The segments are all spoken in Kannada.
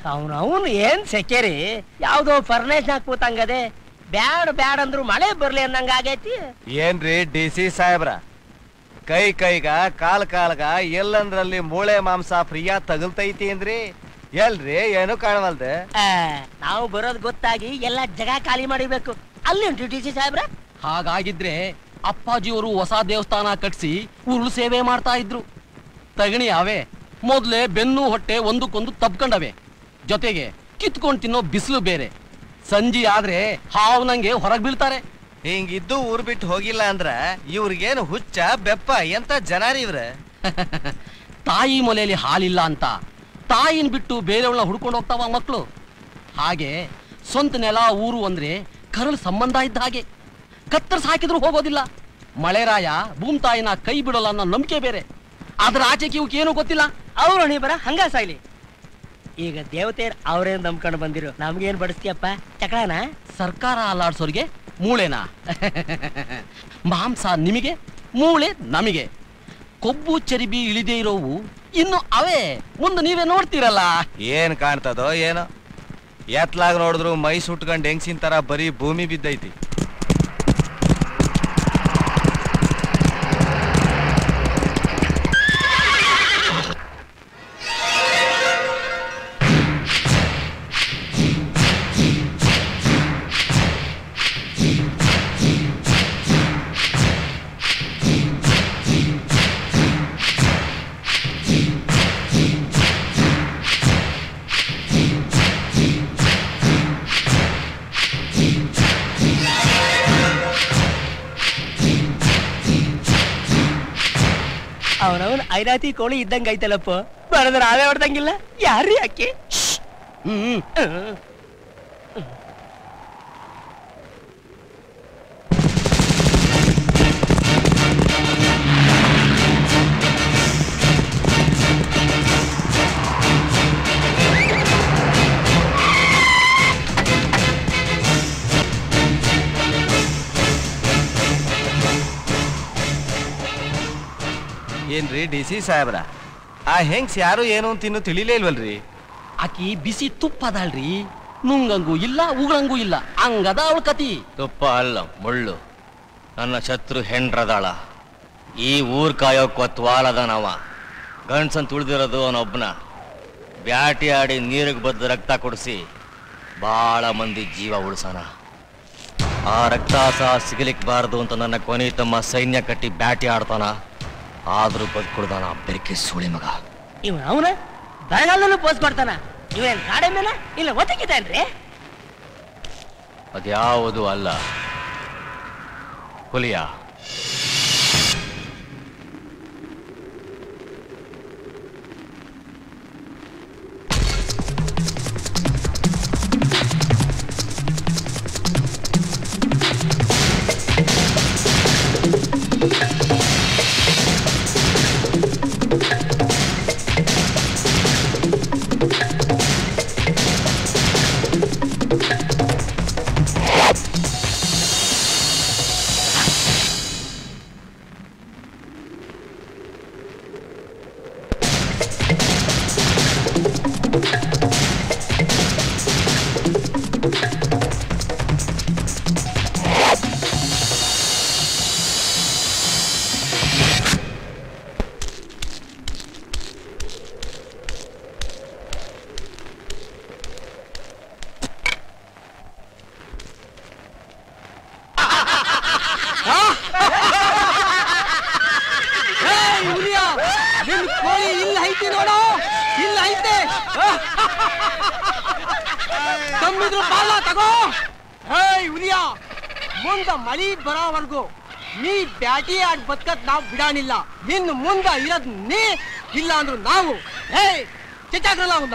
ಅವನು ಅವನು ಏನ್ ಸೆಕೆರಿ ಯಾವ್ದೋ ಫರ್ನೇಶ್ ಹಾಕ್ಬೋತಂಗದೆ ಬ್ಯಾಡ ಬ್ಯಾಡ ಅಂದ್ರು ಮಳೆ ಬರ್ಲಿ ಅನ್ನಂಗ ಆಗೈತಿ ಏನ್ರಿ ಡಿ ಸಿ ಸಾಹೇಬ್ರ ಕೈ ಕೈಗ ಕಾಲ್ ಕಾಲ್ಗ ಎಲ್ಲಂದ್ರಲ್ಲಿ ಮೂಳೆ ಮಾಂಸ ಫ್ರೀಯಾ ತಗಲ್ತೈತಿ ಅಂದ್ರಿ ಎಲ್ರಿ ಏನು ಕಾಣವಲ್ದೆ ಆ, ನಾವು ಬರೋದ್ ಗೊತ್ತಾಗಿ ಎಲ್ಲ ಜಗ ಖಾಲಿ ಮಾಡಿಬೇಕು ಅಲ್ಲಿ ಉಂಟು ಟಿ ಸಿ ಸಾಹೇಬ್ರ ಹಾಗಾಗಿದ್ರೆ ಅಪ್ಪಾಜಿಯವರು ಹೊಸ ದೇವಸ್ಥಾನ ಕಟ್ಸಿ ಉರುಳು ಸೇವೆ ಮಾಡ್ತಾ ಇದ್ರು ತಗಣಿ ಅವೇ ಮೊದ್ಲೇ ಬೆನ್ನು ಹೊಟ್ಟೆ ಒಂದಕ್ಕೊಂದು ತಬ್ಕೊಂಡವೆ ಜೊತೆಗೆ ಕಿತ್ಕೊಂಡ್ ತಿನ್ನೋ ಬಿಸಿಲು ಬೇರೆ ಸಂಜೆ ಆದ್ರೆ ಹಾವ್ನಂಗೆ ಹೊರಗ್ ಬೀಳ್ತಾರೆ ಹಿಂಗಿದ್ದು ಊರ್ ಬಿಟ್ಟು ಹೋಗಿಲ್ಲ ಅಂದ್ರ ಇವ್ರಿಗೇನು ಹುಚ್ಚ ಬೆಪ್ಪ ಎಂತ ಜನರಿ ಇವ್ರ ತಾಯಿ ಮೊಲೆಯಲ್ಲಿ ಹಾಲಿಲ್ಲ ಅಂತ ತಾಯಿನ ಬಿಟ್ಟು ಬೇರೆಯವಳನ್ನ ಹುಡ್ಕೊಂಡು ಹೋಗ್ತಾವ ಮಕ್ಕಳು ಹಾಗೆ ಸ್ವಂತ ನೆಲ ಊರು ಅಂದ್ರೆ ಕರಳು ಸಂಬಂಧ ಇದ್ದ ಹಾಗೆ ಕತ್ತರ್ಸ್ ಹಾಕಿದ್ರು ಹೋಗೋದಿಲ್ಲ ಮಳೆರಾಯ ಭೂಮ್ತಾಯಿನ ಕೈ ಬಿಡಲ್ಲ ಅನ್ನೋ ನಂಬಿಕೆ ಬೇರೆ ಅದ್ರ ಆಚೆಗೆ ಇವಕ್ಕೆ ಏನೂ ಗೊತ್ತಿಲ್ಲ ಅವ್ರು ನೀ ಬರ ಹಂಗ ಸಾಯ್ಲಿ ಈಗ ದೇವತೆಯರ್ ಅವ್ರೇನ್ ನಂಬ್ಕೊಂಡು ಬಂದಿರು ನಮ್ಗೇನ್ ಬಡಿಸ್ತೀಯಪ್ಪ ಚಕಳನ ಸರ್ಕಾರ ಅಲ್ಲಾಡ್ಸೋರ್ಗೆ ಮೂಳೆನಾ ಮಾಂಸ ನಿಮಗೆ ಮೂಳೆ ನಮಗೆ ಕೊಬ್ಬು ಚರಿಬಿ ಇಳಿದೇ ಇರೋವು ಇನ್ನು ಅವೇ ಮುಂದೆ ನೀವೇ ನೋಡ್ತೀರಲ್ಲ ಏನ್ ಕಾಣ್ತದೋ ಏನೋ ಎತ್ಲಾಗ ನೋಡಿದ್ರು ಮೈ ಸುಟ್ಕೊಂಡ್ ಹೆಂಗ್ಸಿನ ತರ ಬರೀ ಭೂಮಿ ಬಿದ್ದೈತಿ ಅವನವನ್ ಐರಾತಿ ಕೋಳಿ ಇದ್ದಂಗ ಐತಲ್ಲಪ್ಪ ಬರದ್ರ ಆವೇ ಹೊಡ್ದಂಗಿಲ್ಲ ಯಾರ್ರೀ ಆಕೆ ಹ್ಮ್ ಹ್ಮ್. ಏನ್ರಿ ಡಿ ಸಿ ಸಾಹೇಬ್ರ ಆ ಹೆಂಗ್ಸ್ ಯಾರು ಏನು ಅಂತ ಇನ್ನೂ ತಿಳಿಲೇ ಇಲ್ವಲ್ರಿ ಆಕಿ ಬಿಸಿ ತುಪ್ಪ ಅದಾಳ್ರಿ ನುಂಗಂಗೂ ಇಲ್ಲ ಉಗಳಂಗೂ ಇಲ್ಲ ಹಂಗದ ಅವಳ ಕತಿ ತುಪ್ಪ ಅಲ್ಲ ಮುಳ್ಳು ನನ್ನ ಶತ್ರು ಹೆಂಡ್ರದಾಳ ಈ ಊರ್ ಕಾಯೋ ಕೊತ್ವಾಲದನವ ಗಂಡ್ಸನ್ ತುಳಿದಿರೋದು ಅವನೊಬ್ಬನ ಬ್ಯಾಟಿ ಆಡಿ ನೀರಿಗೆ ಬದ್ದು ರಕ್ತ ಕುಡಿಸಿ ಭಾಳ ಮಂದಿ ಜೀವ ಉಳಿಸೋಣ ಆ ರಕ್ತ ಸಹ ಸಿಗಲಿಕ್ ಬಾರದು ಅಂತ ನನ್ನ ಕೊನೆ ತಮ್ಮ ಸೈನ್ಯ ಕಟ್ಟಿ ಬ್ಯಾಟಿ ಆಡ್ತಾನ ಆದ್ರೂ ಬದುಕುಳ್ದಾನ ಬೆರಕೆ ಸುಳಿ ಮಗ ಇವ ಅವನ ಬರಗಾಲದಲ್ಲೂ ಪೋಸ್ ಕೊಡ್ತಾನ ಇವೇನ್ ಕಾಡೆ ಮೇಲೆ ಇಲ್ಲ ಒತ್ತಕಿತಾನ್ರಿ ಅದ್ಯಾವುದು ಅಲ್ಲ ಹುಲಿಯ ನಿನ್ ಕೋಳಿ ಇಲ್ಲ ಐತಿ ನೋಡು ಇಲ್ಲ ಐತೆ ತಮ್ಮಿದ್ರು ಬಾಲ ತಗೋ ಹೇಯ್ ಹುಲಿಯ ಮುಂದ ಮಳಿ ಬರೋವರೆಗೂ ನೀ ಬ್ಯಾಟಿ ಆಡ್ ಬದ್ಕತ್ ನಾವ್ ಬಿಡಾನಿಲ್ಲ ಇನ್ನು ಮುಂದ ಇರೋದ್ ನೀ ಇಲ್ಲ ಅಂದ್ರು ನಾವು ಹೇಯ್ ಚಿಚ್ಚಾಕ್ರಲ್ಲ ಅವನ್ನ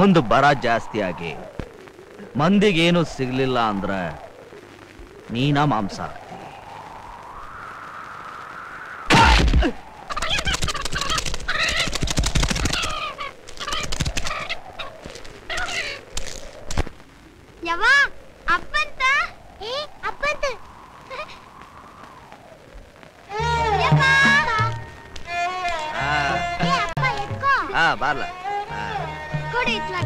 ಮುಂದೆ ಬರ ಜಾಸ್ತಿ ಆಗಿ ಮಂದಿಗೇನು ಸಿಗ್ಲಿಲ್ಲ ಅಂದ್ರ ನೀನ ಮಾಂಸ ಆಗ್ತಿ ಯವ್ವ ಅಪ್ಪಂತ ಏ ಅಪ್ಪಂತ ಯವ್ವ. ಏ ಅಪ್ಪ ಎತ್ಕೋ ಹಾ ಬಾರ್ಲ ಕೊಡು ಇತ್ಲಾಗ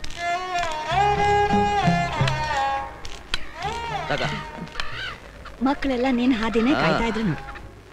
ತಗ ಮಕ್ಕಳೆಲ್ಲ ನಿನ್ ಹಾದಿನೇ ಆ. ಕಾಯ್ತಾ ಇದ್ರು ನೋಡು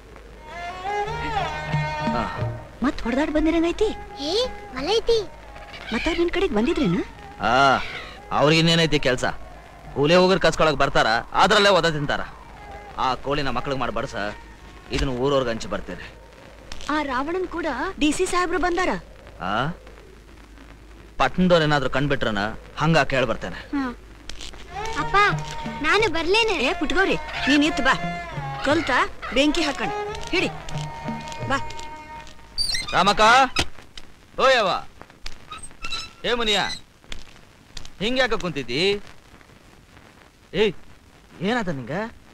ಹಾ. ಮತ್ ಹೊಡೆದಾಡ್ ಬಂದಿರಂಗೈತಿ ಏ ಮಲೈತಿ ಮತ್ತ ನಿನ್ ಕಡೆಗ್ ಬಂದಿದ್ರೇನ ಆ ಅವ್ರಿಗಿನ್ನೇನೈತಿ ಕೆಲ್ಸ ಕೂಲಿ ಹೋಗರ್ ಕಸ್ಕೊಳಕ್ ಬರ್ತಾರ ಅದ್ರಲ್ಲೇ ಒದ ತಿಂತಾರ ಆ ಕೋಳಿನ ಮಕ್ಳಿಗೆ ಮಾಡಿ ಬಡ್ಸ ಇದನ್ನ ಊರವ್ರಿಗೆ ಹಂಚಿ ಬರ್ತೀರಿ ಆ ರಾವಣನ್ ಕೂಡ ಡಿ ಸಿ ಸಾಹೇಬ್ರು ಬಂದಾರ ಆ ಪಟ್ಟಣದವ್ರು ಏನಾದ್ರು ಕಂಡ್ಬಿಟ್ರನ ಹಂಗ ಕೇಳಿ ಬರ್ತೇನೆ ಅಪ್ಪ ನಾನು ಬರ್ಲೇನೆ ಏ ಪುಟ್ಗೌರಿ ನೀನ್ ಇತ್ತು ಬಾ ಕಲ್ತ ಬೆಂಕಿ ಹಾಕಣ್ ಹಿಡಿ ಬಾ ರಾಮಕ್ಕ ಓ ಯವ್ವ ಏ ಮುನಿಯ ಹಿಂಗ್ಯಾಕ ಕುಂತಿದ್ದಿ ಏಯ್ ಏನಾತ ನಿಂಗ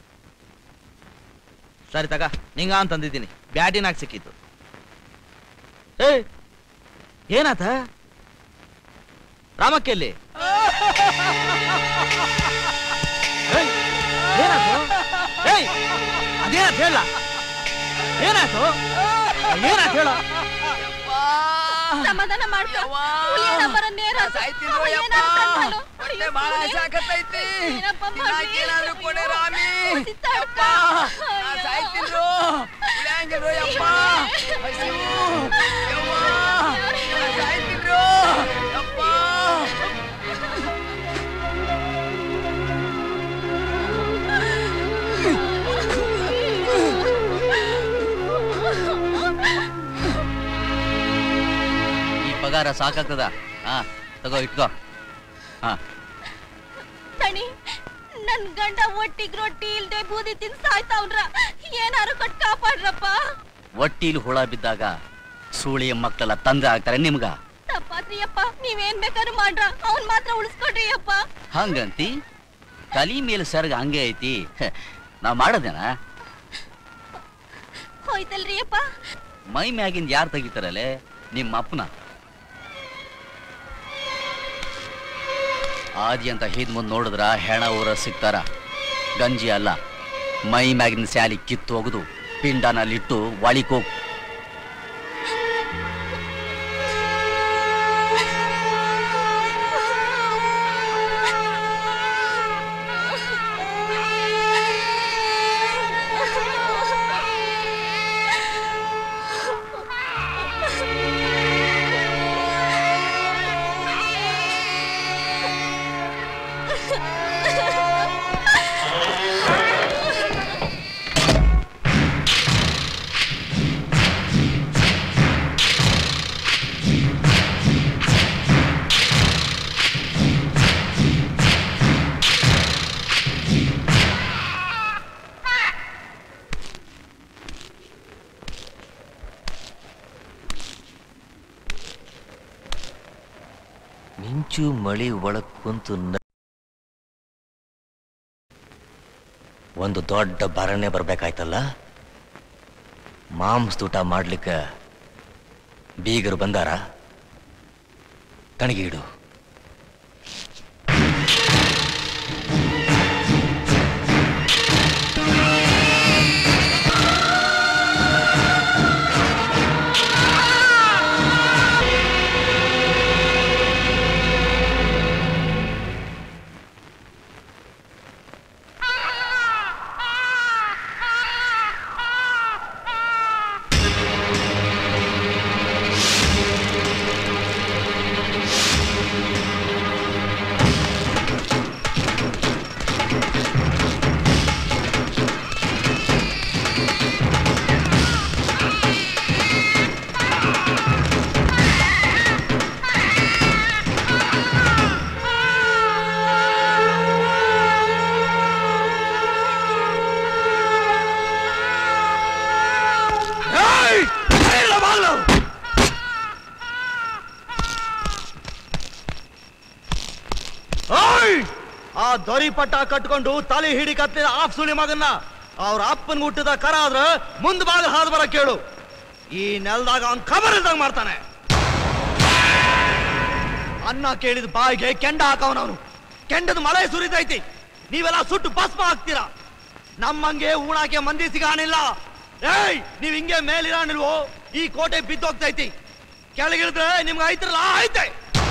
ಸರಿ ತಗ ನಿಂಗ ಅಂತಂದಿದ್ದೀನಿ ಬ್ಯಾಟಿನಾಗ ಸಿಕ್ಕಿತ್ತು ಏಯ್ ಏನಾತ ರಾಮಕ್ಕೆಲ್ಲಿ ಏಯ್, ಏನಾತು ಏಯ್ ಅದೇನಾತ್ ಹೇಳ ಏನಾಯ್ತು ಏನಾಯ್ತು ಹೇಳ ಸಮಾಧಾನ ಮಾಡ್ಕೊ ಹುಲಿಯ ನಂಬರ ನೇರ ಅವ ಏನಾದ್ರು ಕಂಡ್ಕೊಳ್ಳು. ಅಯ್ಯೋ, ಏನಪ್ಪ ಮಾಡ್ಲಿ? ಸಿತ್ತಾಡ್ಕ. ಅಯ್ಯೋ. ಈ ಪಗಾರ ಸಾಕಾಗ್ತದ ಹಾ ತಗೋ ಇಟ್ಕೋ ಹಾ ತಣಿ ನನ್ ಗಂಡ ಒಟ್ಟಿಗ್ ರೊಟ್ಟಿ ಇಲ್ದೆ ಬೂದಿ ತಿಂದ್ ಸಾಯ್ತಾವ್ರ ಏನಾರು ಕೊಟ್ ಕಾಪಾಡ್ರಪ್ಪ ಒಟ್ಟಿಲಿ ಹುಳ ಬಿದ್ದಾಗ ಸೂಳಿಯ ಮಕ್ಕಳೆಲ್ಲ ತಂದೆ ಆಗ್ತಾರೆ ನಿಮ್ಗ ತಪ್ಪಾತ್ರಿ ಅಪ್ಪ ನೀವೇನ್ ಬೇಕಾದ್ರೂ ಮಾಡ್ರ ಅವನ್ ಮಾತ್ರ ಉಳಿಸ್ಕೊಡ್ರಿ ಅಪ್ಪ ಹಂಗಂತಿ ತಲಿ ಮೇಲೆ ಸರ್ಗ ಹಂಗೆ ಐತಿ ಹೆ, ನಾ ಮಾಡೋದೇನ ಹೋಯ್ತಲ್ರಿ ಅಪ್ಪ ಮೈ ಮ್ಯಾಗಿಂದ ಯಾರು ತೆಗಿತಾರಲ್ಲೇ ನಿಮ್ಮ ಅಪ್ಪನ ಆದಿ ಅಂತ ಹಿಂದ್ ಮುಂದೆ ನೋಡಿದ್ರ ಹೆಣ ಊರ ಸಿಗ್ತಾರ ಗಂಜಿ ಅಲ್ಲ ಮೈ ಮ್ಯಾಗಿನ ಸ್ಯಾಲಿ ಕಿತ್ತು ಒಗೆದು ಪಿಂಡನಲ್ಲಿಟ್ಟು ಒಳಿಕೋಗ್ ಮಿಂಚು ಮಳಿ ಒಳಗ್ ಕುಂತು ನ- ಒಂದು ದೊಡ್ಡ ಭರಣೆ ಬರ್ಬೇಕಾಯ್ತಲ್ಲ ಮಾಂಸದೂಟ ಮಾಡ್ಲಿಕ್ಕೆ ಬೀಗರು ಬಂದಾರ ತಣಗಿಡು ಆ ಆ ದೊರಿ ಪಟ್ಟ ಕಟ್ಕೊಂಡು ತಲೆ ಹಿಡಿ ಕತ್ತಿದ ಆಫ್ ಸುಳಿ ಮಗನ್ನ ಅವ್ರ ಅಪ್ಪನ್ ಹುಟ್ಟಿದ ಕರ ಆದ್ರ ಮುಂದ್ ಬಾಗ ಹಾದು ಬರ ಕೇಳು ಈ ನೆಲದಾಗ ಅವ್ನ್ ಖಬರ್ ಇಲ್ದಂಗ್ ಮಾಡ್ತಾನೆ ಅನ್ನ ಕೇಳಿದ ಬಾಯಿಗೆ ಕೆಂಡ ಹಾಕವನವನು ಕೆಂಡದ ಮಳೆ ಸುರಿತೈತಿ ನೀವೆಲ್ಲ ಸುಟ್ಟು ಭಸ್ಮ ಹಾಕ್ತೀರಾ ನಮ್ಮಂಗೆ ಊಣಾಕೆ ಮಂದಿ ಸಿಗಾಣಿಲ್ಲ ಏಯ್ ನೀವ್ ಹಿಂಗೆ ಮೇಲಿರಾಣಿಲ್ವೋ ಈ ಕೋಟೆ ಬಿದ್ದೋಗ್ತೈತಿ ಕೆಳಗಿಳಿದ್ರೆ ನಿಮ್ಗೆ ಐತ್ರಲ್ಲ ಐತೆ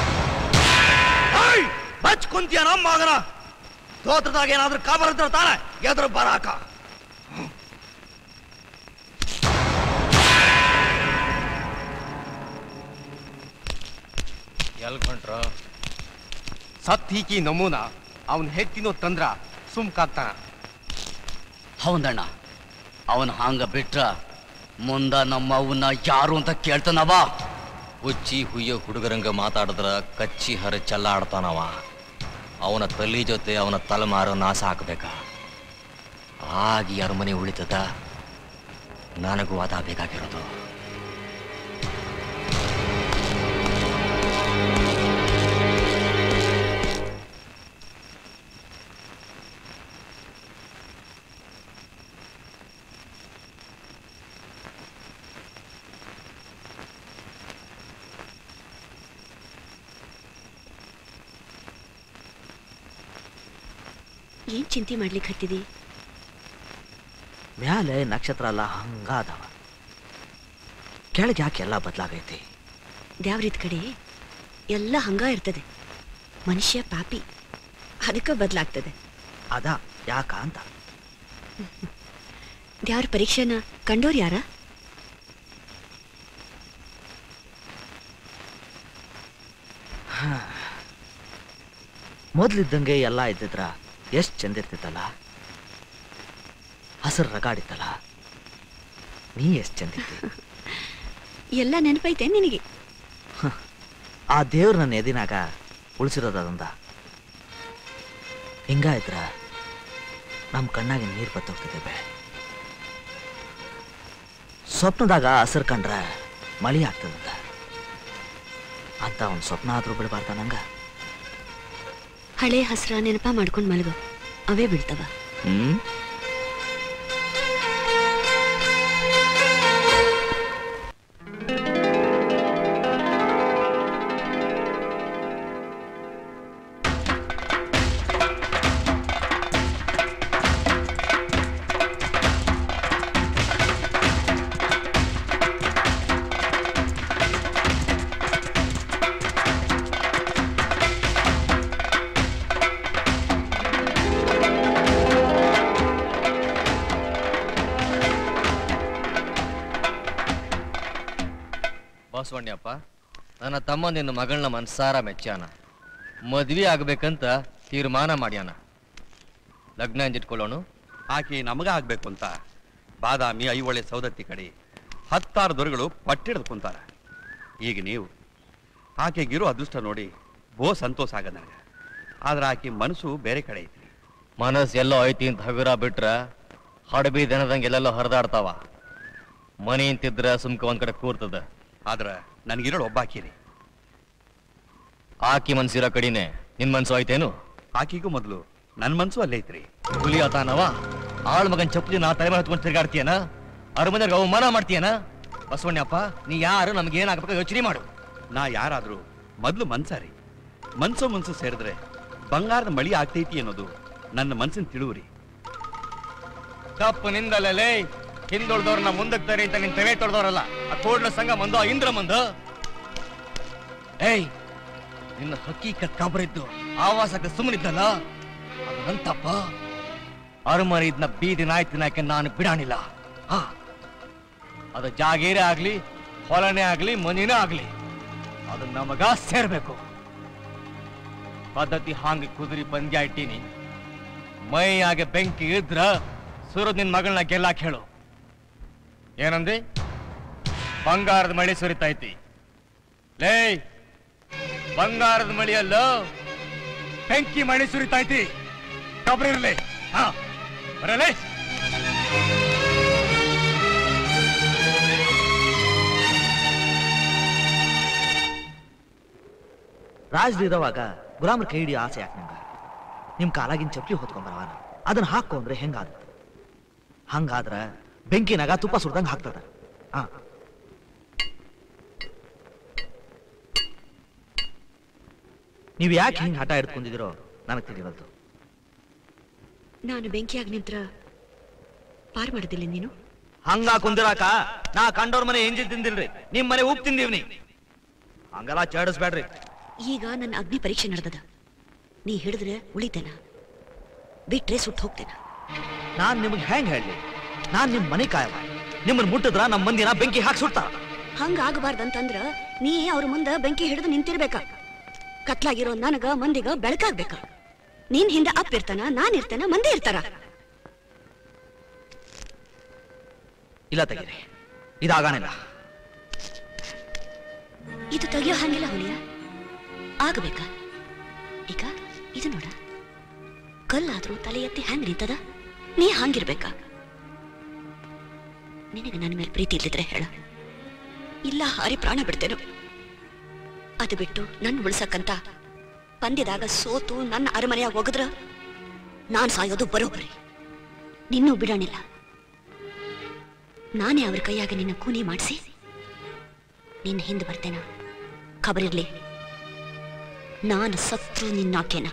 ಏಯ್ ಬಚ್ ಕುಂತಿಯ ನಮ್ಮ ಮಗನ ತೋತ್ರದಾಗ ಏನಾದ್ರೂ ಕಾಬರ್ ಇದ್ರೆ ತಾನೆ ಎದುರು ಬರಾಕ ಎಲ್ ಹೊಂಟ್ರ ಸತ್ ಹೀಕಿ ನಮೂನ ಅವನ್ ಹೆತ್ತಿನೋ ತಂದ್ರ ಸುಮ್ಕಾಗ್ತಾನ ಹೌದಣ್ಣ ಅವನ್ ಹಾಂಗ ಬಿಟ್ರ ಮುಂದ ನಮ್ಮ ಅವನ್ನ ಯಾರು ಅಂತ ಕೇಳ್ತಾನವ ಹುಚ್ಚಿ ಹುಯ್ಯೋ ಹುಡುಗರಂಗ ಮಾತಾಡಿದ್ರ ಕಚ್ಚಿ ಹರ ಚೆಲ್ಲಾಡ್ತಾನವ ಅವನ ತಲೆ ಜೊತೆ ಅವನ ತಲೆಮಾರು ನಾಶ ಹಾಕ್ಬೇಕ ಆಗ ಈ ಅರಮನೆ ಉಳಿತದ ನನಗೂ ಅದ ಬೇಕಾಗಿರೋದು ಏನ್ ಚಿಂತೆ ಮಾಡ್ಲಿಕ್ಕೆ ಹತ್ತಿದಿ ಮ್ಯಾಲೆ ನಕ್ಷತ್ರ ಎಲ್ಲ ಹಂಗ ಅದಾವ ಕೆಳಗೆ ಯಾಕೆ ಎಲ್ಲ ಬದಲಾಗೈತಿ ದ್ಯಾವ್ರಿದ್ ಕಡೆ ಎಲ್ಲ ಹಂಗ ಇರ್ತದೆ ಮನುಷ್ಯ ಪಾಪಿ ಅದಕ್ಕೆ ಬದಲಾಗ್ತದೆ ಅದ ಯಾಕ ಅಂತ ದ್ಯಾವ್ರ ಪರೀಕ್ಷೆನ ಕಂಡೋರ್ ಯಾರ ಮೊದ್ಲಿದ್ದಂಗೆ ಎಲ್ಲ ಇದ್ದಿದ್ರ ಎಷ್ಟ್ ಚಂದಿರ್ತಿತ್ತಲ್ಲ ಹಸರು ರಗಾಡಿತ್ತಲ್ಲ ನೀ ಎಷ್ಟ್ ಚಂದಿರ್ತಿ ಎಲ್ಲ ನೆನಪೈತೆ ನಿನಗೆ ಆ ದೇವ್ರ ನನ್ನ ಎದಿನಾಗ ಉಳಿಸಿರೋದಂದ ಹಿಂಗ ಇದ್ರ ನಮ್ಮ ಕಣ್ಣಾಗಿ ನೀರು ಬತ್ತೋಗ್ತದೆ ಬೆ ಸ್ವಪ್ನದಾಗ ಹಸರು ಕಂಡ್ರ ಮಳಿ ಆಗ್ತದಂತ ಅಂತ ಒಂದು ಸ್ವಪ್ನ ಆದ್ರೂ ಬಿಡಬಾರ್ದ ನಂಗ ಹಳೆ ಹಸ್ರ ನೆನಪ ಮಾಡ್ಕೊಂಡ್ ಮಲಗೋ ಅವೇ ಬೀಳ್ತವ ಹ್ಮ್ ಬಸವಣ್ಣಪ್ಪ ನನ್ನ ತಮ್ಮ ನಿನ್ನ ಮಗಳನ್ನ ಮನ್ಸಾರ ಮೆಚ್ಚಾನ ಮದ್ವೆ ಆಗ್ಬೇಕಂತ ತೀರ್ಮಾನ ಮಾಡ್ಯಾನ ಲಗ್ನ ಅಂಜಿಟ್ಕೊಳ್ಳೋಣ ಆಕೆ ನಮಗ ಆಗ್ಬೇಕು ಅಂತ ಬಾದಾಮಿ ಐಹೊಳೆ ಸೌದತ್ತಿ ಕಡೆ ಹತ್ತಾರು ದೊರೆಗಳು ಪಟ್ಟಿಡ್ದು ಕುಂತಾರ ಈಗ ನೀವು ಆಕೆಗಿರೋ ಅದೃಷ್ಟ ನೋಡಿ ಬೋ ಸಂತೋಷ ಆಗದ ನನಗೆ ಆದ್ರೆ ಆಕೆ ಮನಸ್ಸು ಬೇರೆ ಕಡೆ ಐತಿ ಮನಸ್ ಎಲ್ಲೋ ಐತಿ ಅಂತ ಹಗುರ ಬಿಟ್ರ ಹಡಬಿ ದನದಂಗೆ ಎಲ್ಲೆಲ್ಲೋ ಹರಿದಾಡ್ತಾವ ಮನಿ ಅಂತಿದ್ರ ಸುಮ್ಕ ಒಂದ್ ಕಡೆ ಕೂರ್ತದ ಆದ್ರೆ ನನಗಿರೋಳು ಒಬ್ಬ ಆಕಿರಿ ಆಕಿ ಮನ್ಸಿರೋ ಕಡಿನೆ ನಿನ್ ಮನ್ಸು ಐತೇನು ಆಕಿಗೂ ಮೊದಲು ನನ್ನ ಮನಸ್ಸು ಅಲ್ಲೇ ಐತ್ರಿ ಹುಲಿ ಆತಾನವ ಆಳ್ ಮಗನ್ ಚಪ್ಪಲಿ ನಾ ತಲೆ ಮೇಲೆ ಹತ್ಕೊಂಡು ತಿರ್ಗಾಡ್ತೀಯನ ಅರಮನೆಗೆ ಅವಮಾನ ಮಾಡ್ತೀಯನ ಬಸವಣ್ಣಪ್ಪ ನೀ ಯಾರು ನಮ್ಗೆ ಏನಾಗಬೇಕು ಯೋಚನೆ ಮಾಡು ನಾ ಯಾರಾದ್ರೂ ಮೊದಲು ಮನ್ಸಾರಿ ಮನ್ಸು ಮನ್ಸು ಸೇರಿದ್ರೆ ಬಂಗಾರದ ಮಳಿ ಆಗ್ತೈತಿ ಅನ್ನೋದು ನನ್ನ ಮನ್ಸಿನ ತಿಳುವರಿ ತಪ್ಪು ನಿಂದಲೇ ಹಿಂದುಳ್ದವ್ರನ್ನ ಮುಂದಕ್ಕೆ ತರಿ ಅಂತ ನಿನ್ ತಲೆ ತೊಳ್ದವ್ರಲ್ಲ ಆ ಕೋಡ್ಲ ಸಂಘ ಮಂದು ಆ ಇಂದ್ರ ಮಂದು ಏಯ್ ನಿನ್ನ ಹಕ್ಕೀಕತ್ ಕಾಬರಿದ್ದು ಆವಾಸಕ್ಕೆ ಸುಮ್ಮನಿದ್ದಲ್ಲ ಅದು ನನ್ ತಪ್ಪ ಅರಮನೆ ಇದನ್ನ ಬೀದಿ ನಾಯಿ ತಿನ್ನಕ್ಕೆ ನಾನು ಬಿಡಾಣಿಲ್ಲ ಹಾ ಅದು ಜಾಗೀರೇ ಆಗ್ಲಿ ಹೊಲನೇ ಆಗ್ಲಿ ಮನಿನೇ ಆಗ್ಲಿ ಅದು ನಮಗ ಸೇರ್ಬೇಕು ಪದ್ಧತಿ ಹಾಂಗೆ ಕುದುರಿ ಪಂದ್ಯ ಇಟ್ಟೀನಿ ಮೈಯಾಗೆ ಬೆಂಕಿ ಇದ್ರ ಸುರದ್ ನಿನ್ ಮಗಳನ್ನ ಗೆಲ್ಲಾಕ್ ಹೇಳು ಏನಂದಿ ಬಂಗಾರದ ಮಳಿ ಸುರಿತೈತಿ ಲೇ ಬಂಗಾರದ ಮಳಿಯಲ್ಲ ಬೆಂಕಿ ಮಳಿ ಸುರಿತೈತಿ ಕಬ್ರಿರ್ಲಿ ಹಾ ಬರಲೇ ರಾಜ್ಯದ ಇರೋವಾಗ ಗುಲಾಮರ ಕೈ ಹಿಡಿಯೋ ಆಸೆ ಯಾಕೆ ನಿಮ್ಗೆ ನಿಮ್ ಕಾಲಾಗಿನ ಚಪ್ಪಲಿ ಹೊತ್ಕೊಂಬರವ ಅದನ್ನ ಹಾಕೋ ಅಂದ್ರೆ ಹೆಂಗಾದ ಹಂಗಾದ್ರ ಬೆಂಕಿನಾಗ ತುಪ್ಪ ಸುಡ್ದಂಗ ಹಾಕ್ತದ ಆ ನೀವ್ ಯಾಕೆ ಹಿಂಗ್ ಹಠ ಹಿಡ್ಕೊಂಡಿದಿರೋ ನನಗೆ ತಿಳಿವಲ್ದು ನಾನು ಬೆಂಕಿಯಾಗಿ ನಿಂತ್ರ ಪಾರ್ ಮಾಡೋದಿಲ್ಲ ನೀನು ಹಂಗ ಕುಂದಿರಾಕ ನಾ ಕಂಡೋರ್ ಮನೆ ಎಂಜಿ ತಿಂದಿಲ್ರಿ ನಿಮ್ ಮನೆ ಉಪ್ಪು ತಿಂದೀವ್ನಿ ಹಂಗೆಲ್ಲ ಚೇಡಿಸ್ಬೇಡ್ರಿ ಈಗ ನನ್ನ ಅಗ್ನಿ ಪರೀಕ್ಷೆ ನಡೆದದ ನೀ ಹಿಡಿದ್ರೆ ಉಳಿತೇನ ಬಿಟ್ರೆ ಸುಟ್ಟು ಹೋಗ್ತೇನ ನಾನ್ ನಿಮಗೆ ಹೆಂಗ್ ಹೇಳಿ ನಾನ್ ನಿಮ್ ಮನೆ ಕಾಯವ ನಿಮ್ಮನ್ ಮುಟ್ಟಿದ್ರ ನಮ್ ಮಂದಿನ ಬೆಂಕಿ ಹಾಕಿ ಸುಡ್ತಾರ ಹಂಗ ಆಗಬಾರ್ದಂತಂದ್ರ ನೀ ಅವ್ರ ಮುಂದ ಬೆಂಕಿ ಹಿಡಿದು ನಿಂತಿರ್ಬೇಕ ಕತ್ಲಾಗಿರೋ ನನಗ ಮಂದಿಗ ಬೆಳಕಾಗ್ಬೇಕ ನೀನ್ ಹಿಂದ ಅಪ್ಪ ಇರ್ತಾನ ನಾನ್ ಇರ್ತಾನ ಮಂದಿ ಇರ್ತಾರ ಇಲ್ಲ ತೆಗೀರಿ ಇದಾಗಾನಿಲ್ಲ ಇದು ತೆಗಿಯೋ ಹಂಗಿಲ್ಲ ಹುಲಿಯ ಆಗಬೇಕ ಈಗ ಇದು ನೋಡ ಕಲ್ಲಾದ್ರೂ ತಲೆ ಎತ್ತಿ ಹ್ಯಾಂಗ್ ನಿಂತದ ನೀ ಹಂಗಿರ್ಬೇಕ ನಿನಗೆ ನನ್ನ ಮೇಲೆ ಪ್ರೀತಿ ಇಲ್ಲಿದ್ರೆ ಹೇಳ ಇಲ್ಲ ಹಾರಿ ಪ್ರಾಣ ಬಿಡ್ತೇನು ಅದು ಬಿಟ್ಟು ನನ್ನ ಉಳ್ಸಕ್ಕಂತ ಪಂದ್ಯದಾಗ ಸೋತು ನನ್ನ ಅರಮನೆಯಾಗ ಹೋಗದ್ರ ನಾನ್ ಸಾಯೋದು ಬರೋಬ್ಬರಿ ನಿನ್ನೂ ಬಿಡೋಣಿಲ್ಲ ನಾನೇ ಅವ್ರ ಕೈಯಾಗ ನಿನ್ನ ಕೂನಿ ಮಾಡಿಸಿ ನಿನ್ನ ಹಿಂದೆ ಬರ್ತೇನ ಖಬರಿರ್ಲಿ ನಾನು ಸತ್ರು ನಿನ್ನಾಕೆನ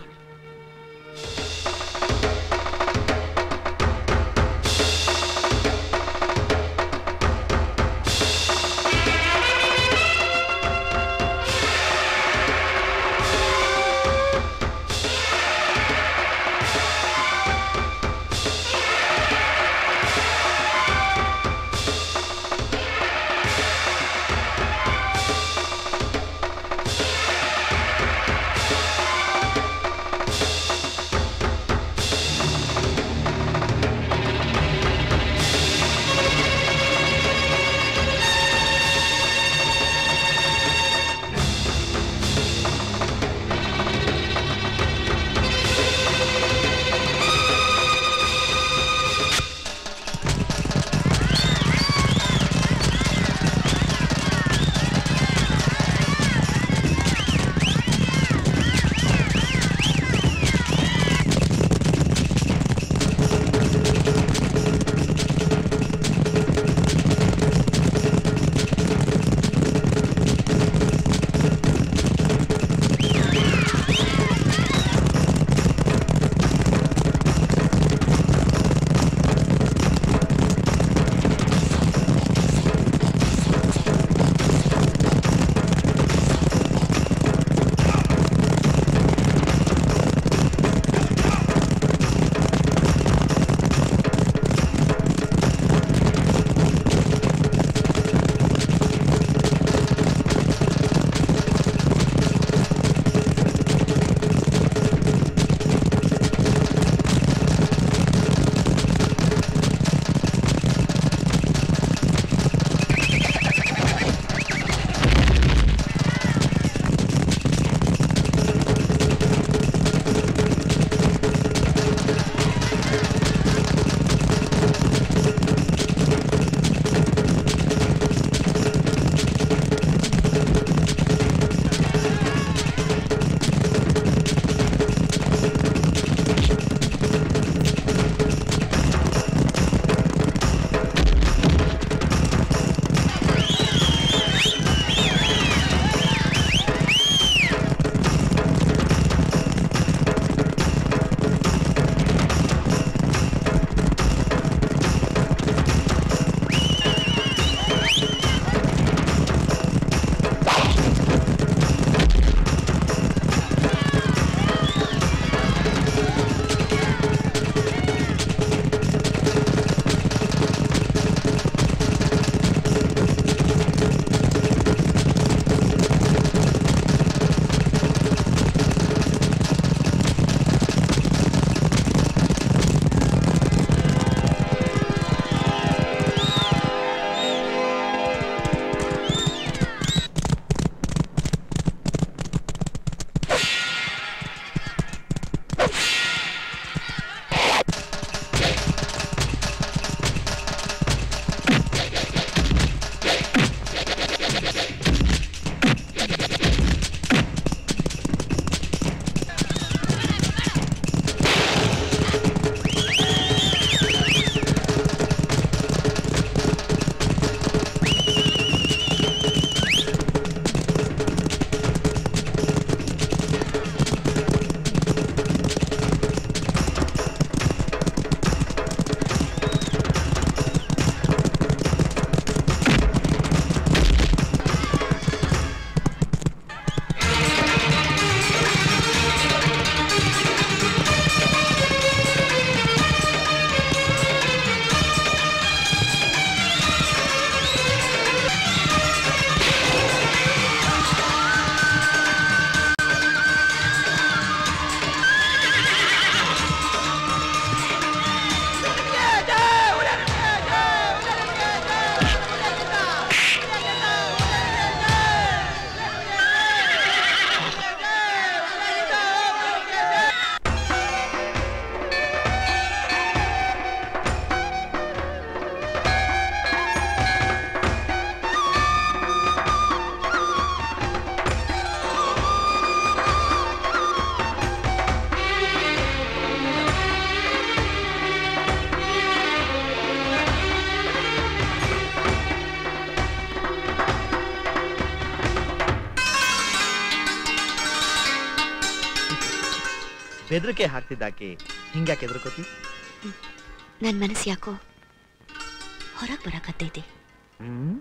ಹೆದರಿಕೆ ಹಾಕ್ತಿದ್ದಾಕಿ ಹಿಂಗ್ಯಾಕೆ ಹೆದರ್ಕೋತಿ ನನ್ ಮನಸ್ಸು ಯಾಕೋ ಹೊರಗ್ ಬರಕತ್ತೈತಿ ಹ್ಮ್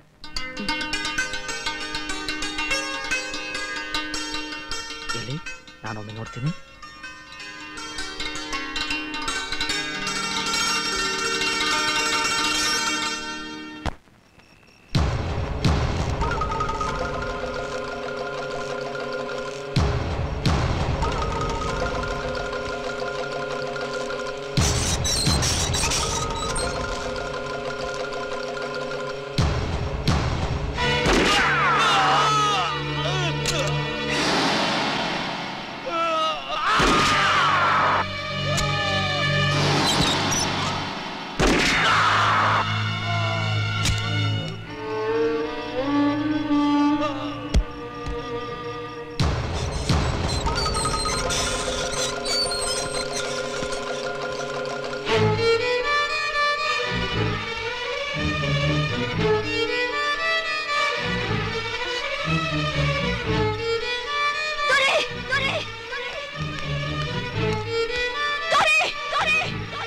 ಎಲ್ಲಿ ನಾನೊಮ್ಮೆ ನೋಡ್ತೀನಿ ದೊರೆ ದೊರೆ ದೊರೆ ದೊರೆ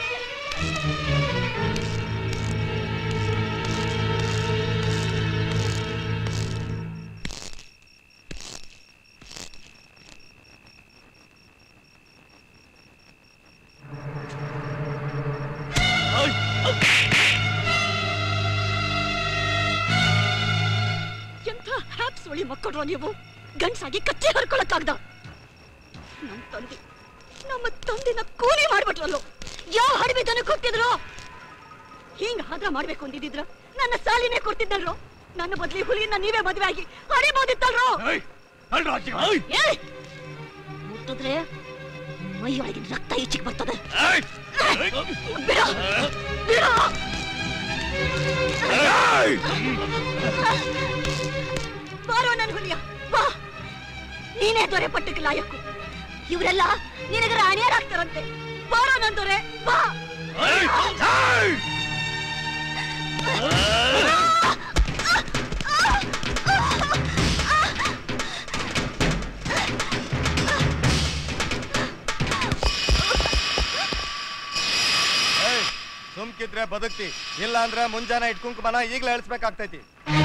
ಎಂಥ ಹ್ಯಾಪ್ ಸುಳಿ ಮಕ್ಕಳ್ರೋ ನೀವು ಗಂಡ್ಸಾಗಿ ಕಚ್ಚೆ ಹರ್ಕೊಳಕ್ಕಾಗ್ದ ನಮ್ ತಂದೆ ನಮ್ಮ ತಂದೆನ ಕೂಲಿ ಮಾಡ್ಬಿಟ್ರಲ್ಲೋ ಯಾವ ಹಡಬಿತನ ಕೊಟ್ಟಿದ್ರು ಹಿಂಗ್ ಹಾದ್ರ ಮಾಡ್ಬೇಕು ಅಂದಿದ್ರ ನನ್ನ ಸಾಲಿನೇ ಕೊಡ್ತಿದ್ದಲ್ರೋ ನನ್ನ ಬದ್ಲಿ ಹುಲಿಯನ್ನ ನೀವೇ ಮದ್ವೆ ಆಗಿ ಹರಿಬೋದಿತ್ತಲ್ರೋ ಏಯ್! ಮುಟ್ಟಿದ್ರೆ ಮೈಯೊಳಗಿನ ರಕ್ತ ಈಚೆಗೆ ಬರ್ತದೆ ಬಿಡ ಬಿಡ ಬಾರೋ ನನ್ ಹುಲಿಯ ಬಾ ನೀನೇ ದೊರೆ ಪಟ್ಟಕ್ಕೆ ಲಾಯಕ್ಕು ಇವರೆಲ್ಲ ನಿನಗರ ಅಣಿಯರಾಗ್ತಾರಂತೆ ಬಾರೋ ನನ್ ದೊರೆ ಬಾ ಸುಮ್ಕಿದ್ರೆ ಬದುಕ್ತಿ ಇಲ್ಲ ಅಂದ್ರೆ ಮುಂಜಾನೆ ಇಟ್ ಕುಂಕುಮನ ಈಗ್ಲೇ ಇಳಿಸ್ಬೇಕಾಗ್ತೈತಿ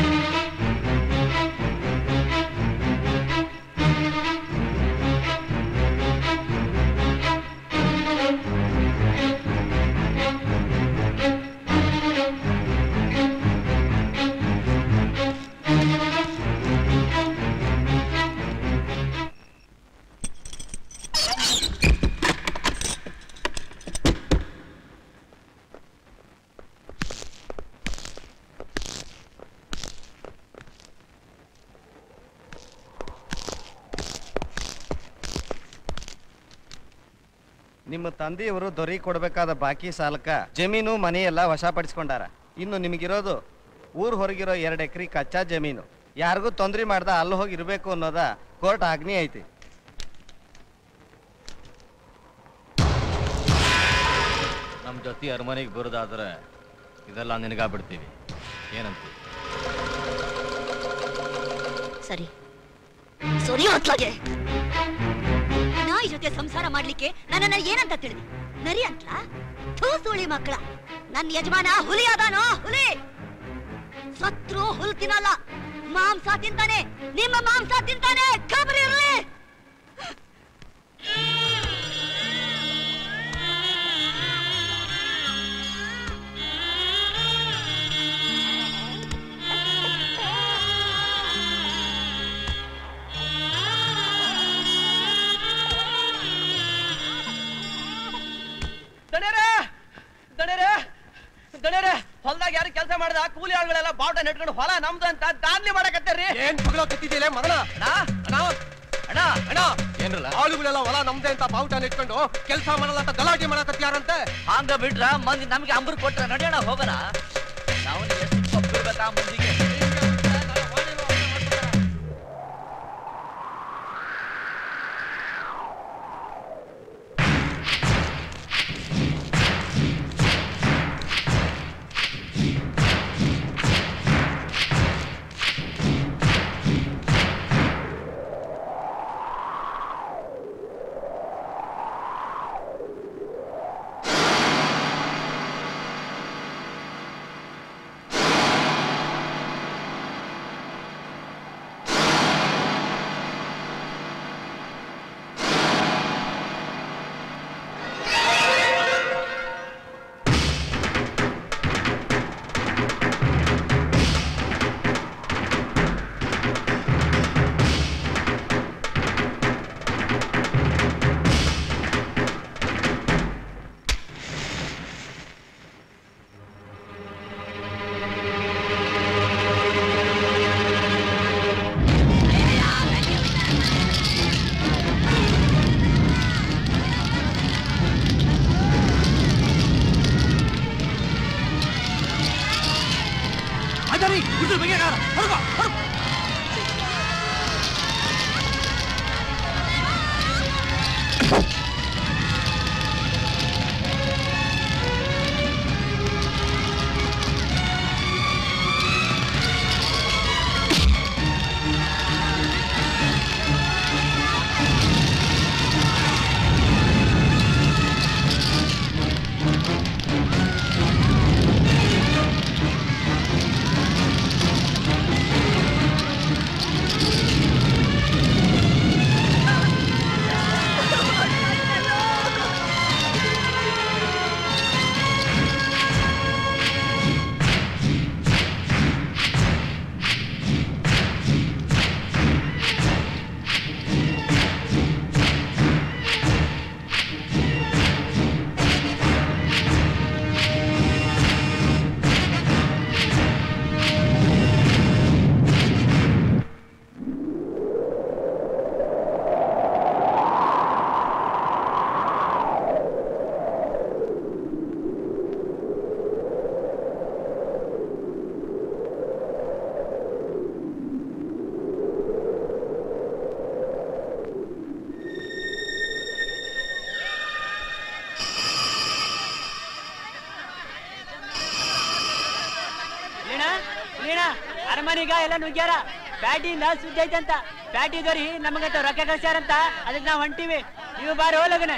ನಿಮ್ಮ ತಂದೆಯವರು ದೊರಿ ಕೊಡಬೇಕಾದ ಬಾಕಿ ಸಾಲಕ್ಕ ಜಮೀನು ಮನೆ ಎಲ್ಲ ವಶಪಡಿಸ್ಕೊಂಡಾರ ಇನ್ನು ನಿಮಗಿರೋದು ಊರ್ ಹೊರಗಿರೋ ಎರಡು ಎಕರೆ ಕಚ್ಚಾ ಜಮೀನು ಯಾರಿಗೂ ತೊಂದ್ರೆ ಮಾಡ್ದ ಅಲ್ಲಿ ಹೋಗಿ ಇರಬೇಕು ಅನ್ನೋದ ಕೋರ್ಟ್ ಆಜ್ಞೆ ಐತಿ ನಮ್ಮ ಜೊತೆ ಅರಮನೆಗೆ ಬರೋದಾದ್ರೆ ಇದೆಲ್ಲ ನಿನಗಾಗ್ಬಿಡ್ತೀವಿ ಏನಂತ ಸರಿ ಸರಿ ಹೊತ್ಲಾಗೆ ನಾಯಿ ಜೊತೆ ಸಂಸಾರ ಮಾಡ್ಲಿಕ್ಕೆ ನನ್ನನ್ನ ಏನಂತ ತಿಳಿದಿ ನರಿ ಅಂತ ಥೂಸುಳಿ ಮಕ್ಕಳ ನನ್ನ ಯಜಮಾನ ಹುಲಿ ಅದಾನೋ ಹುಲಿ ಸತ್ರು ಹುಲ್ ತಿನ್ನಲ್ಲ ಮಾಂಸ ತಿಂತಾನೆ ನಿಮ್ಮ ಮಾಂಸ ತಿಂತಾನೆ ಖಬರ್ ಇರ್ಲಿ ದಣಿಯರೇ ದಣಿಯರೇ ದಣಿಯರೇ ಹೊಲ್ದಾಗ ಯಾರು ಕೆಲಸ ಮಾಡ್ದ ಕೂಲಿ ಆಳುಗಳೆಲ್ಲ ಬಾವುಟ ನೆಟ್ಕೊಂಡು ಹೊಲ ನಮ್ದು ಅಂತ ದಾನ್ಲಿ ಮಾಡಕತ್ತಾರ್ರಿ ಏನ್ ಪುಗ್ಲೋ ಕತ್ತಿದ್ದಿಲ್ಲ ಮಗನ ಅಣ್ಣ ಅಣ್ಣ ಅಣ್ಣ ಏನ್ರಲ್ಲ ಆಳುಗಳೆಲ್ಲ ಹೊಲ ನಮ್ದೆ ಅಂತ ಬಾವುಟ ಇಟ್ಕೊಂಡು ಕೆಲಸ ಮಾಡಲ್ಲ ಅಂತ ಗಲಾಟೆ ಮಾಡಕತ್ಯಾರಂತೆ ಹಂಗ ಬಿಟ್ರ ಮಂದಿ ನಮ್ಗೆ ಅಂಬರ್ ಕೊಟ್ರ ನಡೆಯೋಣ ಹೋಗೋಣ ನಾವು ಎಷ್ಟು ಕೊಬ್ಬಿರ್ಬೇಕಾ ಮುಂದಿಗೆ ಬಿಸಿಲು ಬಗ್ಗೆ ಹೊರಗೋ ಹೊರಗೋ ಲೀಣಾ ಲೀಣಾ ಅರಮನಿಗ ಎಲ್ಲ ನುಗ್ಗ್ಯಾರ ಪ್ಯಾಟಿಯಿಂದ ಸುದ್ದಿ ಐತಂತ ಪ್ಯಾಟಿ ದೊರಿ ನಮಗಂತ ರೊಕ್ಕ ಕಳ್ಸ್ಯಾರಂತ ಅದಕ್ಕೆ ನಾವು ಹೊಂಟಿವಿ ನೀವು ಬಾರಿ ಹೋಲಗನ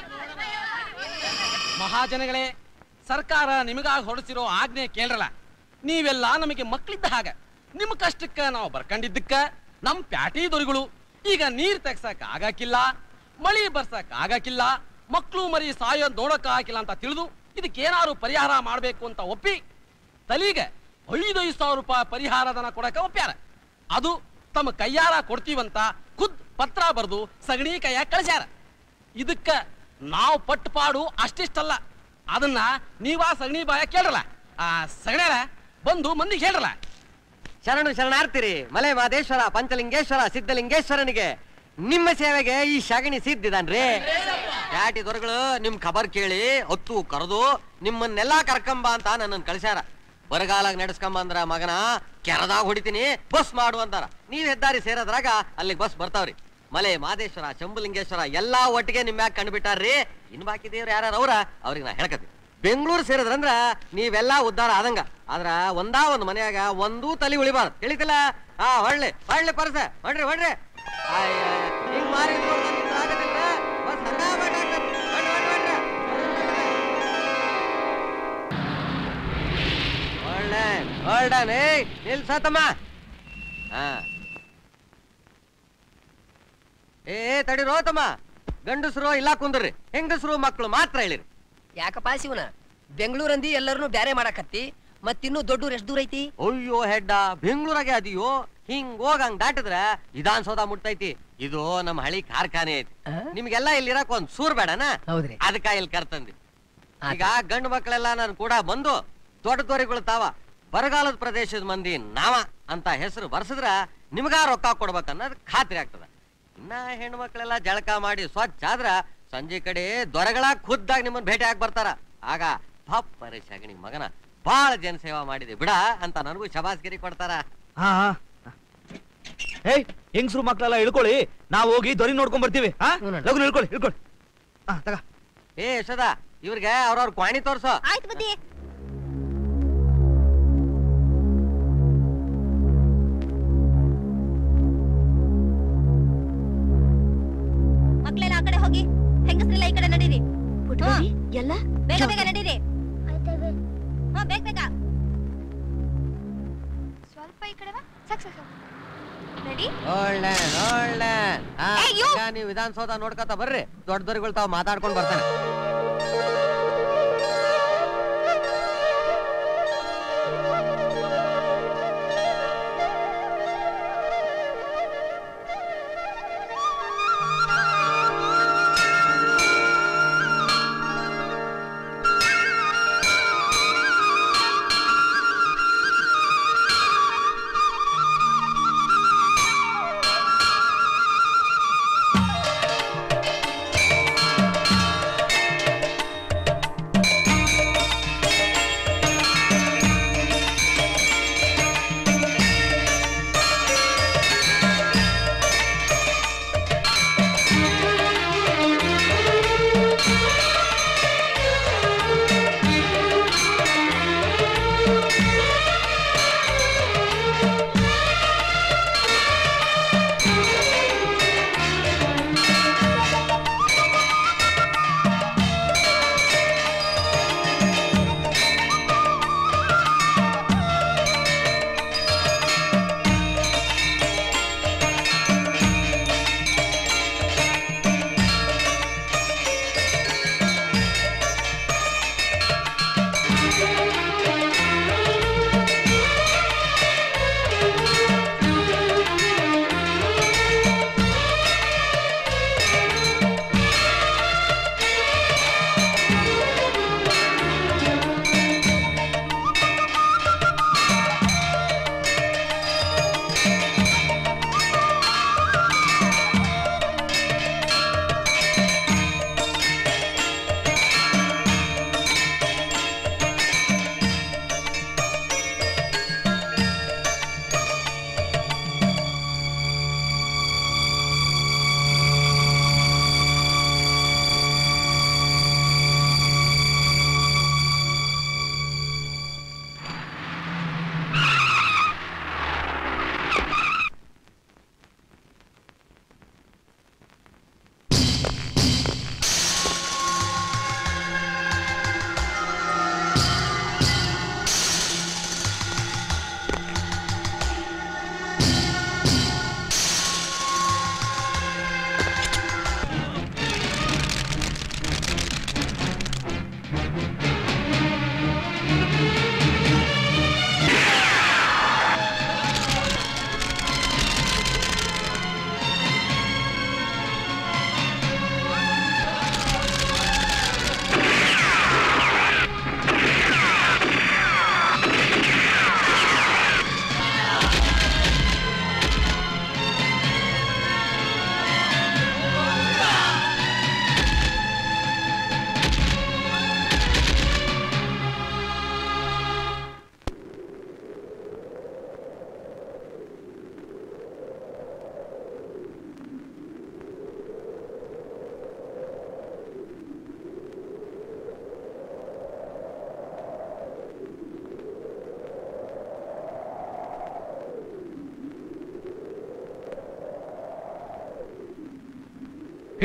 ಮಹಾಜನಗಳೇ ಸರ್ಕಾರ ನಿಮಗಾಗಿ ಹೊರಡಿಸಿರೋ ಆಜ್ಞೆ ಕೇಳ್ರಲ್ಲ ನೀವೆಲ್ಲ ನಮಗೆ ಮಕ್ಕಳಿದ್ದ ಹಾಗ ನಿಮ್ಮ ಕಷ್ಟಕ್ಕ ನಾವು ಬರ್ಕೊಂಡಿದ್ದಕ್ಕ ನಮ್ ಪ್ಯಾಟಿ ದೊರೆಗಳು ಈಗ ನೀರ್ ತೆಗ್ಸಕ್ ಆಗಾಕಿಲ್ಲ ಮಳಿ ಬರ್ಸಕ್ ಆಗಾಕಿಲ್ಲ ಮಕ್ಕಳು ಮರಿ ಸಾಯೋ ನೋಡಕ್ ಆಗಿಲ್ಲ ಅಂತ ತಿಳಿದು ಇದಕ್ಕೇನಾದ್ರು ಪರಿಹಾರ ಮಾಡ್ಬೇಕು ಅಂತ ಒಪ್ಪಿ ತಲಿಗೆ ಐದೈದು ಸಾವಿರ ರೂಪಾಯಿ ಪರಿಹಾರ ಧನ ಕೊಡಕ ಒಪ್ಪ್ಯಾರ ಅದು ತಮ್ಮ ಕೈಯಾರ ಕೊಡ್ತೀವಂತ ಖುದ್ ಪತ್ರ ಬರೆದು ಸಗಣಿ ಕೈಯಾಗ ಕಳ್ಸ್ಯಾರ ಇದಕ್ಕ ನಾವು ಪಟ್ಟು ಪಾಡು ಅಷ್ಟಿಷ್ಟಲ್ಲ ಅದನ್ನ ನೀವಾ ಸಗಣಿ ಬಾಯ ಕೇಳ್ರಲ್ಲ ಆ ಸಗಣ್ಯಾರ ಬಂದು ಮಂದಿಗೆ ಹೇಳ್ರಲ್ಲ ಶರಣು ಶರಣಾರ್ಥಿರಿ ಮಲೆ ಮಾದೇಶ್ವರ ಪಂಚಲಿಂಗೇಶ್ವರ ಸಿದ್ಧಲಿಂಗೇಶ್ವರನಿಗೆ ನಿಮ್ಮ ಸೇವೆಗೆ ಈ ಶಗಣಿ ಸಿದ್ಧಿದಾನ್ರಿ ಯಾಟಿ ದೊರೆಗಳು ನಿಮ್ ಖಬರ್ ಕೇಳಿ ಹೊತ್ತು ಕರೆದು ನಿಮ್ಮನ್ನೆಲ್ಲಾ ಕರ್ಕಂಬ ಅಂತ ನನ್ನನ್ನು ಕಳ್ಸ್ಯಾರ ಬರಗಾಲಾಗ ನಡೆಸ್ಕೊಂಬಂದ್ರ ಮಗನ ಕೆರದಾಗ ಹೊಡಿತೀನಿ ಬಸ್ ಮಾಡು ಅಂತಾರ ನೀವ್ ಹೆದ್ದಾರಿ ಸೇರೋದ್ರಾಗ ಅಲ್ಲಿಗೆ ಬಸ್ ಬರ್ತಾವ್ರಿ ಮಲೆ ಮಾದೇಶ್ವರ ಶಂಭುಲಿಂಗೇಶ್ವರ ಎಲ್ಲಾ ಒಟ್ಟಿಗೆ ನಿಮ್ ಮ್ಯಾಗ ಕಂಡುಬಿಟ್ಟಾರ್ರಿ ಇನ್ ಬಾಕಿ ದೇವ್ರು ಯಾರು ಅವ್ರ ಅವ್ರಿಗೆ ನಾ ಹೇಳ್ಕತ್ತೀನಿ ಬೆಂಗಳೂರು ಸೇರಿದ್ರಂದ್ರ ನೀವೆಲ್ಲಾ ಉದ್ಧಾರ ಆದಂಗ ಆದ್ರ ಒಂದಾ ಒಂದ್ ಮನ್ಯಾಗ ಒಂದೂ ತಲಿ ಉಳಿಬಾರ್ದು ತಿಳಿತಿಲ್ಲ ಹಾ ಹೊಳ್ಳಿ ಹೊಳ್ಳಿ ಪರಸ ಹೊಡ್ರಿ ಹೊಡ್ರಿ ಅಯ್ಯ, ಹಿಂಗ್ ಮಾರಿದ್ರು ನನ್ನಿಂದ ಆಗದಿಲ್ಲ ಬಸ್ ಹಂಗಾಬಾಟ್ ಆಗ್ತದೆ. ಹೊಡ್ರಿ, ಹೊಡ್ರಿ, ಹೊಡ್ರಿ. ಒಳ್ಳೆ ಹೊಲ್ಡನ್ ಏಯ್ ನಿಲ್ಸತಮ್ಮ ಹಾ ಏ ತಡಿರೋ ತಮ್ಮ ಗಂಡಸರು ಇಲ್ಲ ಕುಂದ್ರಿ ಹೆಂಗಸರು ಮಕ್ಕಳು ಮಾತ್ರ ಹೇಳಿರಿ ಯಾಕಪ್ಪ ಶಿವನ ಬೆಂಗಳೂರಂದಿ ಎಲ್ಲರನ್ನು ಬ್ಯಾರೆ ಮಾಡಕತ್ತಿ ಮತ್ತಿನ್ನೂ ದೊಡ್ಡೂರ್ ಎಷ್ಟ್ ದೂರ ಐತಿ ಅಯ್ಯೋ ಹೆಡ್ಡ ಬೆಂಗಳೂರಾಗೆ ಅದಿಯೋ ಹಿಂಗ್ ಹೋಗ್ ಹಂಗ್ ದಾಟಿದ್ರ ವಿಧಾನಸೌಧ ಮುಟ್ತೈತಿ ಇದು ನಮ್ಮ ಹಳಿ ಕಾರ್ಖಾನೆ ಐತಿ ನಿಮ್ಗೆಲ್ಲ ಇಲ್ಲಿ ಇರಕ್ ಒಂದ್ ಸೂರ್ ಬೇಡನ ಹೌದ್ರಿ ಅದಕ್ಕ ಇಲ್ಲಿ ಕರ್ತಂದಿ ಈಗ ಗಂಡು ಮಕ್ಕಳೆಲ್ಲ ನನ್ ಕೂಡ ಬಂದು ದೊಡ್ಡ ದೊರೆಗಳು ತಾವ ಬರಗಾಲದ ಪ್ರದೇಶದ ಮಂದಿ ನಾವ ಅಂತ ಹೆಸರು ಬರ್ಸಿದ್ರ ನಿಮ್ಗ ರೊಕ್ಕ ಕೊಡ್ಬೇಕನ್ನೋದ್ ಖಾತ್ರಿ ಆಗ್ತದ ಇನ್ನ ಹೆಣ್ಣು ಮಕ್ಕಳೆಲ್ಲ ಜಳಕ ಮಾಡಿ ಸ್ವಚ್ಛ ಆದ್ರ ಸಂಜೆ ಕಡೆ ದೊರೆಗಳ ಖುದ್ದಾಗಿ ನಿಮ್ಮನ್ನ ಭೇಟಿ ಆಗಿ ಬರ್ತಾರ ಆಗ ಪಪ್ಪರೆ ಶಗಣಿ ಮಗನ ಬಾಳ ಜನ ಸೇವಾ ಮಾಡಿದೆ ಬಿಡ ಅಂತ ನನಗೂ ಶಬಾಸ್ಗಿರಿ ಕೊಡ್ತಾರ ಹಾ ಹಾ. ಏಯ್ ಹೆಂಗ್ಸ್ರು ಮಕ್ಳೆಲ್ಲ ಇಳ್ಕೊಳ್ಳಿ ನಾವು ಹೋಗಿ ದೊರಿ ನೋಡ್ಕೊಂಡ್ ಬರ್ತೀವಿ ಹಾ ಲಗು ಇಳ್ಕೊಳ್ಳಿ ಇಳ್ಕೊಳ್ಳಿ ಹಾ ತಗ ಏ ಯಶೋದ ಇವ್ರಿಗೆ ಅವ್ರವ್ರ ಕ್ವಾಣಿ ತೋರ್ಸೋ ಆಯ್ತು ಬುದ್ಧಿ ಮಕ್ಳೆಲ್ಲ ಆ ಕಡೆ ಹೋಗಿ ಹೆಂಗಸ್ರೆಲ್ಲ ಈ ಕಡೆ ನಡೀರಿ ಎಲ್ಲ ಬೇಗ ಬೇಗ ನಡೀರಿ ಹಾ ಬೇಗ ಬೇಗ ಸ್ವಲ್ಪ ಈ ಕಡೆ ಬಾ ಸಾಕ್ ಸಾಕ್ ಸಾಕ್. ರೆಡಿ ಒಳ್ಳೆ ಒಳ್ಳೆ ಆ, ಏ, ಯೋ. ಈಗ ನೀವು ವಿಧಾನಸೌಧ ನೋಡ್ಕೊತ ಬರ್ರಿ ದೊಡ್ಡ ದೊರೆಗಳು ತಾವ್ ಮಾತಾಡ್ಕೊಂಡ್ ಬರ್ತಾನೆ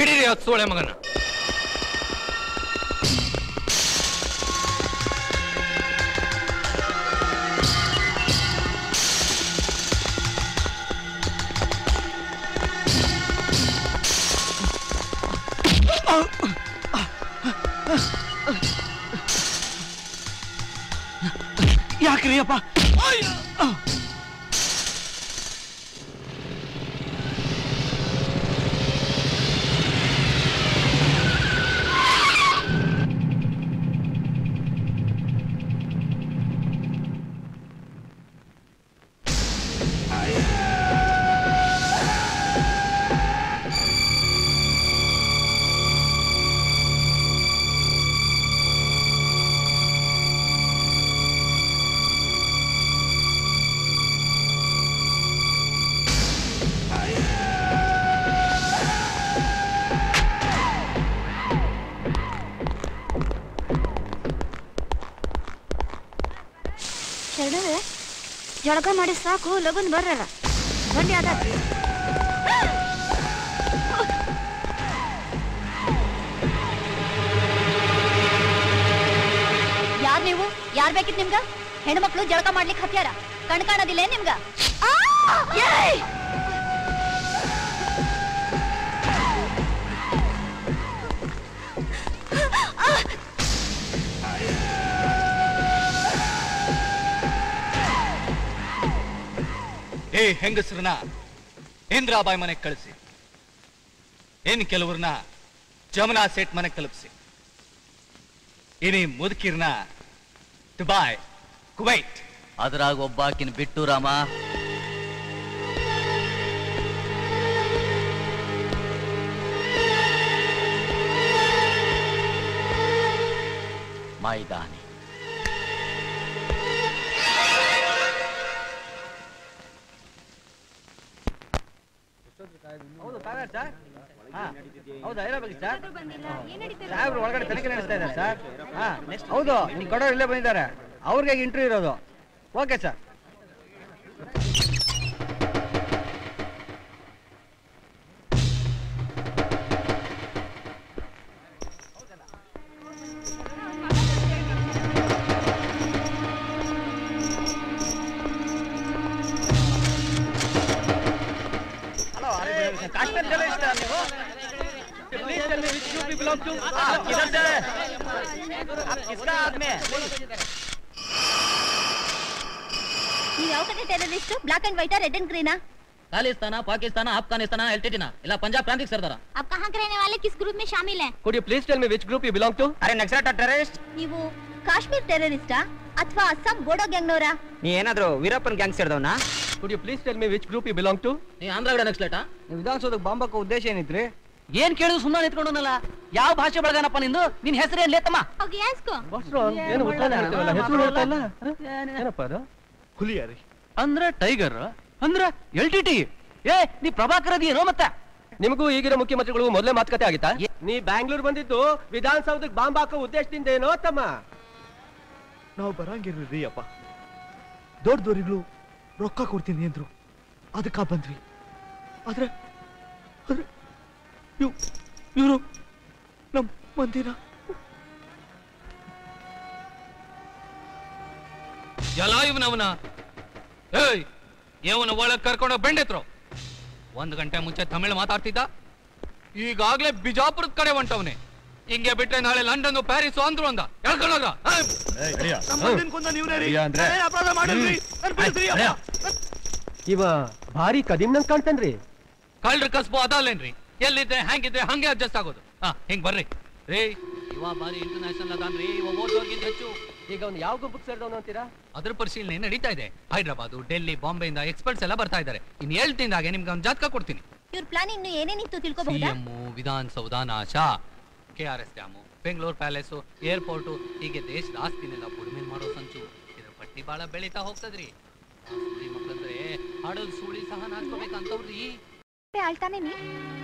ಹಿಡೀರಿ ಹತ್ತು ಸೋಳೆ ಮಗನ ಯಾಕ್ರಿ ಅಪ್ಪ ಶರಣವೇ ಜಳಕ ಮಾಡಿ ಸಾಕು ಲಗುನ್ ಬರ್ರಲ್ಲ ಬನ್ನಿ ಅದಾತ್ರಿ ಯಾರ್ ನೀವು ಯಾರ್ ಬೇಕಿತ್ ನಿಮ್ಗ ಹೆಣ್ಮಕ್ಳು ಜಳಕ ಮಾಡ್ಲಿಕ್ಕೆ ಹತ್ಯಾರ ಕಣ್ ಕಾಣೋದಿಲ್ಲ ನಿಮ್ಗ ಏಯ್! ಏ ಹೆಂಗಸ್ರನ್ನ ಇಂದ್ರಾಬಾಯಿ ಮನೆಗೆ ಕಳಿಸಿ ಇನ್ ಕೆಲವ್ರನ್ನ ಜಮುನಾ ಸೇಟ್ ಮನೆಗೆ ತಲುಪಿಸಿ ಇನಿ ಮುದುಕಿರ್ನ ದುಬಾಯ್ ಕುವೈಟ್ ಅದ್ರಾಗ ಒಬ್ಬಾಕಿನ ಬಿಟ್ಟು ರಾಮ ಮೈದಾನಿ ಹೌದು ತಾವೇ ಸರ್ ಹಾ. ಹೌದಾ ಇರಬೇಕು ಸರ್ ಸಾಹೇಬ್ರು ಒಳಗಡೆ ತನಿಖೆ ನಡೆಸ್ತಾ ಇದ್ದಾರೆ ಸರ್ ಹಾ ಹೌದು ನಿಮ್ ಕೊಡೋರು ಇಲ್ಲೇ ಬಂದಿದ್ದಾರೆ ಅವ್ರಿಗೆ ಇಂಟರ್ವ್ಯೂ ಇರೋದು okay sir hello Kashmir journalist ನೀವು Please tell me which group you belong to. Ah, किधर से है? आप किसका आदमी है? ನೀವ್ ಯಾವ ಕಡೆ ಟೆರರಿಸ್ಟ್ ಬ್ಲಾಕ್ ಅಂಡ್ ವೈಟಾ ರೆಡ್ ಅಂಡ್ ಗ್ರೀನಾ ಖಾಲಿಸ್ತಾನ ಪಾಕಿಸ್ತಾನ ಅಫ್ಘಾನಿಸ್ತಾನ ಎಲ್ಟಿಟಿನ ಇಲ್ಲ ಪಂಜಾಬ್ ಪ್ರಾಂತಿಗೆ ಸೇರ್ತಾರ अब कहाँ के रहने वाले किस ग्रुप में शामिल हैं Could you please tell me which group you belong to? ಅರೆ ನಕ್ಸಲೈಟ್ ಟೆರರಿಸ್ಟ್ ನೀವು ಕಾಶ್ಮೀರ್ ಟೆರರಿಸ್ಟಾ ಅಥವಾ ಅಸ್ಸಾಂ ಬೋಡೋ ಗ್ಯಾಂಗ್ನವರಾ ನೀ ಏನಾದ್ರು ವೀರಪ್ಪನ್ ಗ್ಯಾಂಗ್ ಸೇರಿದವನ Could you please tell me which group you belong to? ನೀ ಆಂಧ್ರಗಡೆ ನಕ್ಸ್ಲೇಟಾ ನೀವು ವಿಧಾನಸೌಧಕ್ಕೆ ಬಾಂಬ್ ಹಾಕೋ ಉದ್ದೇಶ ಏನಿತ್ರಿ ಏನ್ ಕೇಳಿದ್ರು ಸುಮ್ಮನೆ ನಿಂತ್ಕೊಂಡನಲ್ಲ ಯಾವ ಭಾಷೆ ಬಳಗನಪ್ಪ ನಿಂದು ನಿನ್ ಹೆಸರೇನ್ ಲೇತಮ್ಮ ಹೋಗಿ ಯಾಸ್ಕೋ ಏನು ಉತ್ತರ ಹೇಳ್ತೀವಲ್ಲ ಹೆಸರು ಹೇಳ್ತಾ ಇಲ್ಲ ಏನಪ್ಪ ಅದು ಹುಲಿಯಾರಿ ಅಂದ್ರೆ ಟೈಗರ್ ಅಂದ್ರೆ ಎಲ್ ಟಿ ಟಿ ಏ ನೀ ಪ್ರಭಾಕರ್ ಅದೇನೋ ಮತ್ತ ನಿಮಗೂ ಈಗಿನ ಮುಖ್ಯಮಂತ್ರಿಗಳು ಮೊದಲೇ ಮಾತುಕತೆ ಆಗಿತ್ತಾ ನೀ ಬ್ಯಾಂಗ್ಳೂರ್ ಬಂದಿದ್ದು ವಿಧಾನಸೌಧಕ್ಕೆ ಬಾಂಬ್ ಹಾಕೋ ಉದ್ದೇಶದಿಂದ ಏನೋ ತಮ್ಮ ನಾವು ಬರಂಗಿರ್ರಿ ಅಪ್ಪ ದೊಡ್ಡ ದೊರೆಗಳು ರೊಕ್ಕ ಕೊಡ್ತೀನಿ ಅಂದ್ರು ಅದಕ್ಕ ಬಂದ್ವಿ ಆದ್ರೆ ಆದ್ರೆ ಇವ್ ಇವರು ನಮ್ ಮಂದಿನ ಎಲ್ಲ ಇವನವನ ಏಯ್ ಇವನ ಒಳಗ್ ಕರ್ಕೊಂಡು ಬೆಂಡೆತ್ರು ಒಂದ್ ಗಂಟೆ ಮುಂಚೆ ತಮಿಳು ಮಾತಾಡ್ತಿದ್ದ ಈಗಾಗ್ಲೇ ಬಿಜಾಪುರದ ಕಡೆ ಹೊಂಟವನೆ ಹಿಂಗೆ ಬಿಟ್ರೆ ನಾಳೆ ಲಂಡನ್ ಪ್ಯಾರಿಸ್ ಅಂದ್ರು ಅಂದ ಹೇಳ್ಕೊಂಡೋಗ ನಮ್ಮ ಮಂದಿನ ಕೊಂದ ನೀವ್ನೇ ರೀ ಅಂದ್ರೆ? ನಾನೇನ್ ಅಪರಾಧ ಮಾಡಿದ್ರಿ ನನ್ ಬಿಡಿಸ್ರಿ ಅಪ್ಪ. ಇವ ಭಾರಿ ಕದಿಮ್ ನಂಗೆ ಕಾಣ್ತಾನ್ರಿ ಕಳ್ರ ಕಸ್ಬು ಅದಲ್ಲೇನ್ರಿ ಎಲ್ಲಿದ್ರೆ ಹೆಂಗಿದ್ರೆ ಹಂಗೆ ಅಡ್ಜಸ್ಟ್ ಆಗೋದು ಹಾ ಹಿಂಗ್ ಬರ್ರಿ ರೇ ಇವ ಬಾರಿ ಇಂಟರ್ನ್ಯಾಷನಲ್ ಅದಾನ್ರಿ ಇವ ಓದೋರ್ಗಿಂತ ಹೆಚ್ಚು ಈಗ ಅವ್ನು ಯಾವ ಗುಂಪಕ್ಕೆ ಸೇರಿದವನು ಅಂತೀರಾ ಅದ್ರ ಪರಿಶೀಲನೆ ನಡೀತಾ ಇದೆ ಹೈದರಾಬಾದ್ ಡೆಲ್ಲಿ ಬಾಂಬೆಯಿಂದ ಎಕ್ಸ್ಪರ್ಟ್ಸ್ ಎಲ್ಲ ಬರ್ತಾ ಇದ್ದಾರೆ ಇನ್ ಏಳು ದಿನದಾಗೆ ನಿಮ್ಗೆ ಒಂದು ಜಾತಕ ಕೊಡ್ತೀನಿ ಇವ್ರ ಪ್ಲಾನ್ ಇನ್ನು ಏನೇನಿತ್ತು ಸಿ ತಿಳ್ಕೊಬಹುದಾ ಎಂ ವಿಧಾನಸೌಧ ನಾಶ K R S dam Bengaluru palace airport ಹೀಗೆ ದೇಶದ ಆಸ್ತಿನೆಲ್ಲ ಬುಡ್ಮೇಲ್ ಮಾಡೋ ಸಂಚು ಇದ್ರ ಪಟ್ಟಿ ಬಾಳ ಬೆಳೀತಾ ಹೋಗ್ತದ್ರಿ ಆ ಸುಳಿ ಮಕ್ಕಳಂದ್ರೆ ಹಡಲ್ ಸುಳಿ ಸಹ ನಾಚ್ಕೋಬೇಕಂತವ್ರಿ ಆಳ್ತಾನೆ ನೀ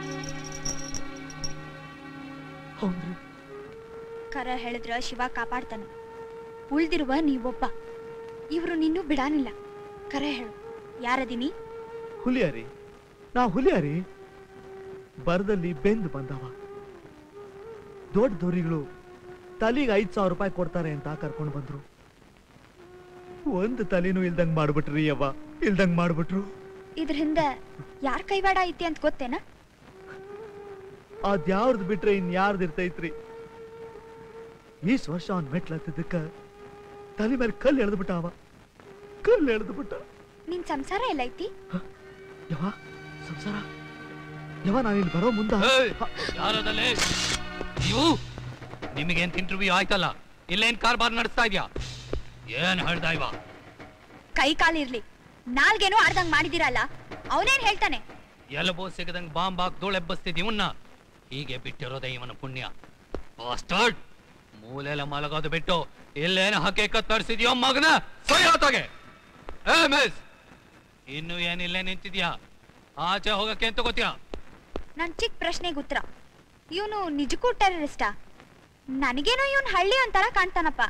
ಹೌದ್ರಿ ಕರ ಹೇಳಿದ್ರ ಶಿವ ಕಾಪಾಡ್ತಾನ ಉಳ್ದಿರುವ ನೀವೊಬ್ಬ ಇವ್ರು ನಿನ್ನೂ ಬಿಡಾನಿಲ್ಲ ಕರೆ ಹೇಳು ಯಾರದಿನಿ ಹುಲಿಯಾರಿ ನಾ ಹುಲಿಯಾರಿ ಬರದಲ್ಲಿ ಬೆಂದು ಬಂದವ ದೊಡ್ಡ ದೊರಿಗಳು ತಲೆಗೆ ಐದ್ ಸಾವಿರ ರೂಪಾಯಿ ಕೊಡ್ತಾರೆ ಅಂತ ಕರ್ಕೊಂಡು ಬಂದ್ರು ಒಂದು ತಲೆನೂ ಇಲ್ದಂಗ್ ಮಾಡ್ಬಿಟ್ರಿ ಅವ್ವ ಇಲ್ದಂಗ್ ಮಾಡ್ಬಿಟ್ರು ಇದ್ರ ಹಿಂದೆ ಯಾರ್ ಕೈವಾಡ ಐತಿ ಅಂತ ಗೊತ್ತೇನಾ ಅದ್ಯಾವ್ದು ಬಿಟ್ರೆ ಇನ್ ಯಾರ್ದು ಇರ್ತೈತ್ರಿ ಈಸ್ ವರ್ಷ ಅವ್ನ್ ಮೆಟ್ಲ ಹತ್ತಿದ್ದಕ್ಕ ತಲೆ ಮೇಲೆ ಕಲ್ಲು ಎಳೆದು ಬಿಟ್ಟ ಅವ ಕಲ್ಲು ಎಳೆದು ಬಿಟ್ಟ ನಿನ್ ಸಂಸಾರ ಎಲ್ಲ ಐತಿ ಯವ ಸಂಸಾರ ಯವ ನಾನಿಲ್ಲಿ ಬರೋ ಮುಂದ ಯಾರದಲ್ಲೇ ನೀವು ನಿಮಗೇನ್ ಇಂಟರ್ವ್ಯೂ ಆಯ್ತಲ್ಲ ಇಲ್ಲೇನ್ ಕಾರ್ಬಾರ್ ನಡೆಸ್ತಾ ಇದ್ಯಾ ಏನ್ ಹೇಳ್ದ ಇವ ಕೈ ಕಾಲಿರ್ಲಿ ನಾಲ್ಗೇನೋ ಆಡ್ದಂಗ್ ಮಾಡಿದಿರಲ್ಲ ಅವನೇನ್ ಹೇಳ್ತಾನೆ ಎಲ್ಲಬೋ ಸಿಗದಂಗ್ ಬಾಂಬ್ ಹಾಕ್ ಧೂಳೆಬ್ಬಸ್ತಿದ್ ಇವನ್ನ ಹೀಗೆ ಬಿಟ್ಟಿರೋದೇ ಇವನ ಪುಣ್ಯ ಬಾಸ್ಟರ್ಡ್ ಮೂಲೆಲ್ಲ ಮಲಗೋದು ಬಿಟ್ಟು ಇಲ್ಲೇನು ಹಕ್ಕೇಕ ತರಿಸಿದ್ಯೋ ಮಗನ ಸರಿ ಆತೋಗೆ ಏ ಮಿಸ್ ಇನ್ನು ಏನಿಲ್ಲೇ ನಿಂತಿದ್ಯಾ ಆಚೆ ಹೋಗಕ್ಕೆ ಅಂತ ಗೊತ್ತೀಯಾ ನನ್ ಚಿಕ್ಕ ಪ್ರಶ್ನೆಗೆ ಉತ್ತರ ಇವನು ನಿಜಕ್ಕೂ ಟೆರರಿಸ್ಟಾ ನನಗೇನೋ ಇವನ್ ಹಳ್ಳಿ ಅಂತಾರ ಕಾಣ್ತಾನಪ್ಪ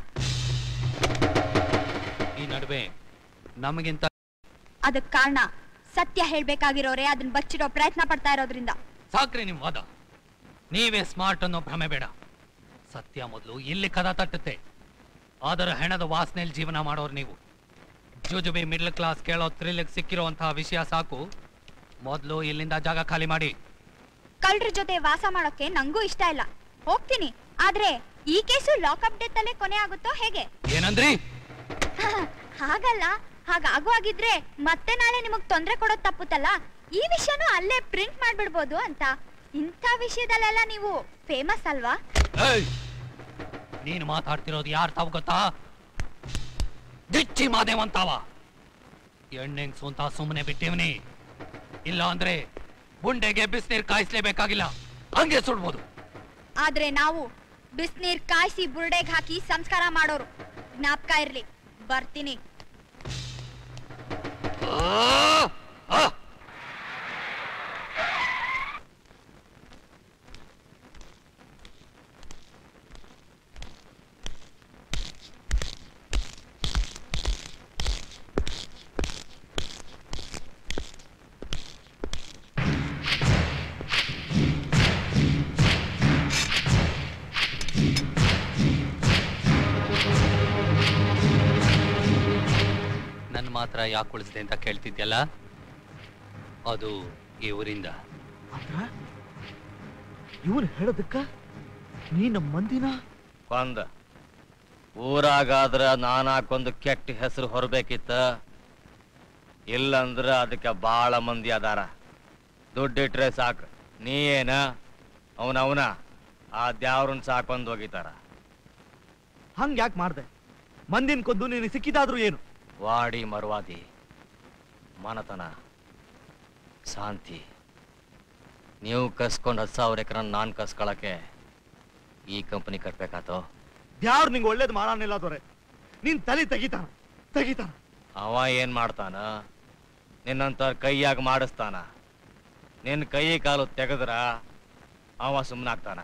ಈ ನಡುವೆ ನಮಗಿಂತ ಅದಕ್ ಕಾರಣ ಸತ್ಯ ಹೇಳ್ಬೇಕಾಗಿರೋರೆ ಅದನ್ನ ಬಚ್ಚಿಡೋ ಪ್ರಯತ್ನ ಪಡ್ತಾ ಇರೋದ್ರಿಂದ ಸಾಕ್ರಿ ನಿಮ್ ವಾದ ನೀವೇ ಸ್ಮಾರ್ಟ್ ಅನ್ನೋ ಭ್ರಮೆ ಬೇಡ ಸತ್ಯ ಮೊದಲು ಇಲ್ಲಿ ಕದ ತಟ್ಟುತ್ತೆ ಅದರ ಹೆಣದ ವಾಸನೆಯಲ್ಲಿ ಜೀವನ ಮಾಡೋರು ನೀವು ಜುಜುಬಿ ಮಿಡ್ಲ್ ಕ್ಲಾಸ್ ಕೇಳೋ ಥ್ರಿಲ್ಗೆ ಸಿಕ್ಕಿರುವಂತಹ ವಿಷಯ ಸಾಕು ಮೊದಲು ಇಲ್ಲಿಂದ ಜಾಗ ಖಾಲಿ ಮಾಡಿ ಕಳ್ರ ಜೊತೆ ವಾಸ ಮಾಡೋಕೆ ನಂಗೂ ಇಷ್ಟ ಇಲ್ಲ ಹೋಗ್ತೀನಿ ಆದ್ರೆ ಈ ಕೇಸು ಲಾಕಪ್ ಡೆತ್ ಅಲ್ಲೇ ಕೊನೆ ಆಗುತ್ತೋ ಹೇಗೆ ಏನಂದ್ರಿ ಹಾಗಲ್ಲ ಹಾಗಾಗುವಾಗಿದ್ರೆ ಮತ್ತೆ ನಾಳೆ ನಿಮಗ್ ತೊಂದ್ರೆ ಕೊಡೋದ್ ತಪ್ಪುತ್ತಲ್ಲ ಈ ವಿಷಯನೂ ಅಲ್ಲೇ ಪ್ರಿಂಟ್ ಮಾಡ್ಬಿಡ್ಬೋದು ಅಂತ ಇಂಥ ವಿಷಯದಲ್ಲೆಲ್ಲ ನೀವು ಫೇಮಸ್ ಅಲ್ವಾ ಏಯ್! ನೀನು ಮಾತಾಡ್ತಿರೋದು ಯಾರು ತಾವು ಗೊತ್ತಾ ದಿಚ್ಚಿ ಮಾದೇವಂತಾವ ಎಣ್ಣೆಂಗ್ ಸ್ವಂತ ಸುಮ್ಮನೆ ಬಿಟ್ಟಿವ್ನಿ ಇಲ್ಲ ಅಂದ್ರೆ ಬುಂಡೆಗೆ ಬಿಸಿನೀರ್ ಕಾಯಿಸ್ಲೇಬೇಕಾಗಿಲ್ಲ ಹಂಗೆ ಸುಡ್ಬೋದು ಆದ್ರೆ ನಾವು ಬಿಸ್ನೀರ್ ಕಾಯಿಸಿ ಬುರುಡೆಗ್ ಹಾಕಿ ಸಂಸ್ಕಾರ ಮಾಡೋರು ಜ್ಞಾಪಕ ಇರ್ಲಿ ಬರ್ತೀನಿ ನನ್ನ ಮಾತ್ರ ಯಾಕೆ ಉಳಿಸಿದೆ ಅಂತ ಕೇಳ್ತಿದ್ಯಲ್ಲ ಅದು ಈ ಊರಿಂದ ಇವನು ಹೇಳೋದಕ್ಕ ನೀ ನಮ್ಮ ಮಂದಿನ ಕೊಂದ ಊರಾಗಾದ್ರ ನಾನಾಕೊಂದು ಕೆಟ್ಟ ಹೆಸರು ಹೊರಬೇಕಿತ್ತ ಇಲ್ಲಂದ್ರ ಅದಕ್ಕೆ ಬಾಳ ಮಂದಿ ಅದಾರ ದುಡ್ಡಿಟ್ರೆ ಸಾಕು ನೀ ಏನ ಅವನವನ ಆ ದ್ಯಾವ್ರನ್ ಸಾಕೊಂಡ್ ಹೋಗಿತಾರ ಹಂಗ್ ಯಾಕೆ ಮಾಡ್ದೆ ಮಂದಿನ ಕೊಂದು ನೀನು ಸಿಕ್ಕಿದಾದ್ರೂ ಏನು ವಾಡಿ ಮರ್ವಾದಿ ಮನತನ ಶಾಂತಿ ನೀವು ಕಸ್ಕೊಂಡು ಹತ್ತು ಸಾವಿರ ಎಕರೆ ನಾನು ಕಸ್ಕೊಳಕ್ಕೆ ಈ ಕಂಪನಿ ಕಟ್ಬೇಕಾತೋ ಯಾರು ನಿಂಗೆ ಒಳ್ಳೇದು ಮಾಡಾನಿಲ್ಲ ದೊರೆ ನೀನ್ ತಲೆ ತೆಗಿತಾನ ತೆಗಿತಾನ ಅವ ಏನ್ ಮಾಡ್ತಾನ ನಿನ್ನಂತ ಕೈಯಾಗ ಮಾಡಿಸ್ತಾನ ನಿನ್ನ ಕೈ ಕಾಲು ತೆಗೆದ್ರ ಅವ ಸುಮ್ಮನಾಗ್ತಾನ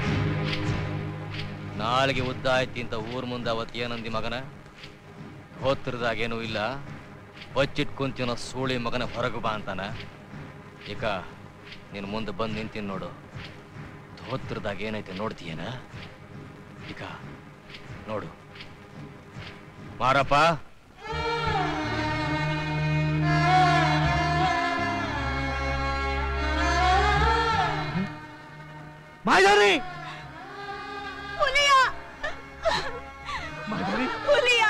ನಾಳೆಗೆ ಉದ್ದ ಆಯ್ತಿ ಅಂತ ಊರ್ ಮುಂದೆ ಅವತ್ತು ಏನಂದಿ ಮಗನ ಹೋತ್ರದಾಗೇನೂ ಇಲ್ಲ ಬಚ್ಚಿಟ್ ಕುಂತಿನೋ ಸೂಳಿ ಮಗನ ಹೊರಗೆ ಬಾ ಅಂತಾನ ಈಗ ನೀನು ಮುಂದೆ ಬಂದು ನಿಂತೀನಿ ನೋಡು ಧೋತ್ರದಾಗ ಏನೈತೆ ನೋಡ್ತೀಯೇನ ಈಗ ನೋಡು ಮಾರಪ್ಪ ಮಾಯಾರಿ ಹುಲಿಯ ಮಾಯಾರಿ ಹುಲಿಯ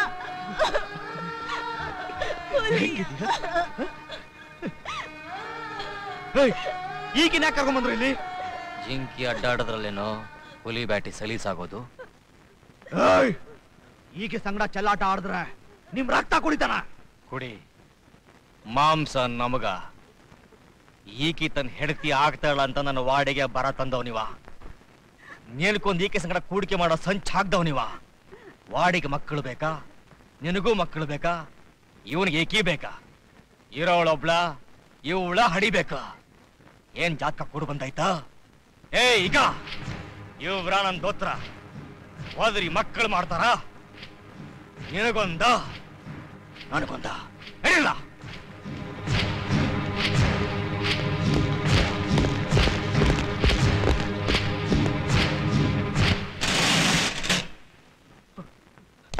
ಈಗಿನ ಕರ್ಕೊಂಬಂದ್ರು ಇಲ್ಲಿ ಜಿಂಕಿ ಅಡ್ಡಾಡೋದ್ರಲ್ಲೇನೋ ಹುಲಿ ಬ್ಯಾಟಿ ಸಲೀಸಾಗೋದು ಏಯ್! ಈಗ ಸಂಗಡ ಚೆಲ್ಲಾಟ ಆಡಿದ್ರೆ ನಿಮ್ ರಕ್ತ ಕುಡಿತಾನ ಕುಡಿ ಮಾಂಸ ನಮಗ ಈಕಿ ತನ್ನ ಹೆಂಡತಿ ಆಗ್ತಾಳ ಅಂತ ನನ್ನ ವಾಡಿಗೆ ಬರ ತಂದವನಿವ ನೇಲ್ಕೊಂದ್ ಈಕೆ ಸಂಗಡ ಕೂಡಿಕೆ ಮಾಡೋ ಸಂಚ್ ಹಾಕ್ದವನಿವ ವಾಡಿಗೆ ಮಕ್ಕಳು ಬೇಕಾ ನಿನಗೂ ಮಕ್ಕಳು ಬೇಕಾ ಇವನಿಗೆ ಏಕಿ ಬೇಕಾ ಇರೋಳೊಬ್ಳ ಇವಳ ಹಡಿಬೇಕಾ ಏನ್ ಜಾತಕ ಕೂಡು ಬಂದಾಯ್ತಾ ಏ ಈಗ ಇವ್ರ ನನ್ ದೋತ್ರ ಹೋದ್ರಿ ಮಕ್ಕಳು ಮಾಡ್ತಾರ ನಿನಗೊಂದ ನನಗೊಂದ ಹೇಳಿಲ್ಲ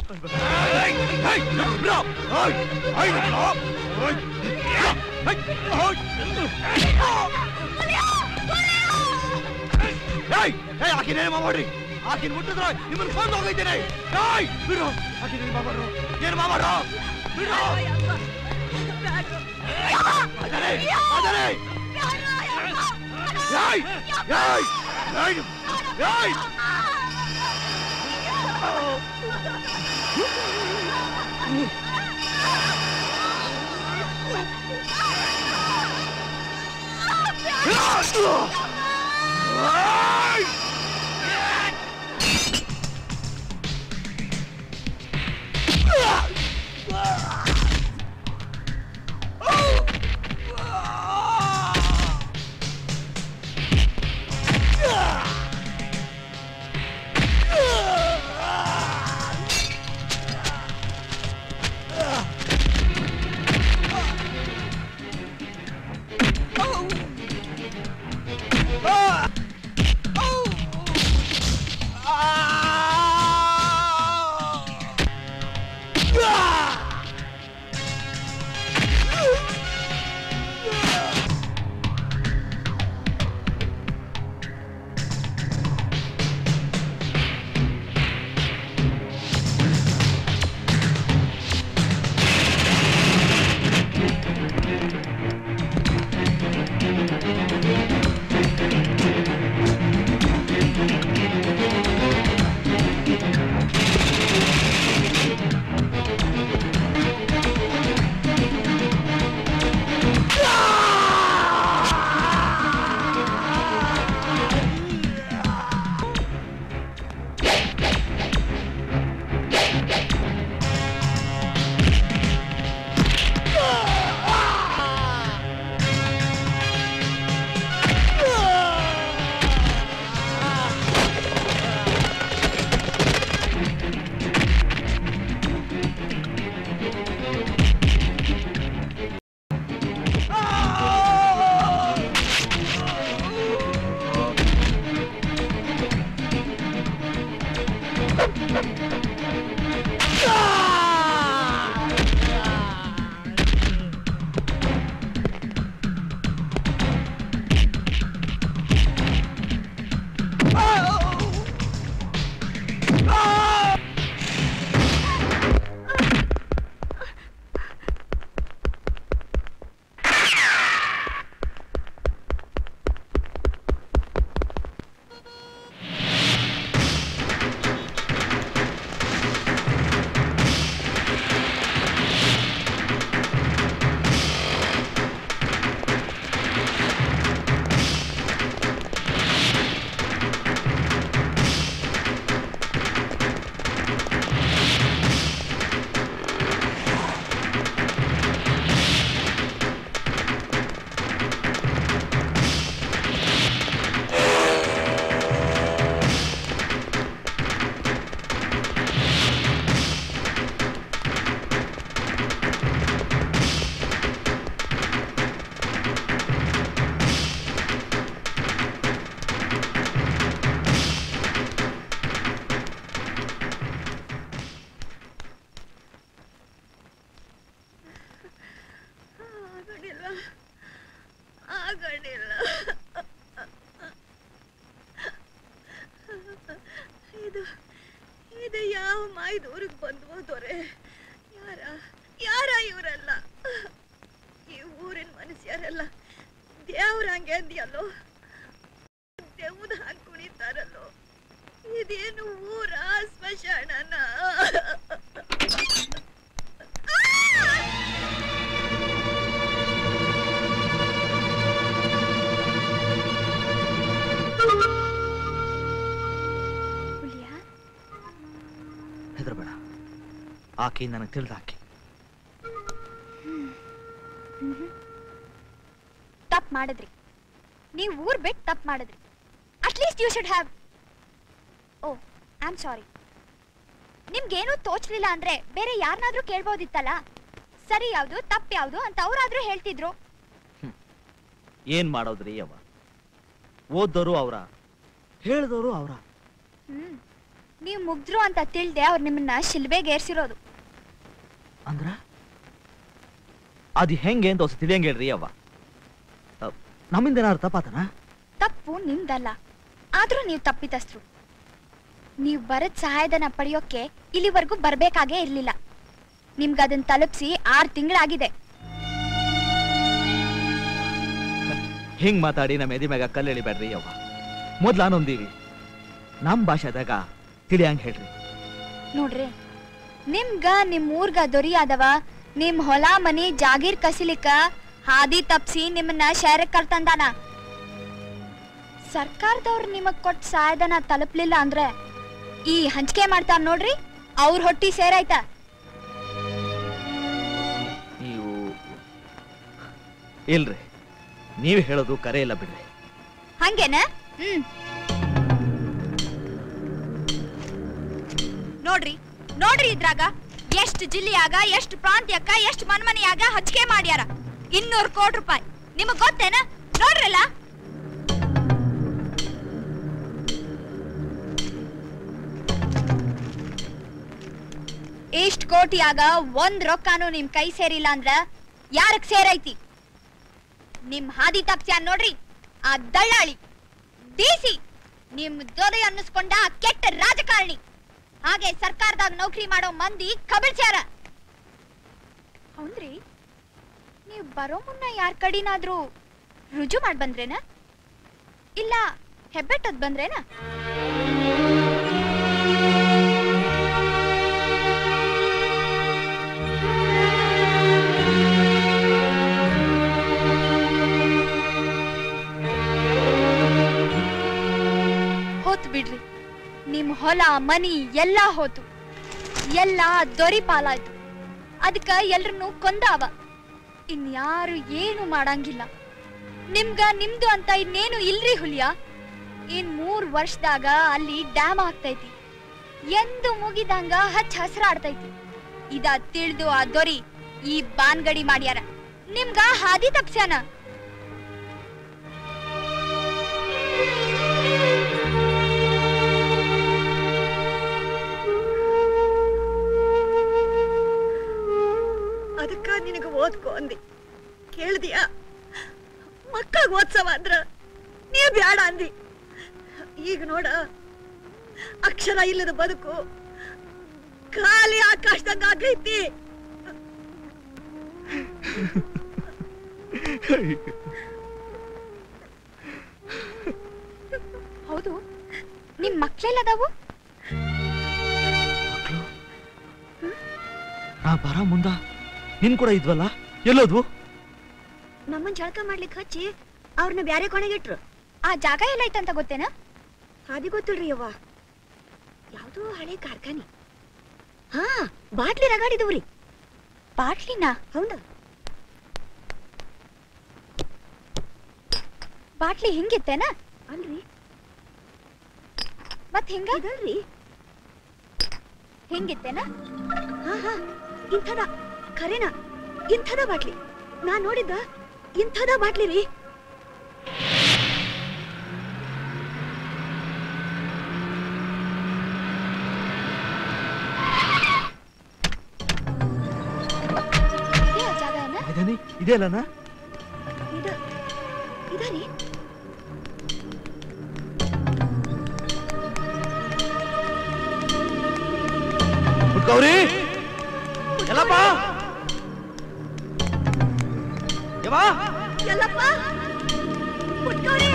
ಆಕಿನೇನು ಮಾಡ್ರಿ ಆಕಿನ ಮುಟ್ಟಿದ್ರೆ ನಿಮ್ಮನ್ನ ಕೊಂದು ಹೋಗೈತೇನೆ ಏಯ್ ಬಿಡು ಆಕಿನ ಏನು ಮಾಡ್ರು ಏನು ಮಾಡ್ರು ಬಿಡು ಅದರೇ ಅದರೇ ಏಯ್ ಏಯ್ ಏಯ್ ಏಯ್ ಆಗಣಿಲ್ಲ ಆಗಣಿಲ್ಲ ಇದು ಇದು ಯಾವ ಮಾಯ್ದೂರಿಗೆ ಬಂದ್ವೋ ದೊರೆ ಯಾರ ಯಾರ ಇವರೆಲ್ಲ ಈ ಊರಿನ ಮನುಷ್ಯರೆಲ್ಲ ದೇವ್ರ ಹಂಗೆ ಅಂದ್ಯಲ್ಲೋ ದೇವ್ದ ಹಂಗೆ ಕುಣಿತಾರಲ್ಲೋ ಇದೇನು ಊರ ಸ್ಮಶಾನನ ಹುಲಿಯ ಹೆದರ್ಬೇಡ ಆಕಿ ನನಗೆ ತಿಳಿದ ಆಕಿ ತಪ್ಪು ಮಾಡಿದ್ರಿ ನೀವು ಊರ್ ಬಿಟ್ಟು ತಪ್ಪು ಮಾಡಿದ್ರಿ at least you should have oh I am sorry ನಿಮ್ಗೇನೂ ತೋಚ್ಲಿಲ್ಲ ಅಂದ್ರೆ ಬೇರೆ ಯಾರನ್ನಾದ್ರೂ ಕೇಳ್ಬೋದಿತ್ತಲ್ಲ ಸರಿ ಯಾವುದು ತಪ್ಪು ಯಾವುದು ಅಂತ ಅವರಾದ್ರೂ ಹೇಳ್ತಿದ್ರು ಏನ್ ಮಾಡೋದ್ರಿ ಅವ ಓದ್ದೋರು ಅವ್ರ ಹೇಳ್ದೋರು ಅವ್ರ ಹ್ಮ್ ನೀವು ಮುಗ್ದ್ರು ಅಂತ ತಿಳಿದೆ ಅವ್ರು ನಿಮ್ಮನ್ನ ಶಿಲ್ಬೆಗೆ ಏರ್ಸಿರೋದು ಅಂದ್ರ ಅದು ಹೆಂಗೆ ಅಂತ ಹೊಸ ತಿಳಿಯಂಗೆ ಹೇಳ್ರಿ ಅವ್ವ ಅ, ನಮ್ಮಿಂದ ಏನಾದ್ರು ತಪ್ಪಾತನ ತಪ್ಪು ನಿಮ್ದಲ್ಲ ಆದ್ರೂ ನೀವು ತಪ್ಪಿತಸ್ಥರು ನೀವು ಬರದ್ ಸಹಾಯಧನ ಪಡೆಯೋಕೆ ಇಲ್ಲಿವರೆಗೂ ಬರ್ಬೇಕಾಗೇ ಇರ್ಲಿಲ್ಲ ನಿಮ್ಗೆ ಅದನ್ನ ತಲುಪಿಸಿ ಆರು ತಿಂಗಳಾಗಿದೆ ಹಿಂಗ್ ಮಾತಾಡಿ ನಮ್ಮ ಎದಿ ಮ್ಯಾಗ ಕಲ್ಲು ಎಳಿಬೇಡ್ರಿ ಅವ್ವ ಮೊದ್ಲು ನಾನೊಂದೀವಿ ನಮ್ಮ ಭಾಷೆದಾಗ ತಿಳಿಯಂಗ್ ಹೇಳ್ರಿ ನೋಡ್ರಿ ನಿಮ್ಗ ನಿಮ್ ಊರ್ಗ ದೊರಿಯಾದವ ನಿಮ್ ಹೊಲ ಮನಿ ಜಾಗೀರ್ ಕಸಿಲಿಕ್ಕ ಹಾದಿ ತಪ್ಸಿ ನಿಮ್ಮನ್ನ ಶಹರಕ್ ಕರ್ತಂದಾನ ಸರ್ಕಾರದವ್ರು ನಿಮಗ್ ಕೊಟ್ಟ ಸಹಾಯಧನ ತಲುಪ್ಲಿಲ್ಲ ಅಂದ್ರೆ ಈ ಹಂಚಿಕೆ ಮಾಡ್ತಾರ ನೋಡ್ರಿ ಅವ್ರ ಹೊಟ್ಟಿ ಸೇರಾಯ್ತ ನೀವು ಇಲ್ರಿ ನೀವು ಹೇಳೋದು ಕರೆ ಇಲ್ಲ ಬಿಡ್ರಿ ಹಂಗೇನ ಹ್ಮ್ ನೋಡ್ರಿ ನೋಡ್ರಿ ಇದ್ರಾಗ ಎಷ್ಟ್ ಜಿಲ್ಲೆಯಾಗ ಎಷ್ಟ್ ಪ್ರಾಂತ್ಯಕ್ಕ ಎಷ್ಟ್ ಮನ್ಮನಿಯಾಗ ಹಂಚಿಕೆ ಮಾಡ್ಯಾರ ಇನ್ನೂರ್ ಕೋಟಿ ರೂಪಾಯಿ ನಿಮಗ್ ಗೊತ್ತೇನ ನೋಡ್ರಲ್ಲ ಇಷ್ಟ್ ಕೋಟಿಯಾಗ ಒಂದ್ ರೊಕ್ಕನೂ ನಿಮ್ ಕೈ ಸೇರಿಲ್ಲ ಅಂದ್ರ ಯಾರಕ್ ಸೇರೈತಿ ನಿಮ್ ಹಾದಿ ತಪ್ಸ್ಯಾನ್ ನೋಡ್ರಿ ಆ ದಳ್ಳಾಳಿ ಡಿಸಿ ನಿಮ್ ದೊರೆ ಅನ್ನಿಸ್ಕೊಂಡ ಆ ಕೆಟ್ಟ ರಾಜಕಾರಣಿ ಹಾಗೆ ಸರ್ಕಾರದಾಗ ನೌಕರಿ ಮಾಡೋ ಮಂದಿ ಕಬಳ್ಸ್ಯಾರ ಹೌದ್ರಿ ನೀವ್ ಬರೋ ಮುನ್ನ ಯಾರ್ ಕಡಿನಾದ್ರೂ ರುಜು ಮಾಡ್ ಬಂದ್ರೇನ ಇಲ್ಲ ಹೆಬ್ಬೆಟ್ಟದ್ ಬಂದ್ರೇನ ಹೋತ್ ಬಿಡ್ರಿ ನಿಮ್ ಹೊಲ ಮನಿ ಎಲ್ಲ ಹೋತು ಎಲ್ಲ ದೊರಿ ಪಾಲಾಯ್ತು ಅದಕ್ಕ ಎಲ್ರನ್ನೂ ಕೊಂದಾವ ಇನ್ಯಾರು ಏನು ಮಾಡಂಗಿಲ್ಲ ನಿಮ್ಗ ನಿಮ್ದು ಅಂತ ಇನ್ನೇನು ಇಲ್ರಿ ಹುಲಿಯ ಇನ್ ಮೂರ್ ವರ್ಷದಾಗ ಅಲ್ಲಿ ಡ್ಯಾಮ್ ಆಗ್ತೈತಿ ಎಂದು ಮುಗಿದಂಗ ಹಚ್ಚ ಹಸ್ರಾಡ್ತೈತಿ ಇದ ತಿಳಿದು ಆ ದೊರಿ ಈ ಬಾನ್ಗಡಿ ಮಾಡ್ಯಾರ ನಿಮ್ಗ ಹಾದಿ ತಪ್ಸ್ಯಾನ ಅದಕ್ಕ ನಿನಗ ಓದ್ಕೊ ಅಂದಿ ಕೇಳ್ದಿಯಾ ಮಕ್ಕಳಿಗೆ ಓದ್ಸವ ಅಂದ್ರ ನೀ ಬ್ಯಾಡ ಅಂದಿ ಈಗ ನೋಡ ಅಕ್ಷರ ಇಲ್ಲದ ಬದುಕು ಖಾಲಿ ಆಕಾಶದಂಗ ಆಗೈತಿ ಹೌದು ನಿಮ್ ಮಕ್ಳೆಲ್ಲದಾವು ನಾ ಬರ ಮುಂದ ನಿನ್ ಕೂಡ ಇದ್ವಲ್ಲ ಎಲ್ಲೋದ್ವು ನಮ್ಮನ್ ಜಳಕ ಮಾಡ್ಲಿಕ್ಕೆ ಹಚ್ಚಿ ಅವ್ರನ್ನ ಬ್ಯಾರೆ ಕೊನೆಗಿಟ್ರು ಆ ಜಾಗ ಎಲ್ಲೈತಂತ ಗೊತ್ತೇನ ಹಾದಿ ಗೊತ್ತಿಲ್ರಿ ಅವ್ವ ಯಾವ್ದೋ ಹಳೆ ಕಾರ್ಖಾನೆ ಹಾ ಬಾಟ್ಲಿ ರಗಾಡಿದವ್ರಿ ಬಾಟ್ಲಿನ ಹೌದ ಬಾಟ್ಲಿ ಹಿಂಗಿತ್ತೇನ ಅಲ್ರಿ ಮತ್ ಹಿಂಗ ಇದಲ್ರಿ ಹಿಂಗಿತ್ತೇನ ಹಾ ಹಾ ಇಂಥದ ಖರೇನಾ ಇಂಥದ ಬಾಟ್ಲಿ ನಾ ನೋಡಿದ್ದ ಇಂಥದ ಬಾಟ್ಲಿ ರೀ ಇದೇ ಆ ಜಾಗ ಏನ ಇದೇನಿ ಇದೆಯಲ್ಲನ ಇದ ಇದ ರೀ ಗೌರಿ ಎಲ್ಲಪ್ಪ ಯವ್ವ ಎಲ್ಲಪ್ಪ ಪುಟ್ಕವ್ರಿ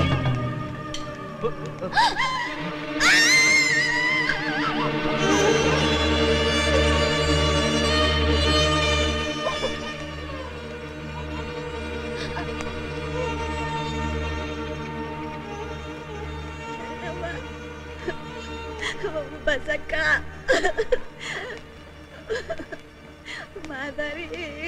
ಬಸಕ್ಕ ಮಾದರಿ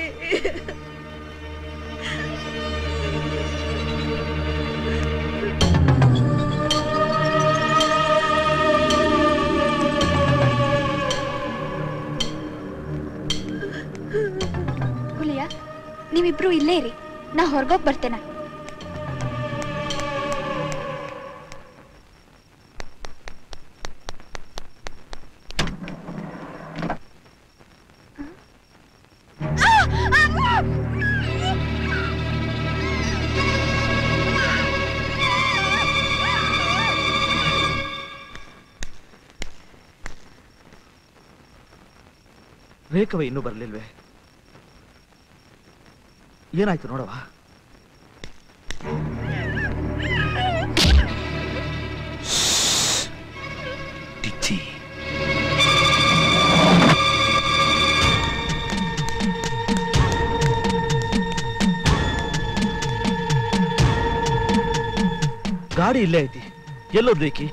ಹುಲಿಯ ನೀವಿಬ್ರು ಇಲ್ಲೇ ಇರಿ ನಾ ಹೊರಗೋಗ್ ಬರ್ತೇನೆ ರೇಖವ ಇನ್ನೂ ಬರ್ಲಿಲ್ವೇ ಏನಾಯ್ತು ನೋಡವ ಟಿಚ್ಚಿ ಗಾಡಿ ಇಲ್ಲೇ ಐತಿ ಎಲ್ಲೋದ್ಲು ಈಕಿ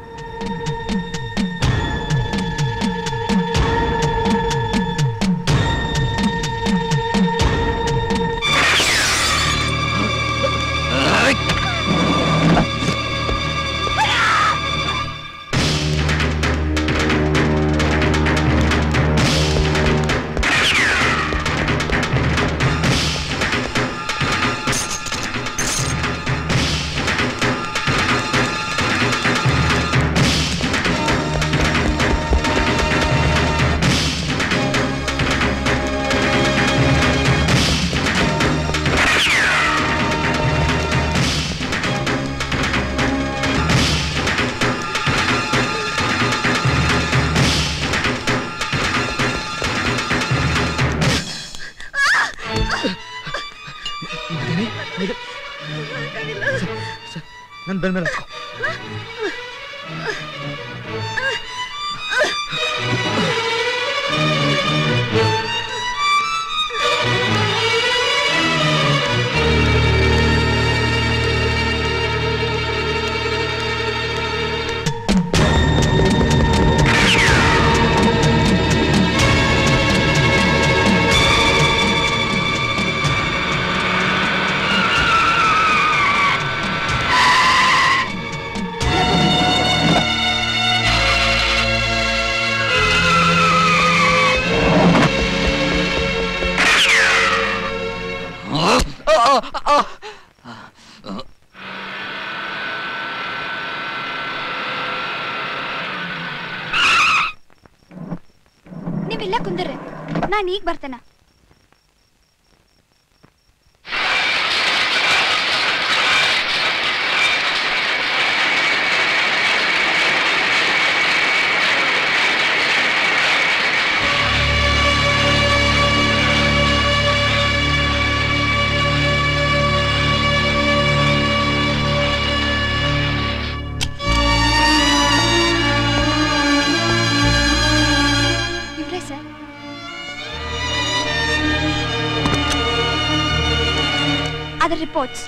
ನನ್ ಬೆಲ್ ಮೇಲೆ ಹತ್ಕೊ. ನೀವಿಲ್ಲ ಕುಂದ್ರಿ ನಾನು ಈಗ ಬರ್ತೇನ ಇವ್ರೇ ಸರ್ ಅದರ ರಿಪೋರ್ಟ್ಸ್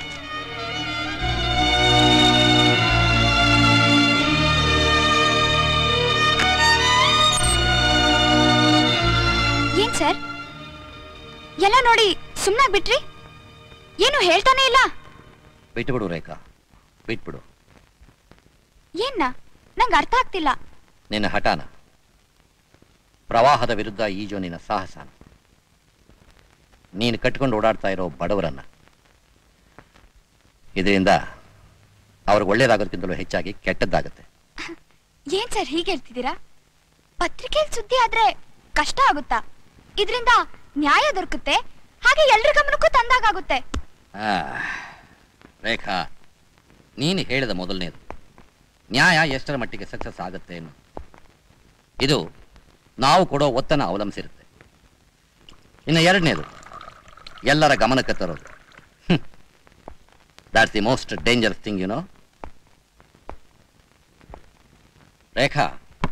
ಏನ್ ಸರ್ ಎಲ್ಲ ನೋಡಿ ಸುಮ್ಮನಾಗ್ ಬಿಟ್ರಿ ಏನು ಹೇಳ್ತಾನೆ ಇಲ್ಲ ಬಿಟ್ಬಿಡು ರೇಖಾ ಬಿಟ್ಬಿಡು ಏನ್ನ ನಂಗೆ ಅರ್ಥ ಆಗ್ತಿಲ್ಲ ನಿನ್ನ ಹಠಾನ ಪ್ರವಾಹದ ವಿರುದ್ಧ ಈಜೋ ನಿನ್ನ ಸಾಹಸನ ನೀನು ಕಟ್ಕೊಂಡು ಓಡಾಡ್ತಾ ಇರೋ ಬಡವರನ್ನ ಇದರಿಂದ ಅವ್ರಿಗೆ ಒಳ್ಳೇದಾಗೋದಕ್ಕಿಂತಲೂ ಹೆಚ್ಚಾಗಿ ಕೆಟ್ಟದ್ದಾಗತ್ತೆ ಏನ್ ಸರ್ ಹೀಗೆ ಹೇಳ್ತಿದ್ದೀರಾ ಪತ್ರಿಕೆಯಲ್ಲಿ ಸುದ್ದಿ ಆದ್ರೆ ಕಷ್ಟ ಆಗುತ್ತಾ ಇದರಿಂದ ನ್ಯಾಯ ದೊರಕುತ್ತೆ ಹಾಗೆ ಎಲ್ರ ಗಮನಕ್ಕೂ ತಂದಾಗುತ್ತೆ ಆ, ರೇಖಾ ನೀನು ಹೇಳಿದ ಮೊದಲನೇದು ನ್ಯಾಯ ಎಷ್ಟರ ಮಟ್ಟಿಗೆ ಸಕ್ಸಸ್ ಆಗುತ್ತೆ ಅನ್ನೋ ಇದು ನಾವು ಕೊಡೋ ಒತ್ತನ್ನು ಅವಲಂಬಿಸಿರುತ್ತೆ ಇನ್ನು ಎರಡನೇದು ಎಲ್ಲರ ಗಮನಕ್ಕೆ ತರೋದು that's the most dangerous thing you know Rekha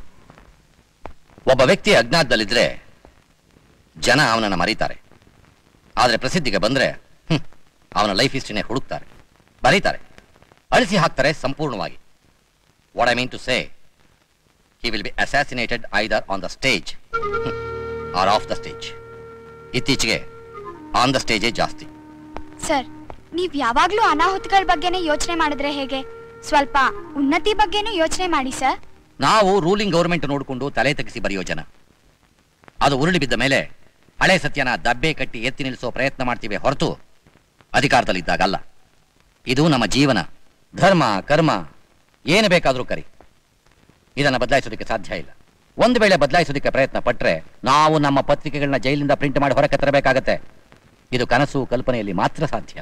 ಒಬ್ಬ ವ್ಯಕ್ತಿ ಅಜ್ಞಾತದಲ್ಲಿದ್ರೆ ಜನ ಅವನನ್ನು ಮರೀತಾರೆ ಆದರೆ ಪ್ರಸಿದ್ಧಿಗೆ ಬಂದ್ರೆ ಹ್ಮ್, ಅವನ ಲೈಫ್ ಹಿಸ್ಟ್ರಿನೇ ಹುಡುಕ್ತಾರೆ ಬರೀತಾರೆ ಅಳಿಸಿ ಹಾಕ್ತಾರೆ ಸಂಪೂರ್ಣವಾಗಿ what I mean to say he will be assassinated either on the stage or off the stage ಇತ್ತೀಚೆಗೆ ಆನ್ ದ ಸ್ಟೇಜೇ ಜಾಸ್ತಿ ಸರ್ ನೀವ್ ಯಾವಾಗ್ಲೂ ಅನಾಹುತಗಳ ಬಗ್ಗೆನೇ ಯೋಚನೆ ಮಾಡಿದ್ರೆ ಹೇಗೆ ಸ್ವಲ್ಪ ಉನ್ನತಿ ಬಗ್ಗೆನೂ ಯೋಚನೆ ಮಾಡಿ ಸರ್ ನಾವು ರೂಲಿಂಗ್ ಗೌರ್ಮೆಂಟ್ ನೋಡಿಕೊಂಡು ತಲೆ ತೆಗೆಸಿ ಬರೆಯೋ ಜನ ಅದು ಉರುಳಿ ಬಿದ್ದ ಮೇಲೆ ಹಳೆ ಸತ್ಯನ ದಬ್ಬೆ ಕಟ್ಟಿ ಎತ್ತಿ ನಿಲ್ಲಿಸೋ ಪ್ರಯತ್ನ ಮಾಡ್ತೀವಿ ಹೊರತು ಅಧಿಕಾರದಲ್ಲಿದ್ದಾಗಲ್ಲ ಇದು ನಮ್ಮ ಜೀವನ ಧರ್ಮ ಕರ್ಮ ಏನು ಬೇಕಾದರೂ ಕರಿ ಇದನ್ನು ಬದಲಾಯಿಸೋದಕ್ಕೆ ಸಾಧ್ಯ ಇಲ್ಲ ಒಂದು ವೇಳೆ ಬದಲಾಯಿಸೋದಕ್ಕೆ ಪ್ರಯತ್ನ ಪಟ್ರೆ ನಾವು ನಮ್ಮ ಪತ್ರಿಕೆಗಳನ್ನ ಜೈಲಿಂದ ಪ್ರಿಂಟ್ ಮಾಡಿ ಹೊರಕ್ಕೆ ತರಬೇಕಾಗತ್ತೆ ಇದು ಕನಸು ಕಲ್ಪನೆಯಲ್ಲಿ ಮಾತ್ರ ಸಾಧ್ಯ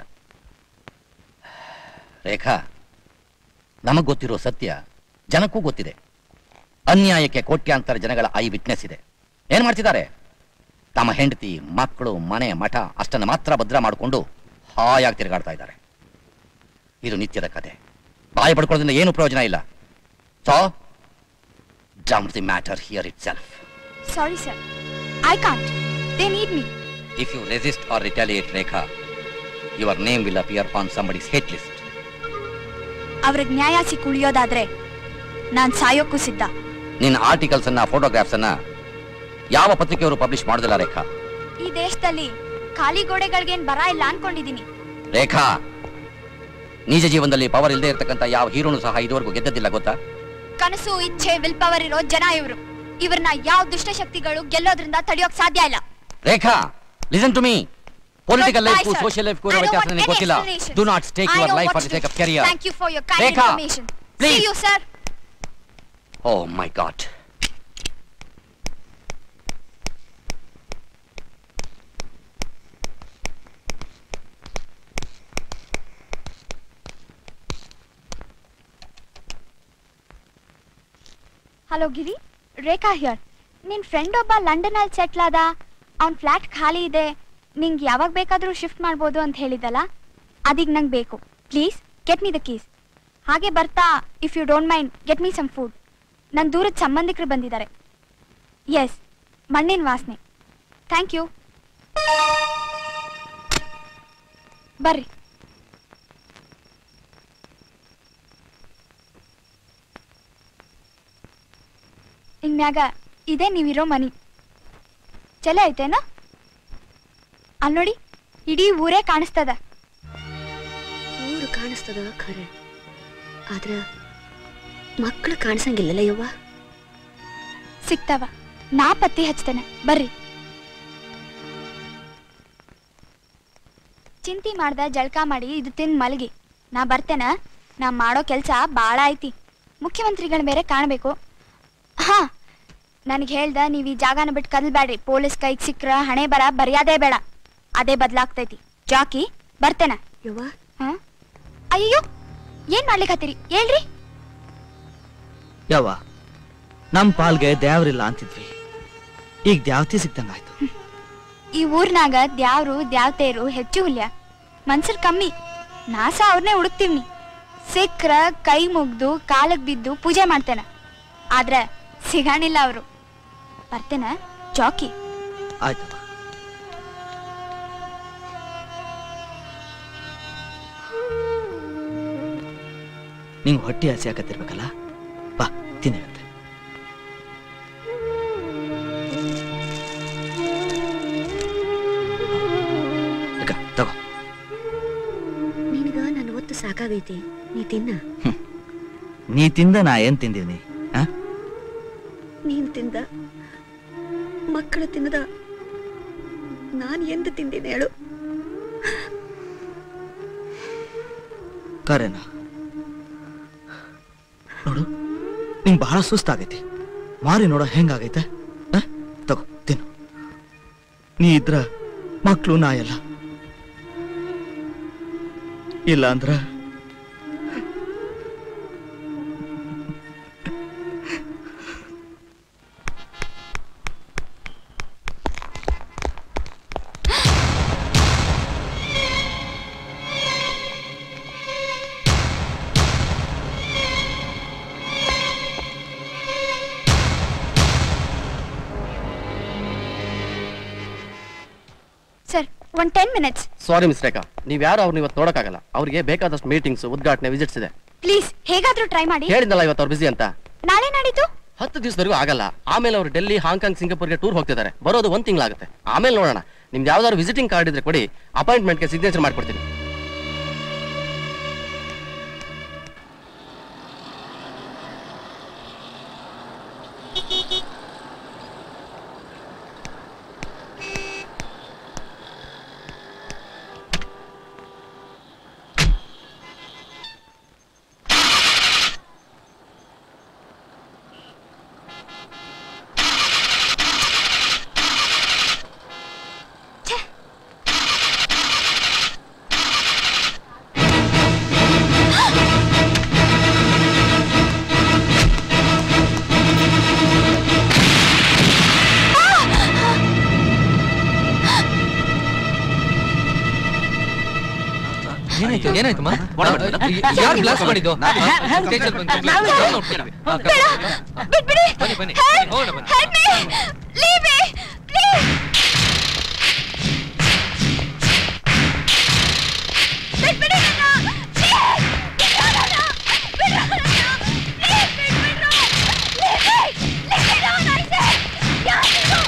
ರೇಖಾ ನಮಗ್ ಗೊತ್ತಿರೋ ಸತ್ಯ ಜನಕ್ಕೂ ಗೊತ್ತಿದೆ ಅನ್ಯಾಯಕ್ಕೆ ಕೋಟ್ಯಾಂತರ ಜನಗಳ ಐ ವಿಟ್ನೆಸ್ ಇದೆ ಏನ್ ಮಾಡ್ತಿದ್ದಾರೆ ತಮ್ಮ ಹೆಂಡತಿ ಮಕ್ಕಳು ಮನೆ ಮಠ ಅಷ್ಟನ್ನು ಮಾತ್ರ ಭದ್ರ ಮಾಡಿಕೊಂಡು ಹಾಯಾಗಿ ತಿರುಗಾಡ್ತಾ ಇದ್ದಾರೆ ಇದು ನಿತ್ಯದ ಕತೆ ಬಾಯಿ ಪಡ್ಕೊಳ್ಳೋದ್ರಿಂದ ಏನು ಪ್ರಯೋಜನ ಇಲ್ಲ so dump the matter here itself sorry sir I can't they need me if you resist or retaliate Rekha your name will appear on somebody's hate list ಅವ್ರಿಗೆ ನ್ಯಾಯ ಸಿಕ್ ಉಳಿಯೋದಾದ್ರೆ ನಾನ್ ಸಾಯೋಕ್ಕೂ ಸಿದ್ಧ ನಿನ್ನ ಆರ್ಟಿಕಲ್ಸ್ ಅನ್ನ ಫೋಟೋಗ್ರಾಫ್ಸ್ ಅನ್ನ ಯಾವ ಪತ್ರಿಕೆಯವರು ಪಬ್ಲಿಷ್ ಮಾಡೋದಿಲ್ಲ ರೇಖಾ ಈ ದೇಶದಲ್ಲಿ ಖಾಲಿ ಗೋಡೆಗಳಿಗೇನ್ ಬರ ಇಲ್ಲ ಅನ್ಕೊಂಡಿದೀನಿ ರೇಖಾ ನಿಜ ಜೀವನದಲ್ಲಿ ಪವರ್ ಇಲ್ಲದೆ ಇರತಕ್ಕಂತ ಯಾವ ಹೀರೋನು ಸಹ ಇದುವರೆಗೂ ಗೆದ್ದದಿಲ್ಲ ಗೊತ್ತಾ ಕನಸು ಇಚ್ಛೆ ವಿಲ್ ಪವರ್ ಇರೋ ಜನ ಇವರು ಇವ್ರನ್ನ ಯಾವ ದುಷ್ಟಶಕ್ತಿಗಳು ಗೆಲ್ಲೋದ್ರಿಂದ ತಡೆಯೋಕ್ ಸಾಧ್ಯ ಇಲ್ಲ Rekha listen to me political Goodbye, life sir. Social life I ಕೂಡ don't ವ್ಯತ್ಯಾಸ want ನನಗೆ any ಗೊತ್ತಿಲ್ಲ explanation. Do not stake I your know life what for to the sake do. Of career Thank you for your kind Rekha, information. please. See you, sir. Oh my god hello Giri Rekha here ನಿನ್ ಫ್ರೆಂಡ್ ಒಬ್ಬ ಲಂಡನ್ ಅಲ್ಲಿ ಸೆಟ್ಲ್ ಆದ ಅವ್ನ್ ಫ್ಲಾಟ್ ಖಾಲಿ ಇದೆ ನಿಂಗೆ ಯಾವಾಗ ಬೇಕಾದ್ರೂ ಶಿಫ್ಟ್ ಮಾಡ್ಬೋದು ಅಂತ ಹೇಳಿದಲ್ಲ ಅದೀಗ ನಂಗೆ ಬೇಕು please get me the keys ಹಾಗೆ ಬರ್ತಾ if you don't mind get me some food ನನ್ನ ದೂರದ ಸಂಬಂಧಿಕರು ಬಂದಿದ್ದಾರೆ ಎಸ್ ಮಣ್ಣಿನ ವಾಸನೆ ಥ್ಯಾಂಕ್ ಯು ಬರ್ರಿ ಇನ್ಮ್ಯಾಗ ಇದೇ ನೀವಿರೋ ಮನಿ ಚಲೋ ಐತೇನ ಅಲ್ಲಿ ನೋಡಿ ಇಡೀ ಊರೇ ಕಾಣಿಸ್ತದ ಊರು ಕಾಣಿಸ್ತದ ಖರೆ ಆದ್ರ ಮಕ್ಕಳು ಕಾಣಿಸಂಗಿಲ್ಲಲ್ಲ ಯವ್ವ ಸಿಗ್ತಾವ ನಾ ಪತ್ತಿ ಹಚ್ತೇನೆ ಬರ್ರಿ ಚಿಂತಿ ಮಾಡ್ದ ಜಳಕ ಮಾಡಿ ಇದು ತಿಂದ್ ಮಲಗಿ ನಾ ಬರ್ತೇನ ನಾ ಮಾಡೋ ಕೆಲ್ಸ ಬಾಳ ಐತಿ ಮುಖ್ಯಮಂತ್ರಿಗಳ ಬೇರೆ ಕಾಣಬೇಕು ಹಾ ನನಗೆ ಹೇಳ್ದ ನೀವು ಈ ಜಾಗನ ಬಿಟ್ಟು ಕದಲ್ಬೇಡ್ರಿ ಪೊಲೀಸ್ ಕೈಗೆ ಸಿಕ್ರ ಹಣೆ ಬರ ಬರ್ಯಾದೇ ಬೇಡ ಅದೇ ಬದ್ಲಾಗ್ತೈತಿ ಜಾಕಿ ಬರ್ತೇನ ಯವ್ವ ಹಾ ಅಯ್ಯೋ ಏನ್ ಮಾಡ್ಲಿಕ್ಕೆ ಹತ್ತೀರಿ ಹೇಳ್ರಿ ಯವ್ವ ನಮ್ ಪಾಲ್ಗೆ ದ್ಯಾವ್ರಿಲ್ಲ ಅಂತಿದ್ವಿ ಈಗ ದ್ಯಾವತಿ ಸಿಕ್ದಂಗಾಯ್ತು ಈ ಊರ್ನಾಗ ದ್ಯಾವ್ರು ದ್ಯಾವ್ತೇರು ಹೆಚ್ಚು ಹುಲ್ಯ ಮನ್ಸರ್ ಕಮ್ಮಿ ನಾಸ ಅವ್ರನ್ನೇ ಹುಡುಕ್ತಿವ್ನಿ ಸಿಕ್ರ ಕೈ ಮುಗ್ದು ಕಾಲಕ್ ಬಿದ್ದು ಪೂಜೆ ಮಾಡ್ತೇನ ಆದ್ರ ಸಿಗಾಣಿಲ್ಲ ಅವರು ಬರ್ತೇನ ಜಾಕಿ ಆಯ್ತವ ನಿಂಗೆ ಹೊಟ್ಟೆ ಹಸಿ ಹಾಕತ್ತಿರ್ಬೇಕಲ್ಲ ಬಾ ತಿನ್ನಂತೆ ತಗೋ ನಿನಗ ನನ್ನ ಒತ್ತು ಸಾಕಾಗೈತಿ ನೀ ತಿನ್ನ ನೀ ತಿಂದ ನಾ ಏನ್ ತಿಂದೀನಿ ಆ ನೀನ್ ತಿಂದ ಮಕ್ಕಳು ತಿನ್ನದ ನಾನ್ ಎಂದು ತಿಂದಿನಿ ಹೇಳು ಕರೆನಾ ನೋಡು ನಿಂಗೆ ಬಹಳ ಸುಸ್ತಾಗೈತಿ ಮಾರಿ ನೋಡ ಹೆಂಗಾಗೈತೆ ಆ? ತಗೋ ತಿನ್ನು ನೀ ಇದ್ರ ಮಕ್ಕಳು ನಾ ಎಲ್ಲ ಇಲ್ಲ ಅಂದ್ರ ಸರ್ ಒಂದ್ ten minutes sorry miss Rekha ನೀವು ಯಾರು ಅವ್ರನ್ನ ಇವತ್ತು ನೋಡಕ್ಕಾಗಲ್ಲ ಅವ್ರಿಗೆ ಬೇಕಾದಷ್ಟು ಮೀಟಿಂಗ್ಸ್ ಉದ್ಘಾಟನೆ ವಿಸಿಟ್ಸ್ ಇದೆ ಪ್ಲೀಸ್ ಹೇಗಾದ್ರೂ ಟ್ರೈ ಮಾಡಿ ಹೇಳಿದ್ನಲ್ಲ ಇವತ್ತು ಅವ್ರು ಬಿಸಿ ಅಂತ ನಾಳೆ ನಾಡಿದ್ದು ಹತ್ತು ದಿವಸದವರೆಗೂ ಆಗಲ್ಲ ಆಮೇಲೆ ಅವರು ಡೆಲ್ಲಿ ಹಾಂಗ್ಕಾಂಗ್ ಸಿಂಗಾಪುರ್ಗೆ ಟೂರ್ ಹೋಗ್ತಿದ್ದಾರೆ ಬರೋದು ಒಂದ್ ತಿಂಗಳಾಗುತ್ತೆ ಆಮೇಲೆ ನೋಡೋಣ ನಿಮ್ದು ಯಾವ್ದಾದ್ರು ವಿಸಿಟಿಂಗ್ ಕಾರ್ಡ್ ಇದ್ರೆ ಕೊಡಿ ಅಪಾಯಿಂಟ್ಮೆಂಟ್ಗೆ ಸಿಗ್ನೇಚರ್ ಮಾಡ್ಕೊಡ್ತೀನಿ ಏನಾಯ್ತು ಏನಾಯ್ತಮ್ಮ ಯಾರು ಬ್ಲಾಸ್ಟ್ ಮಾಡಿದ್ದು ಸ್ಟೇಷನ್ ಬಂದು ನೋಡ್ತೀವಿ ಬಿಟ್ಬಿಡಿ ಬನ್ನಿ ಬನ್ನಿ Help! ಹೋಗೋಣ ಬನ್ನಿ Help me! Leave me! Please! ಬಿಟ್ಬಿಡಿ ನನ್ನ! Please! ಬಿಡು ನನ್ನ! ಬಿಡು ನನ್ನ! Please ಬಿಟ್ಬಿಡು! Leave me! Leave me alone, I said! ಯಾರ್ ನೀವು?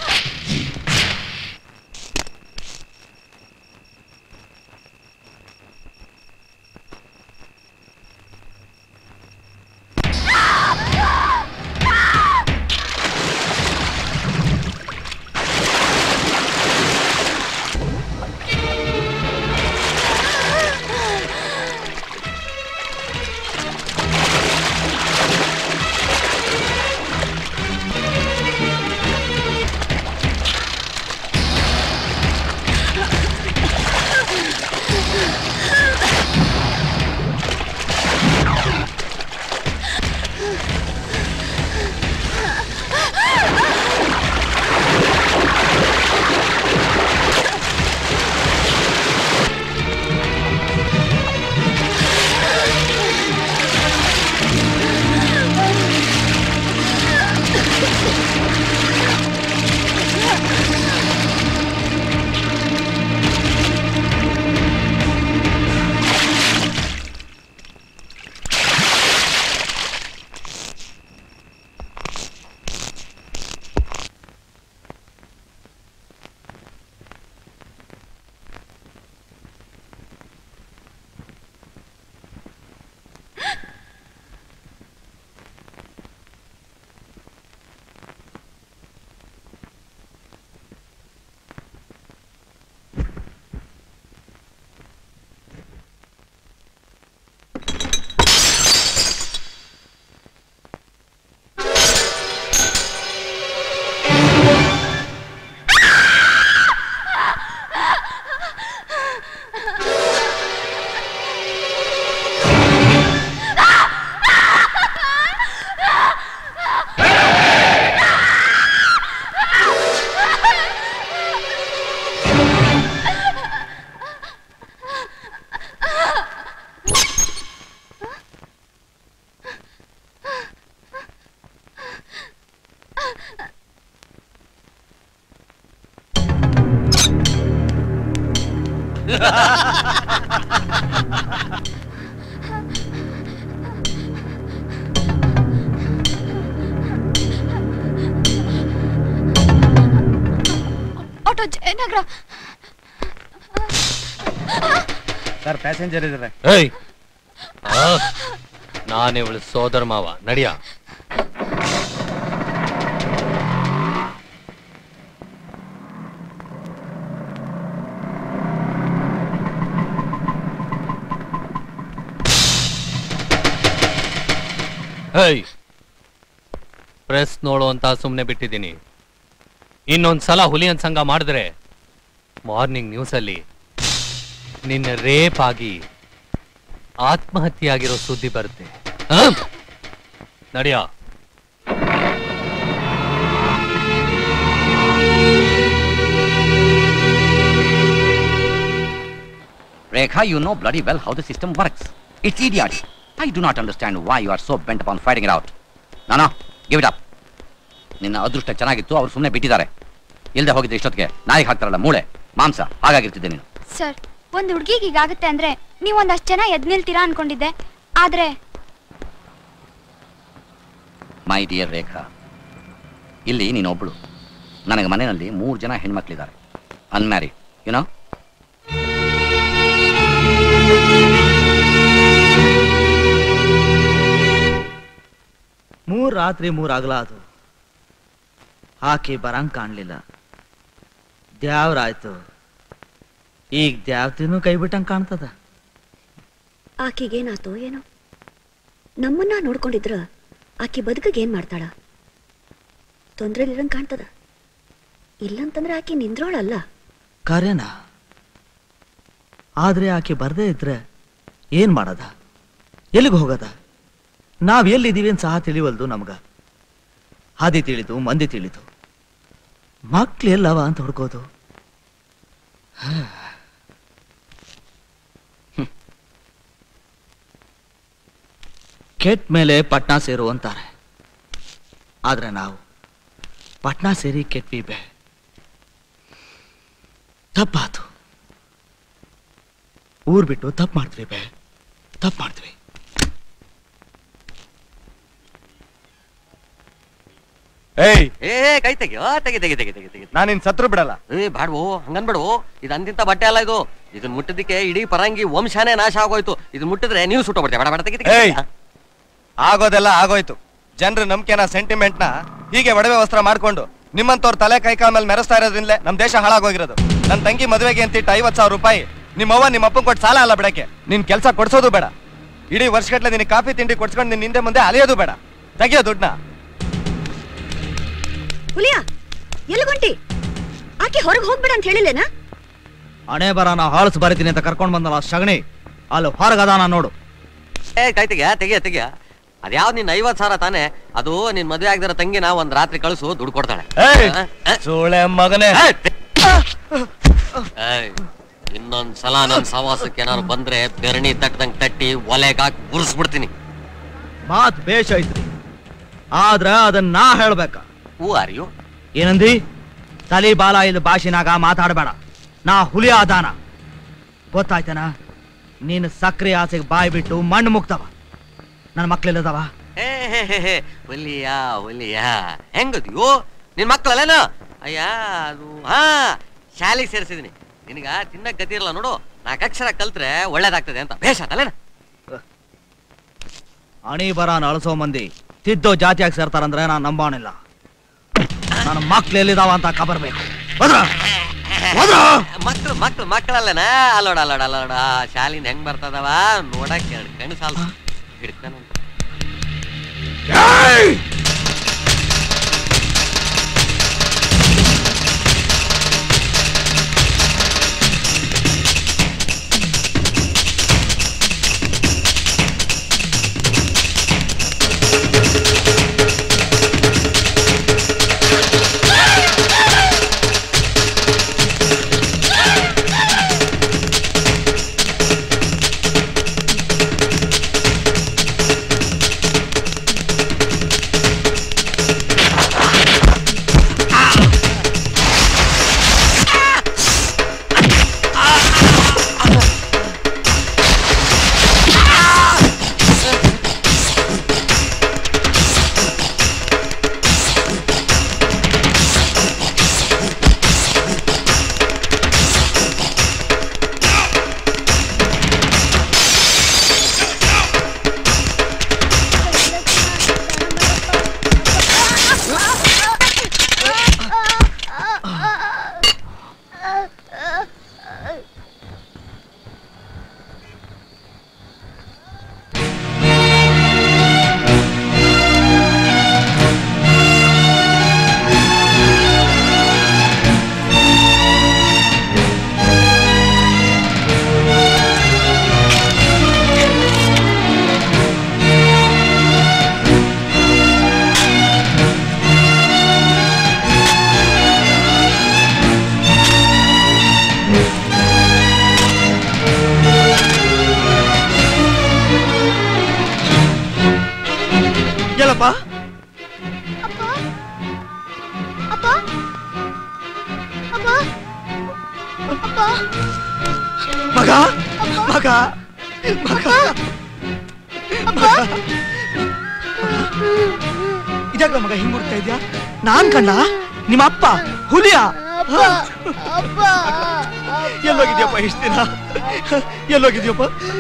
ಆಟೋ ಜಯನಗರ ಸರ್ ಪ್ಯಾಸೆಂಜರ್ ಇದ್ದಾರೆ ಏಯ್ ನಾನೇ ಇವಳು ಸೋದರ ಮಾವ ನಡಿಯ ಹೇಯ್ ಪ್ರೆಸ್ ನೋಡು ಅಂತ ಸುಮ್ಮನೆ ಬಿಟ್ಟಿದ್ದೀನಿ ಇನ್ನೊಂದ್ಸಲ ಹುಲಿಯನ್ ಸಂಘ ಮಾಡಿದ್ರೆ ಮಾರ್ನಿಂಗ್ ನ್ಯೂಸಲ್ಲಿ ನಿನ್ನ ರೇಪ್ ಆಗಿ ಆತ್ಮಹತ್ಯೆ ಆಗಿರೋ ಸುದ್ದಿ ಬರುತ್ತೆ ಆ? ನಡಿಯ Rekha, you know bloody well how the system works. It's idiotic. I do not understand why you are so bent upon fighting it out. No, no, give it up. ನಿನ್ನ ಅದೃಷ್ಟ ಚೆನ್ನಾಗಿತ್ತು ಅವ್ರು ಸುಮ್ಮನೆ ಬಿಟ್ಟಿದ್ದಾರೆ ಇಲ್ಲದೆ ಹೋಗಿದ್ದೆ ಇಷ್ಟೊತ್ತಿಗೆ ನಾಯಿಗೆ ಹಾಕ್ತಾರಲ್ಲ ಮೂಳೆ ಮಾಂಸ ಹಾಗಾಗಿರ್ತಿದ್ದೆ ನೀನು ಸರ್ ಒಂದು ಹುಡುಗಿಗೆ ಹೀಗಾಗುತ್ತೆ ಅಂದ್ರೆ ನೀವು ಒಂದಷ್ಟು ಜನ ಎದ್ ನಿಲ್ತೀರಾ ಅನ್ಕೊಂಡಿದ್ದೆ ಆದ್ರೆ ಮೈ ಡಿಯರ್ ರೇಖಾ ಇಲ್ಲಿ ನೀನೊಬ್ಳು ನನಗೆ ಮನೆಯಲ್ಲಿ ಮೂರು ಜನ ಹೆಣ್ಮಕ್ಳಿದ್ದಾರೆ ಅನ್ಮ್ಯಾರಿಡ್ ಯುನೋ ಮೂರ್ ರಾತ್ರಿ ಮೂರ್ ಹಗಲಾತು ಆಕೆ ಬರಂಗ್ ಕಾಣ್ಲಿಲ್ಲ ದ್ಯಾವ್ರಾಯ್ತು ಈಗ ದ್ಯಾವ್ತಿನೂ ಕೈ ಬಿಟ್ಟಂಗ್ ಕಾಣ್ತದ ಆಕೆಗೇನಾತೋ ಏನೋ ನಮ್ಮನ್ನ ನೋಡ್ಕೊಂಡಿದ್ರ ಆಕೆ ಬದುಕಿಗೆ ಏನ್ ಮಾಡ್ತಾಳ ತೊಂದ್ರೆಲಿರಂಗ್ ಕಾಣ್ತದ ಇಲ್ಲಂತಂದ್ರೆ ಆಕೆ ನಿಂದ್ರೋಳಲ್ಲ ಕಾರ್ಯನ ಆದ್ರೆ ಆಕೆ ಬರ್ದೇ ಇದ್ರೆ ಏನ್ ಮಾಡದ ಎಲ್ಲಿಗೆ ಹೋಗದ ನಾವ್ ಎಲ್ಲಿದ್ದೀವಿ ಅಂತ ಸಹ ತಿಳಿವಲ್ದು ನಮ್ಗ ಹಾದಿ ತಿಳಿದು ಮಂದಿ ತಿಳಿದು ಮಕ್ಳು ಎಲ್ಲವ ಅಂತ ಹುಡ್ಕೋದು ಕೆಟ್ಟ ಮೇಲೆ ಪಟ್ನಾ ಸೇರು ಅಂತಾರೆ ಆದ್ರೆ ನಾವು ಪಟ್ನಾ ಸೇರಿ ಕೆಟ್ವಿ ಬೇ ತಪ್ಪಾತು ಊರ್ ಬಿಟ್ಟು ತಪ್ಪು ಮಾಡ್ತೀವಿ ಬೇ ತಪ್ಪು ಮಾಡ್ತೀವಿ ಏಯ್ ಏ ಕೈ ತೆಗಿ ಆ, ತೆಗಿ ತೆಗಿ ತೆಗಿ ತೆಗಿ ತೆಗಿ ನಾನು ನಿನ್ ಸತ್ರು ಬಿಡಲ್ಲ ಏ ಬ್ಯಾಡ್ವೋ ಹಂಗನ್ಬೇಡು ಇದು ಅಂತಿಂತ ಬಟ್ಟೆ ಅಲ್ಲ ಇದು ಇದನ್ನ ಮುಟ್ಟಿದ್ದಕ್ಕೆ ಇಡೀ ಪರಂಗಿ ವಂಶನೇ ನಾಶ ಆಗೋಯ್ತು ಇದನ್ನ ಮುಟ್ಟಿದ್ರೆ ನೀವು ಸುಟ್ಟೋಗ್ಬಿಡ್ತೀವಿ ಬೇಡ ಬೇಡ ತೆಗಿ ತೆಗಿ ಏಯ್ ಆಗೋದೆಲ್ಲ ಆಗೋಯ್ತು ಜನರ ನಂಬಿಕೆನ ಸೆಂಟಿಮೆಂಟ್ನ ಹೀಗೆ ಒಡವೆ ವಸ್ತ್ರ ಮಾಡ್ಕೊಂಡು ನಿಮ್ಮಂತವ್ರ ತಲೆ ಕೈ ಕಾಲ ಮೇಲೆ ಮೆರೆಸ್ತಾ ಇರೋದ್ರಿಂದಲೇ ನಮ್ ದೇಶ ಹಾಳಾಗೋಗಿರೋದು ನನ್ನ ತಂಗಿ ಮದುವೆಗೆ ಅಂತಿಟ್ಟು ಐವತ್ ಸಾವಿರ ರೂಪಾಯಿ ನಿಮ್ಮವ್ವ ನಿಮ್ಮ ಅಪ್ಪನ್ ಕೊಟ್ಟು ಸಾಲ ಅಲ್ಲ ಬಿಡಕ್ಕೆ ನಿನ್ ಕೆಲಸ ಕೊಡ್ಸೋದು ಬೇಡ ಇಡೀ ವರ್ಷಗಟ್ಲೆ ನಿನಗೆ ಕಾಫಿ ತಿಂಡಿ ಕೊಡ್ಸ್ಕೊಂಡು ನಿನ್ ಹಿಂದೆ ಮುಂದೆ ಅಲಿಯೋದು ಬೇಡ ತೆಗಿಯೋ ದುಡ್ಡನ್ನ ಹುಲಿಯಾ ಎಲ್ಲಿಗೊಂಟಿ ಆಕೆ ಹೊರಗೆ ಹೋಗ್ಬೇಡ ಅಂತ ಹೇಳಿಲ್ಲೇನಾ ಹಣೆ ಬರ ನಾ ಹಾಳ್ಸ್ ಬರಿತೀನಿ ಅಂತ ಕರ್ಕೊಂಡ್ ಬಂದಲ್ಲ ಸಗಣಿ ಅಲ್ಲಿ ಹೊರಗದಾನ ನೋಡು ಏ ಕೈ ತೆಗಿಯ ತೆಗಿಯ ತೆಗಿಯ ಅದ್ಯಾವ್ದು ನಿನ್ ಐವತ್ ಸಾವಿರ ತಾನೆ ಅದು ನಿನ್ ಮದ್ವೆ ಆಗದಿರೋ ತಂಗಿನ ಒಂದ್ ರಾತ್ರಿ ಕಳಿಸು ದುಡ್ಡು ಕೊಡ್ತಾಳೆ ಏಯ್ ಆ, ಆ. ಸೋಳೆ ಮಗನೇ ಏಯ್, ಇನ್ನೊಂದ್ ಸಲ ನನ್ ಸವಾಸಕ್ಕೆ ಏನಾದ್ರು ಬಂದ್ರೆ ಬೆರಣಿ ತಟ್ಟದಂಗ್ ತಟ್ಟಿ ಒಲೆಗಾಕ್ ಉರ್ಸ್ಬಿಡ್ತೀನಿ ಮಾತ್ ಬೇಷ್ ಐತ್ರಿ ಆದ್ರ ಅದನ್ನ ನಾ ಹೇಳ್ಬೇಕ ಹೂ ಆರ್ ಯು ಏನಂದಿ ತಲಿ ಬಾಲ ಇಲ್ ಭಾಷಿನಾಗ ಮಾತಾಡಬೇಡ ನಾ ಹುಲಿ ಆದಾನ ಗೊತ್ತಾಯ್ತನ ನೀನು ಸಕ್ರೆ ಆಸೆಗೆ ಬಾಯ್ ಬಿಟ್ಟು ಮಣ್ಣು ಮುಗ್ತವ ನನ್ನ ಮಕ್ಳೆಲ್ಲದವ ಹೇ ಹೇ ಹೇ ಹೇ ಹುಲಿಯ ಹುಲಿಯ ಹೆಂಗದ್ಯೋ ನಿನ್ ಮಕ್ಕಳಲ್ಲೇನ ಅಯ್ಯ ಅದು ಹಾ ಶಾಲೆಗೆ ಸೇರಿಸಿದೀನಿ ನಿನಗ ತಿನ್ನಕ್ ಗತಿ ಇರಲ್ಲ ನೋಡು ನಾಲ್ಕು ಅಕ್ಷರ ಕಲ್ತ್ರೆ ಒಳ್ಳೇದಾಗ್ತದೆ ಅಂತ ಭೇಷ ಅಲ್ಲೇನ ಅಣಿ ಬರ ಅಳಸೋ ಮಂದಿ ತಿದ್ದೋ ಜಾತಿಯಾಗಿ ಸೇರ್ತಾರಂದ್ರೆ ನಾನು ನಂಬೋಣಿಲ್ಲ ನನ್ನ ಮಕ್ಳು ಎಲ್ಲಿದಾವ ಅಂತ ಖಬರ್ ಬೇಕು ಹೋದ್ರ? ಹೋದ್ರ? ಮಕ್ಳು ಮಕ್ಳು ಮಕ್ಕಳಲ್ಲನ ಅಲ್ಲೋಡ ಅಲ್ಲೋಡ ಅಲ್ಲೋಡ ಶಾಲಿನ ಹೆಂಗ್ ಬರ್ತದವ ನೋಡಕ್ ಎರಡು ಕಣ್ಣು ಸಾಲ ಹಿಡ್ತಾನ ಎಲ್ಲಪ್ಪ ಅಪ್ಪ ಅಪ್ಪ ಅಪ್ಪ ಅಪ್ಪ ಮಗ ಮಗ ಮಗ ಇದಾಗ್ಲ ಮಗ ಹಿಂಗ್ ಹುಡ್ತಾ ಇದ್ಯಾ ನಾನ್ ಕಣ್ಣ ನಿಮ್ಮ ಅಪ್ಪ ಹುಲಿಯ ಅಪ್ಪ ಎಲ್ಲೋಗಿದ್ಯಪ್ಪ ಇಷ್ಟ ದಿನ ಎಲ್ಲೋಗಿದ್ಯಪ್ಪ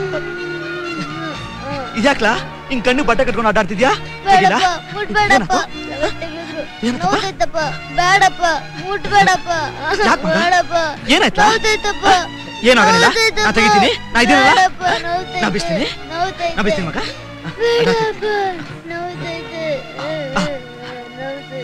ಇದ್ಯಾಕ್ಲಾ ಹಿಂಗ್ ಕಣ್ಣು ಬಟ್ಟೆ ಕಟ್ಕೊಂಡು ಆಟಾಡ್ತಿದ್ಯಾ ತೆಗಿಲಾ? ಬೇಡಪ್ಪ ಮುಟ್ಬೇಡಪ್ಪ ನೋದೈತಪ್ಪ ಬೇಡಪ್ಪ ಮುಟ್ಬೇಡಪ್ಪ ಯಾಕ್ ಮಗ? ಬೇಡಪ್ಪ ಏನಾಯ್ತಾ? ನೋದೈತಪ್ಪ ಏನಾಗಲಿಲ್ಲ ನೋದೈತಪ್ಪ. ನಾ ತೆಗಿತೀನಿ ನಾ ಇದೀನಲ್ಲ ಬೇಡಪ್ಪ, ನೋದೈತೆ. ನಾ ಬಿಸ್ತೀನಿ ನೋದೈತೆ. ನಾ ಬಿಸ್ತೀನಿ ಮಗ ಬೇಡಪ್ಪ ನೋದೈತೆ ನೋದೈತೆ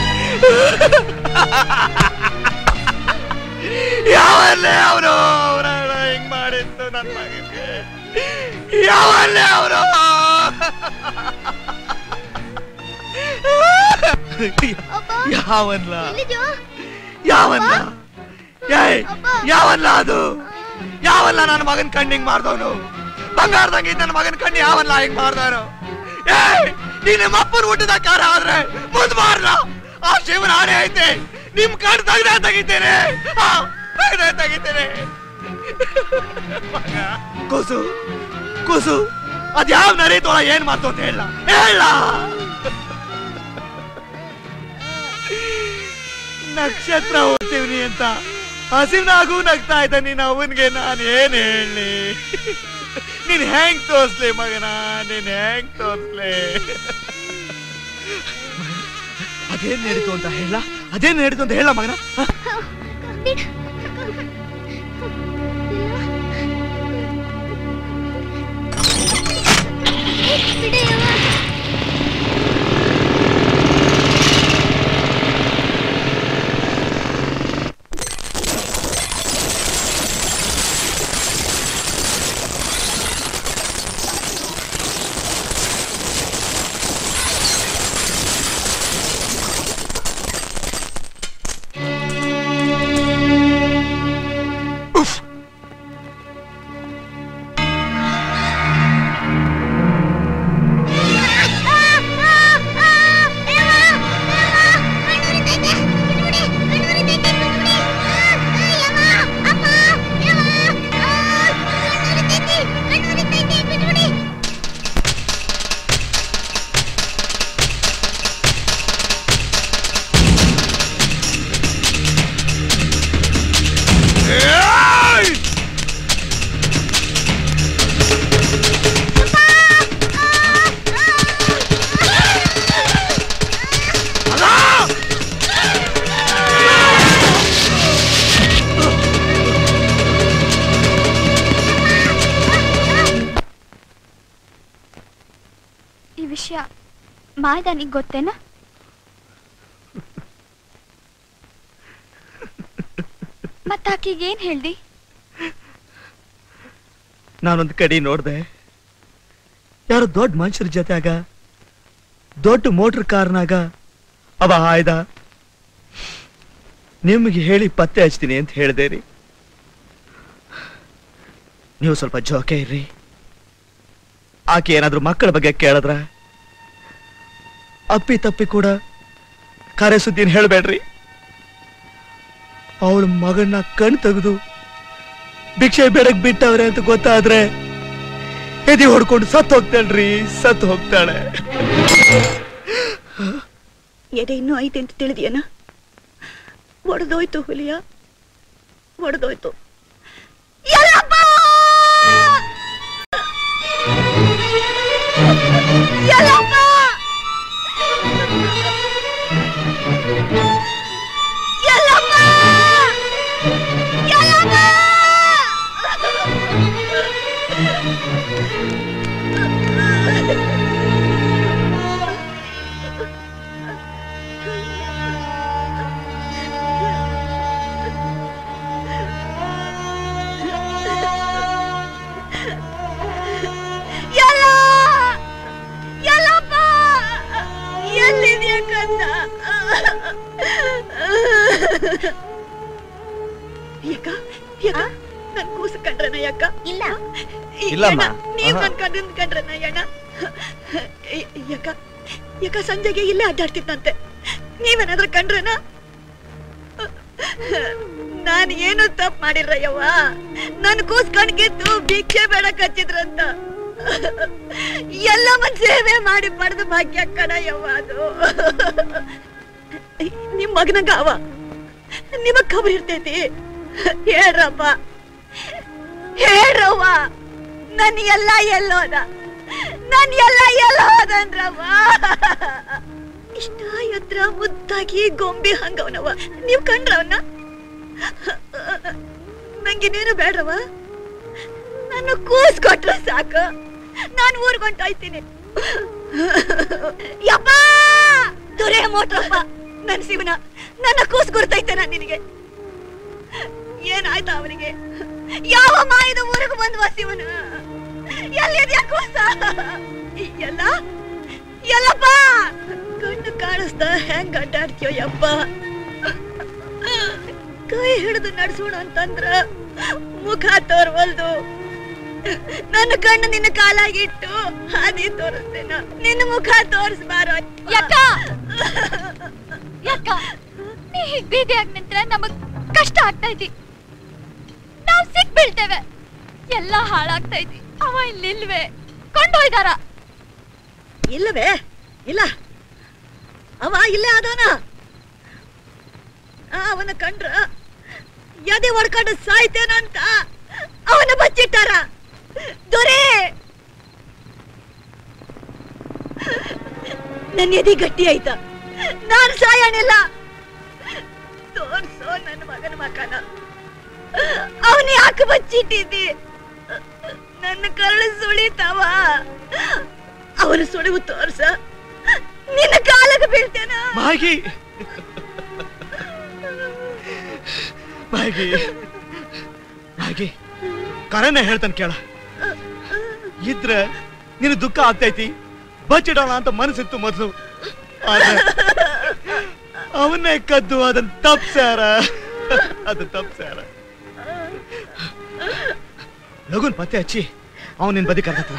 ಯಾವಲ್ಲೇ ಅವನು ಅವನ ಯಾವಲ್ಲೇ ಅವರು ಯಾವಲ್ಲ ಯಾವಲ್ಲ ಏಯ್ ಯಾವಲ್ಲ ಅದು ಯಾವಲ್ಲ ನನ್ನ ಮಗನ್ ಕಣ್ಣಿಂಗ್ ಮಾಡ್ದವನು ಬಂಗಾರದಂಗ ನನ್ನ ಮಗನ್ ಕಣ್ಣಿ ಯಾವಲ್ಲ ಹಿಂಗ್ ಮಾಡ್ದವನು ಏಯ್ ನೀ ನಿಮ್ಮ ಅಪ್ಪನ ಊಟದ ಕಾರ ಆದ್ರೆ ಮುಂದ್ ಮಾರ್ಲ ಆ ಶಿವನ ಆಣೆ ಐತೆ ನಿಮ್ ಕಣ್ ತೆಗ್ದೇ ತೆಗಿತೇನೆ ಆ, ತೆಗ್ದೇ ತೆಗಿತೇನೆ ಮಗ, ಕೂಸು ಕೂಸು ಅದ್ಯಾವ ನಡೀತೋಳ ಏನ್ ಮಾತು ಅಂತ ಹೇಳ ಹೇಳ ನಕ್ಷತ್ರ ಓದ್ತೀವ್ನಿ ಅಂತ ಹಸಿನಾಗೂ ನಗ್ತಾ ಇದ್ದ ನೀನ್ ಅವನ್ಗೆ ನಾನು ಏನ್ ಹೇಳಿ ನೀನ್ ಹೆಂಗ್ ತೋರ್ಸ್ಲಿ ಮಗನ ನೀನ್ ಹೆಂಗ್ ತೋರ್ಸ್ಲಿ ಅದೇನ್ ನಡೀತು ಅಂತ ಹೇಳ ಅದೇನ್ ನಡೀತು ಅಂತ ಹೇಳ ಮಗನ ಹ? ಈ ವಿಷಯ ಮಾಯದಾನಿಗೆ ಗೊತ್ತೇನಾ ಮತ್ತಾಕಿಗೆ ಏನ್ ಹೇಳ್ದಿ ನಾನೊಂದು ಕಡೆ ನೋಡ್ದೆ ಯಾರೋ ದೊಡ್ಡ ಮನುಷ್ಯರ ಜೊತೆಯಾಗ ದೊಡ್ಡ ಮೋಟರ್ ಕಾರ್ನಾಗ ಅವ ಆಯ್ದ ನಿಮಗೆ ಹೇಳಿ ಪತ್ತೆ ಹಚ್ತೀನಿ ಅಂತ ಹೇಳ್ದೆ ರೀ ನೀವು ಸ್ವಲ್ಪ ಜೋಕೆ ಇರ್ರಿ ಆಕೆ ಏನಾದ್ರೂ ಮಕ್ಕಳ ಬಗ್ಗೆ ಕೇಳಿದ್ರ ಅಪ್ಪಿ ತಪ್ಪಿ ಕೂಡ ಕರೆ ಸುದ್ದಿನ ಹೇಳ್ಬೇಡ್ರಿ ಅವಳ ಮಗನ್ನ ಕಣ್ ತೆಗೆದು ಭಿಕ್ಷೆ ಬೇಡಕ್ ಬಿಟ್ಟವ್ರೆ ಅಂತ ಗೊತ್ತಾದ್ರೆ ಎದಿ ಹೊಡ್ಕೊಂಡು ಸತ್ ಹೋಗ್ತಾಳ್ರಿ ಸತ್ ಹೋಗ್ತಾಳೆ ಎದೆ ಇನ್ನೂ ಐತೆ ಅಂತ ತಿಳಿದ್ಯಾನ ಒಡೆದೋಯ್ತು ಹುಲಿಯ ಒಡೆದೋಯ್ತು ಎಲ್ಲಪ್ಪ ಎಲ್ಲಪ್ಪ ಎಲ್ಲಪ್ಪ ಎಲ್ಲಪ್ಪ ಎಲ್ಲ ಎಲ್ಲಪ್ಪ ಎಲ್ಲಿದ್ಯಾ ಕಂದ ಯಾಕ ಯಾಕ ನನ್ ಕೂಸು ಕಂಡ್ರನ ಯಾಕ ಇಲ್ಲ ಇಲ್ಲಮ್ಮ. ನೀವ್ ಆಹಾ. ನನ್ ಕಣ್ಣನ್ ಕಂಡ್ರನ ಯಣ್ಣ ಯಾಕ ಯಾಕ ಸಂಜೆಗೆ ಇಲ್ಲೇ ಅಡ್ಡಾಡ್ತಿದ್ನಂತೆ ನೀವೇನಾದ್ರೂ ಕಂಡ್ರನ ನಾನ್ ಏನು ತಪ್ಪು ಮಾಡಿರಯ್ಯವ್ವ ನನ್ ಕೂಸ್ಕೊಂಡ್ ಗೆದ್ದು ಭಿಕ್ಷೆ ಬೇಡಕ್ ಹಚ್ಚಿದ್ರಂತ ಎಲ್ಲ ಮನ್ ಸೇವೆ ಮಾಡಿ ಪಡೆದ ಭಾಗ್ಯ ಕಣಯ್ಯವ್ವ ಅದು ನಿಮ್ ಮಗನಂಗ ಅವ ನಿಮಗ್ ಖಬರ್ ಇರ್ತೈತಿ ಹೇಳ್ರಪ್ಪ ಹೇಳ್ರವ್ವ ನನ್ ಎಲ್ಲ ಎಲ್ಲೋದ ನನ್ ಎಲ್ಲ ಎಲ್ಲ ಹೋದನ್ರವ್ವ ಇಷ್ಟ ಎತ್ರ ಮುದ್ದಾಗಿ ಗೊಂಬೆ ಹಂಗವನವ ನೀವ್ ಕಂಡ್ರವನ್ನ ನಂಗಿನ್ನೇನು ಬೇಡ್ರವ ನಾನು ಕೂಸ್ಕೊಟ್ರೆ ಸಾಕು ನಾನು ಊರ್ಗೊಂಟೋಯ್ತೀನಿ ಯಪ್ಪ ದೊರೆ ಮೋಟ್ರಪ್ಪ ನನ್ ಶಿವನ ನನ್ನ ಕೂಸ್ ಗುರ್ತೈತೇನ ನಿನಗೆ ಏನಾಯ್ತ ಅವನಿಗೆ ಯಾವ ಮಾಯದ ಊರಿಗೆ ಬಂದ್ವ ಶಿವನ ಎಲ್ಲಿದ್ಯಾ ಕೂಸ ಎಲ್ಲ ಎಲ್ಲಪ್ಪ ಕಣ್ಣು ಕಾಣಿಸ್ದ ಹೆಂಗ್ ಅಡ್ಡಾಡ್ತೀಯೋ ಯಪ್ಪ ಕೈ ಹಿಡಿದು ನಡ್ಸೋಣ ಅಂತಂದ್ರ ಮುಖ ತೋರ್ವಲ್ದು ನನ್ನ ಕಣ್ಣು ನಿನ್ನ ಕಾಲಾಗಿಟ್ಟು ಹಾದಿ ತೋರಿಸ್ತೇನ ನಿನ್ನ ಮುಖ ತೋರಿಸ್ಬಾರೋ ಯಾಕ ಯಾಕ ನೀ ಹೀಗ್ ಬೀದಿಯಾಗ್ ನಿಂತ್ರೆ ನಮಗ್ ಕಷ್ಟ ಆಗ್ತೈತಿ ನಾವ್ ಸಿಕ್ ಬೀಳ್ತೇವೆ ಎಲ್ಲ ಹಾಳಾಗ್ತೈತಿ ಅವ ಇಲ್ಲಿಲ್ವೇ ಕೊಂಡೊಯ್ದಾರ ಇಲ್ಲವೇ ಇಲ್ಲ ಅವ ಇಲ್ಲೇ ಆದವನ ಅವನ ಕಂಡ್ರ ಎದೆ ಹೊಡ್ಕೊಂಡು ಸಾಯ್ತೇನಂತ ಅವನ ಬಚ್ಚಿಟ್ಟಾರ ದೊರೆ ನನ್ನ ಎದೆ ಗಟ್ಟಿ ಆಯ್ತ ನಾನ್ ಸಾಯಣಿಲ್ಲ ತೋರ್ಸೋ ನನ್ನ ಮಗನ ಮಕನ ಅವನ ಯಾಕೆ ಬಚ್ಚಿಟ್ಟಿದ್ದಿ ನನ್ನ ಕರಳು ಸುಳಿತಾವ ಅವನ ಸುಳಿವು ತೋರ್ಸ ನಿನ್ನ ಕಾಲಕ್ಕೆ ಬೀಳ್ತೇನ ಮಾಗಿ ಮಾಗಿ ಮಾಗಿ ಕರನೇ ಹೇಳ್ತಾನೆ ಕೇಳ ಇದ್ರ ನಿನ್ನ ದುಃಖ ಆಗ್ತೈತಿ ಬಚ್ಚಿಡೋಣ ಅಂತ ಮನಸ್ಸಿತ್ತು ಮೊದಲು ಆದ್ರೆ ಅವನ್ನೇ ಕದ್ದು ಅದನ್ನ ತಪ್ಸ್ಯಾರ ಅದು ತಪ್ಸ್ಯಾರ ಲಗುನ್ ಪತ್ತೆ ಹಚ್ಚಿ ಅವನ್ ನಿನ್ ಬದಿ ಕರ್ಕತ್ತದ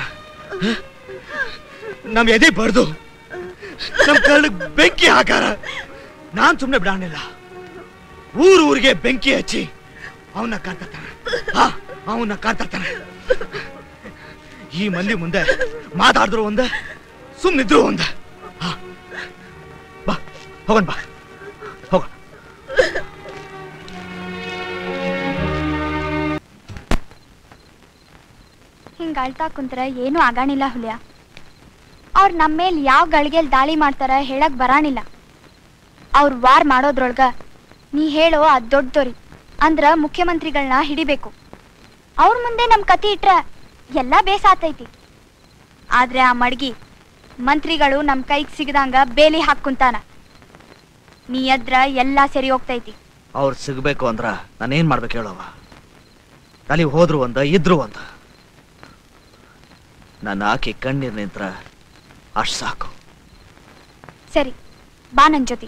ನಮ್ ಎದೆ ಬಡ್ದು ನಮ್ ಕರ್ಣಕ್ ಬೆಂಕಿ ಹಾಕಾರ ನಾನ್ ಸುಮ್ನೆ ಬಿಡಾಣಿಲ್ಲ ಊರ್ ಊರಿಗೆ ಬೆಂಕಿ ಹಚ್ಚಿ ಅವನ್ನ ಕಾಡ್ತಾನ ಅವನ್ನ ಕಾಡ್ತಾನ ಈ ಮಂದಿ ಮುಂದೆ ಮಾತಾಡಿದ್ರು ಒಂದ ಸುಮ್ನಿದ್ರು ಒಂದ ಹಾ. ಬಾ ಹೋಗೋಣ ಬಾ ಹೋಗೋಣ ಹಿಂಗ್ ಅಳ್ತಾ ಕುಂತ್ರ ಏನೂ ಆಗಾಣಿಲ್ಲ ಹುಲಿಯ ಅವ್ರ ನಮ್ಮ ಮೇಲ್ ಯಾವ ಗಳಿಗೆಲ್ ದಾಳಿ ಮಾಡ್ತಾರ ಹೇಳಕ್ ಬರಾಣಿಲ್ಲ ಅವ್ರ ವಾರ್ ಮಾಡೋದ್ರೊಳ್ಗ ನೀ ಹೇಳೋ ಅದ್ ದೊಡ್ಡದೋರಿ ಅಂದ್ರ ಮುಖ್ಯಮಂತ್ರಿಗಳನ್ನ ಹಿಡಿಬೇಕು ಅವ್ರ ಮುಂದೆ ನಮ್ ಕತಿ ಇಟ್ರ ಎಲ್ಲಾ ಬೇಸಾತೈತಿ ಆದ್ರೆ ಆ ಮಡ್ಗಿ ಮಂತ್ರಿಗಳು ನಮ್ ಕೈಗ್ ಸಿಗದಂಗ ಬೇಲಿ ಹಾಕ್ಕುಂತಾನ ನೀ ಎದ್ರ ಎಲ್ಲಾ ಸರಿ ಹೋಗ್ತೈತಿ ಅವ್ರು ಸಿಗ್ಬೇಕು ಅಂದ್ರ ನಾನೇನ್ ಮಾಡ್ಬೇಕು ಹೇಳವ ಅಲ್ಲಿ ಹೋದ್ರು ಒಂದ ಇದ್ರು ಒಂದ ನನ್ನ ಆಕೆ ಕಣ್ಣೀರ್ ನಿಂತ್ರ ಅಷ್ಟ್ ಸಾಕು ಸರಿ ಬಾ ನನ್ ಜೊತೆ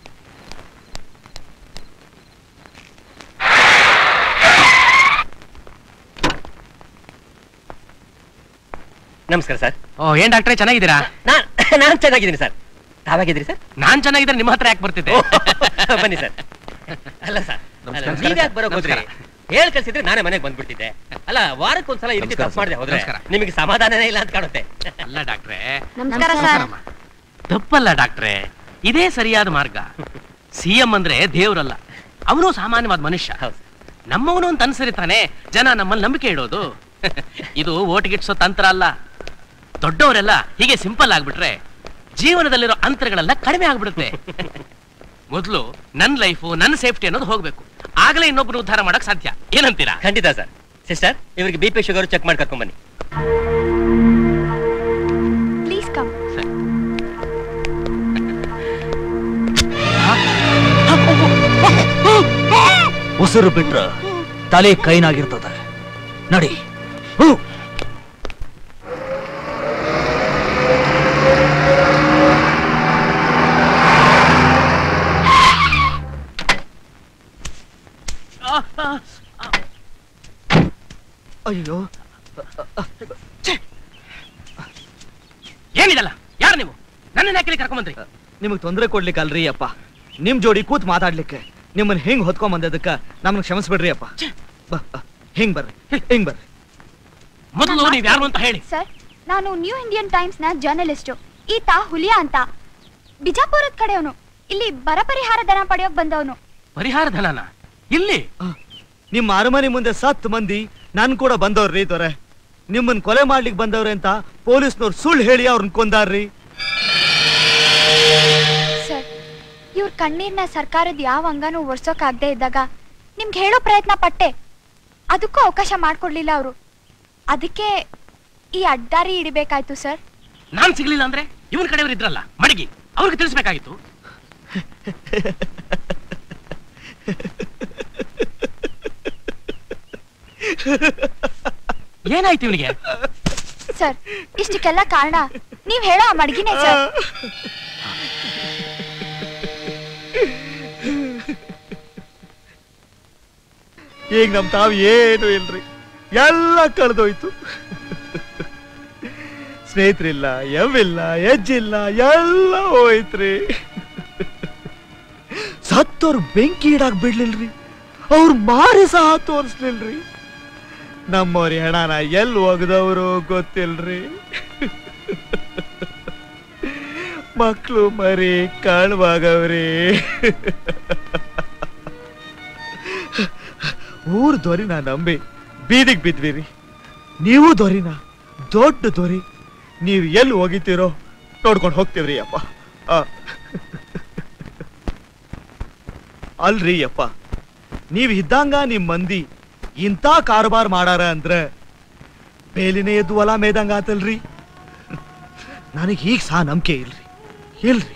ನಮಸ್ಕಾರ ಸರ್ ಓ ಏನ್ ಡಾಕ್ಟ್ರೆ ಚೆನ್ನಾಗಿದ್ದೀರಾ ನಾನ್ ನಾನ್ ಚೆನ್ನಾಗಿದ್ದೀನಿ ಸರ್ ತಾವಾಗಿದ್ದೀರಿ ಸರ್ ನಾನ್ ಚೆನ್ನಾಗಿದ್ರೆ ನಿಮ್ಮ ಹತ್ರ ಯಾಕೆ ಬರ್ತಿದ್ದೆ ಬನ್ನಿ ಸರ್ ಅಲ್ಲ ಸರ್ ನಮಸ್ಕಾರ. ನೀವ್ ಯಾಕೆ ಬರೋಕ್ ಹೋದ್ರಿ ಹೇಳ್ ಕಳ್ಸಿದ್ರೆ ನಾನೇ ಮನೆಗೆ ಬಂದ್ಬಿಡ್ತಿದ್ದೆ ಅಲ್ಲ ವಾರಕ್ಕೊಂದ್ಸಲ ಈ ರೀತಿ ನಮಸ್ಕಾರ ತಪ್ಪು ಮಾಡಿದೆ ಹೋದ್ರೆ ನಮಸ್ಕಾರ. ನಿಮಗೆ ಸಮಾಧಾನನೇ ಇಲ್ಲ ಅಂತ ಕಾಣುತ್ತೆ ಅಲ್ಲ ಡಾಕ್ಟ್ರೆ ನಮಸ್ಕಾರ ಸರ್ ತಪ್ಪಲ್ಲ ಡಾಕ್ಟ್ರೆ ಇದೇ ಸರಿಯಾದ ಮಾರ್ಗ ಸಿಎಂ ಅಂದ್ರೆ ದೇವ್ರಲ್ಲ ಅವನು ಸಾಮಾನ್ಯವಾದ ಮನುಷ್ಯ ನಮ್ಮವನು ಅಂತ ಅನ್ಸರಿತಾನೆ ಜನ ನಮ್ಮಲ್ಲಿ ನಂಬಿಕೆ ಇಡೋದು ಇದು ಓಟ್ಗಿಟ್ಸೋ ತಂತ್ರ ಅಲ್ಲ ದೊಡ್ಡವರೆಲ್ಲ ಹೀಗೆ ಸಿಂಪಲ್ ಆಗ್ಬಿಟ್ರೆ ಜೀವನದಲ್ಲಿರೋ ಅಂತರಗಳೆಲ್ಲ ಕಡಿಮೆ ಆಗ್ಬಿಡುತ್ತೆ ಮೊದಲು ನನ್ನ ಲೈಫು ನನ್ನ ಸೇಫ್ಟಿ ಅನ್ನೋದು ಹೋಗ್ಬೇಕು ಆಗಲೇ ಇನ್ನೊಬ್ರು ಉದ್ಧಾರ ಮಾಡಕ್ ಸಾಧ್ಯ ಏನಂತೀರಾ ಖಂಡಿತ ಸರ್ ಸಿಸ್ಟರ್ ಇವ್ರಿಗೆ ಬಿ ಪಿ ಶುಗರ್ ಚೆಕ್ ಮಾಡಿ ಕರ್ಕೊಂಡ್ ಬನ್ನಿ ಪ್ಲೀಸ್ ಕಮ್ ಉಸಿರು ಬಿಟ್ರ ತಲೆ ಕೈನಾಗಿರ್ತದ ನಡಿ ಹೂ ಅಯ್ಯೋ ಏನಿದಲ್ಲ ಯಾರು ನೀವು ನನ್ನ ಯಾಕೆ ಕರ್ಕೊಂಬಂದ್ರಿ ನಿಮಗ್ ತೊಂದರೆ ಕೊಡ್ಲಿಕ್ಕೆ ಅಲ್ರಿ ಅಪ್ಪ ನಿಮ್ ಜೋಡಿ ಕೂತ್ ಮಾತಾಡ್ಲಿಕ್ಕೆ ನಿಮ್ಮನ್ನ ಹಿಂಗ್ ಹೊತ್ಕೊಂಡ್ ಬಂದದಕ್ಕ ನಮ್ಗೆ ಕ್ಷಮಿಸ್ಬಿಡ್ರಿ ಅಪ್ಪ ಬಾ, ಬಾ. ಹಿಂಗ್ ಬರ್ರಿ ಹಿಂಗ್ ಬರ್ರಿ ಮೊದಲು ನೀವ್ ಯಾರು ಅಂತ ಹೇಳಿ ಸರ್ ನಾನು ನ್ಯೂ ಇಂಡಿಯನ್ ಟೈಮ್ಸ್ ನ ಜರ್ನಲಿಸ್ಟು ಈತ ಹುಲಿಯಾ ಅಂತ ಬಿಜಾಪುರದ ಕಡೆಯವನು ಇಲ್ಲಿ ಬರ ಪರಿಹಾರ ದನ ಪಡೆಯೋಕ್ ಬಂದವನು ಪರಿಹಾರ ಧನನ ಇಲ್ಲಿ ನಿಮ್ಮ ಅರಮನೆ ಮುಂದೆ ಸತ್ ಮಂದಿ ನನ್ ಕೂಡ ಬಂದವ್ರಿ ದೊರೆ ನಿಮ್ಮನ್ ಕೊಲೆ ಮಾಡ್ಲಿಕ್ ಬಂದವ್ರೆ ಅಂತ ಪೊಲೀಸ್ನವ್ರು ಸುಳ್ಳು ಹೇಳಿ ಅವ್ರನ್ನ ಕೊಂದಾರ್ರಿ ಸರ್ ಇವ್ರ ಕಣ್ಣೀರ್ನ ಸರ್ಕಾರದ ಯಾವ ಅಂಗನೂ ಒರ್ಸೋಕಾಗ್ದೇ ಇದ್ದಾಗ ನಿಮ್ಗೆ ಹೇಳೋ ಪ್ರಯತ್ನ ಪಟ್ಟೆ ಅದಕ್ಕೂ ಅವಕಾಶ ಮಾಡ್ಕೊಡ್ಲಿಲ್ಲ ಅವರು ಅದಕ್ಕೆ ಈ ಅಡ್ಡಾರಿ ಹಿಡಿಬೇಕಾಯ್ತು ಸರ್ ನಾನ್ ಸಿಗ್ಲಿಲ್ಲ ಅಂದ್ರೆ ಇವನ್ ಕಡೆಯವ್ರು ಇದ್ರಲ್ಲ ಮಡಗಿ ಅವ್ರಿಗೆ ತಿಳಿಸ್ಬೇಕಾಗಿತ್ತು ಏನಾಯ್ತು ಇವನಿಗೆ ಸರ್ ಇಷ್ಟಕ್ಕೆಲ್ಲ ಕಾರಣ ನೀವ್ ಹೇಳೋ ಆ ಮಡ್ಗಿನೇ ಸರ್ ಈಗ ನಮ್ ತಾವ್ ಏನು ಇಲ್ರಿ ಎಲ್ಲ ಕಳೆದೋಯ್ತು ಸ್ನೇಹಿತರಿಲ್ಲ ಎವ್ವಿಲ್ಲ ಎಜ್ಜಿಲ್ಲ ಎಲ್ಲ ಹೋಯ್ತ್ರಿ ಸತ್ತೋರ್ ಬೆಂಕಿ ಇಡಾಕ್ ಬಿಡ್ಲಿಲ್ರಿ ಅವ್ರ ಮಾರಿ ಸಹ ತೋರಿಸ್ಲಿಲ್ರಿ ನಮ್ಮವ್ರ ಹೆಣನ ಎಲ್ಲಿ ಒಗದವರು ಗೊತ್ತಿಲ್ರಿ ಮಕ್ಳು ಮರಿ ಕಾಣವಾಗವ್ರಿ ಊರ್ ದೊರಿನ ನಂಬಿ ಬೀದಿಗೆ ಬಿದ್ವಿರಿ ನೀವು ದೊರಿನ ದೊಡ್ಡ ದೊರಿ ನೀವು ಎಲ್ಲಿ ಹೋಗಿತೀರೋ ನೋಡ್ಕೊಂಡು ಹೋಗ್ತೀವ್ರಿ ಅಪ್ಪ ಆ. ಅಲ್ರಿ ಅಪ್ಪ ನೀವ್ ಇದ್ದಂಗ ನಿಮ್ ಮಂದಿ ಇಂಥ ಕಾರಬಾರ್ ಮಾಡಾರ ಅಂದ್ರ ಬೇಲಿನೇ ಎದ್ದು ಹೊಲ ಮೇದಂಗ ಆತಲ್ರಿ ನನಗೆ ಈಗ ಸಹ ನಂಬಿಕೆ ಇಲ್ರಿ ಇಲ್ರಿ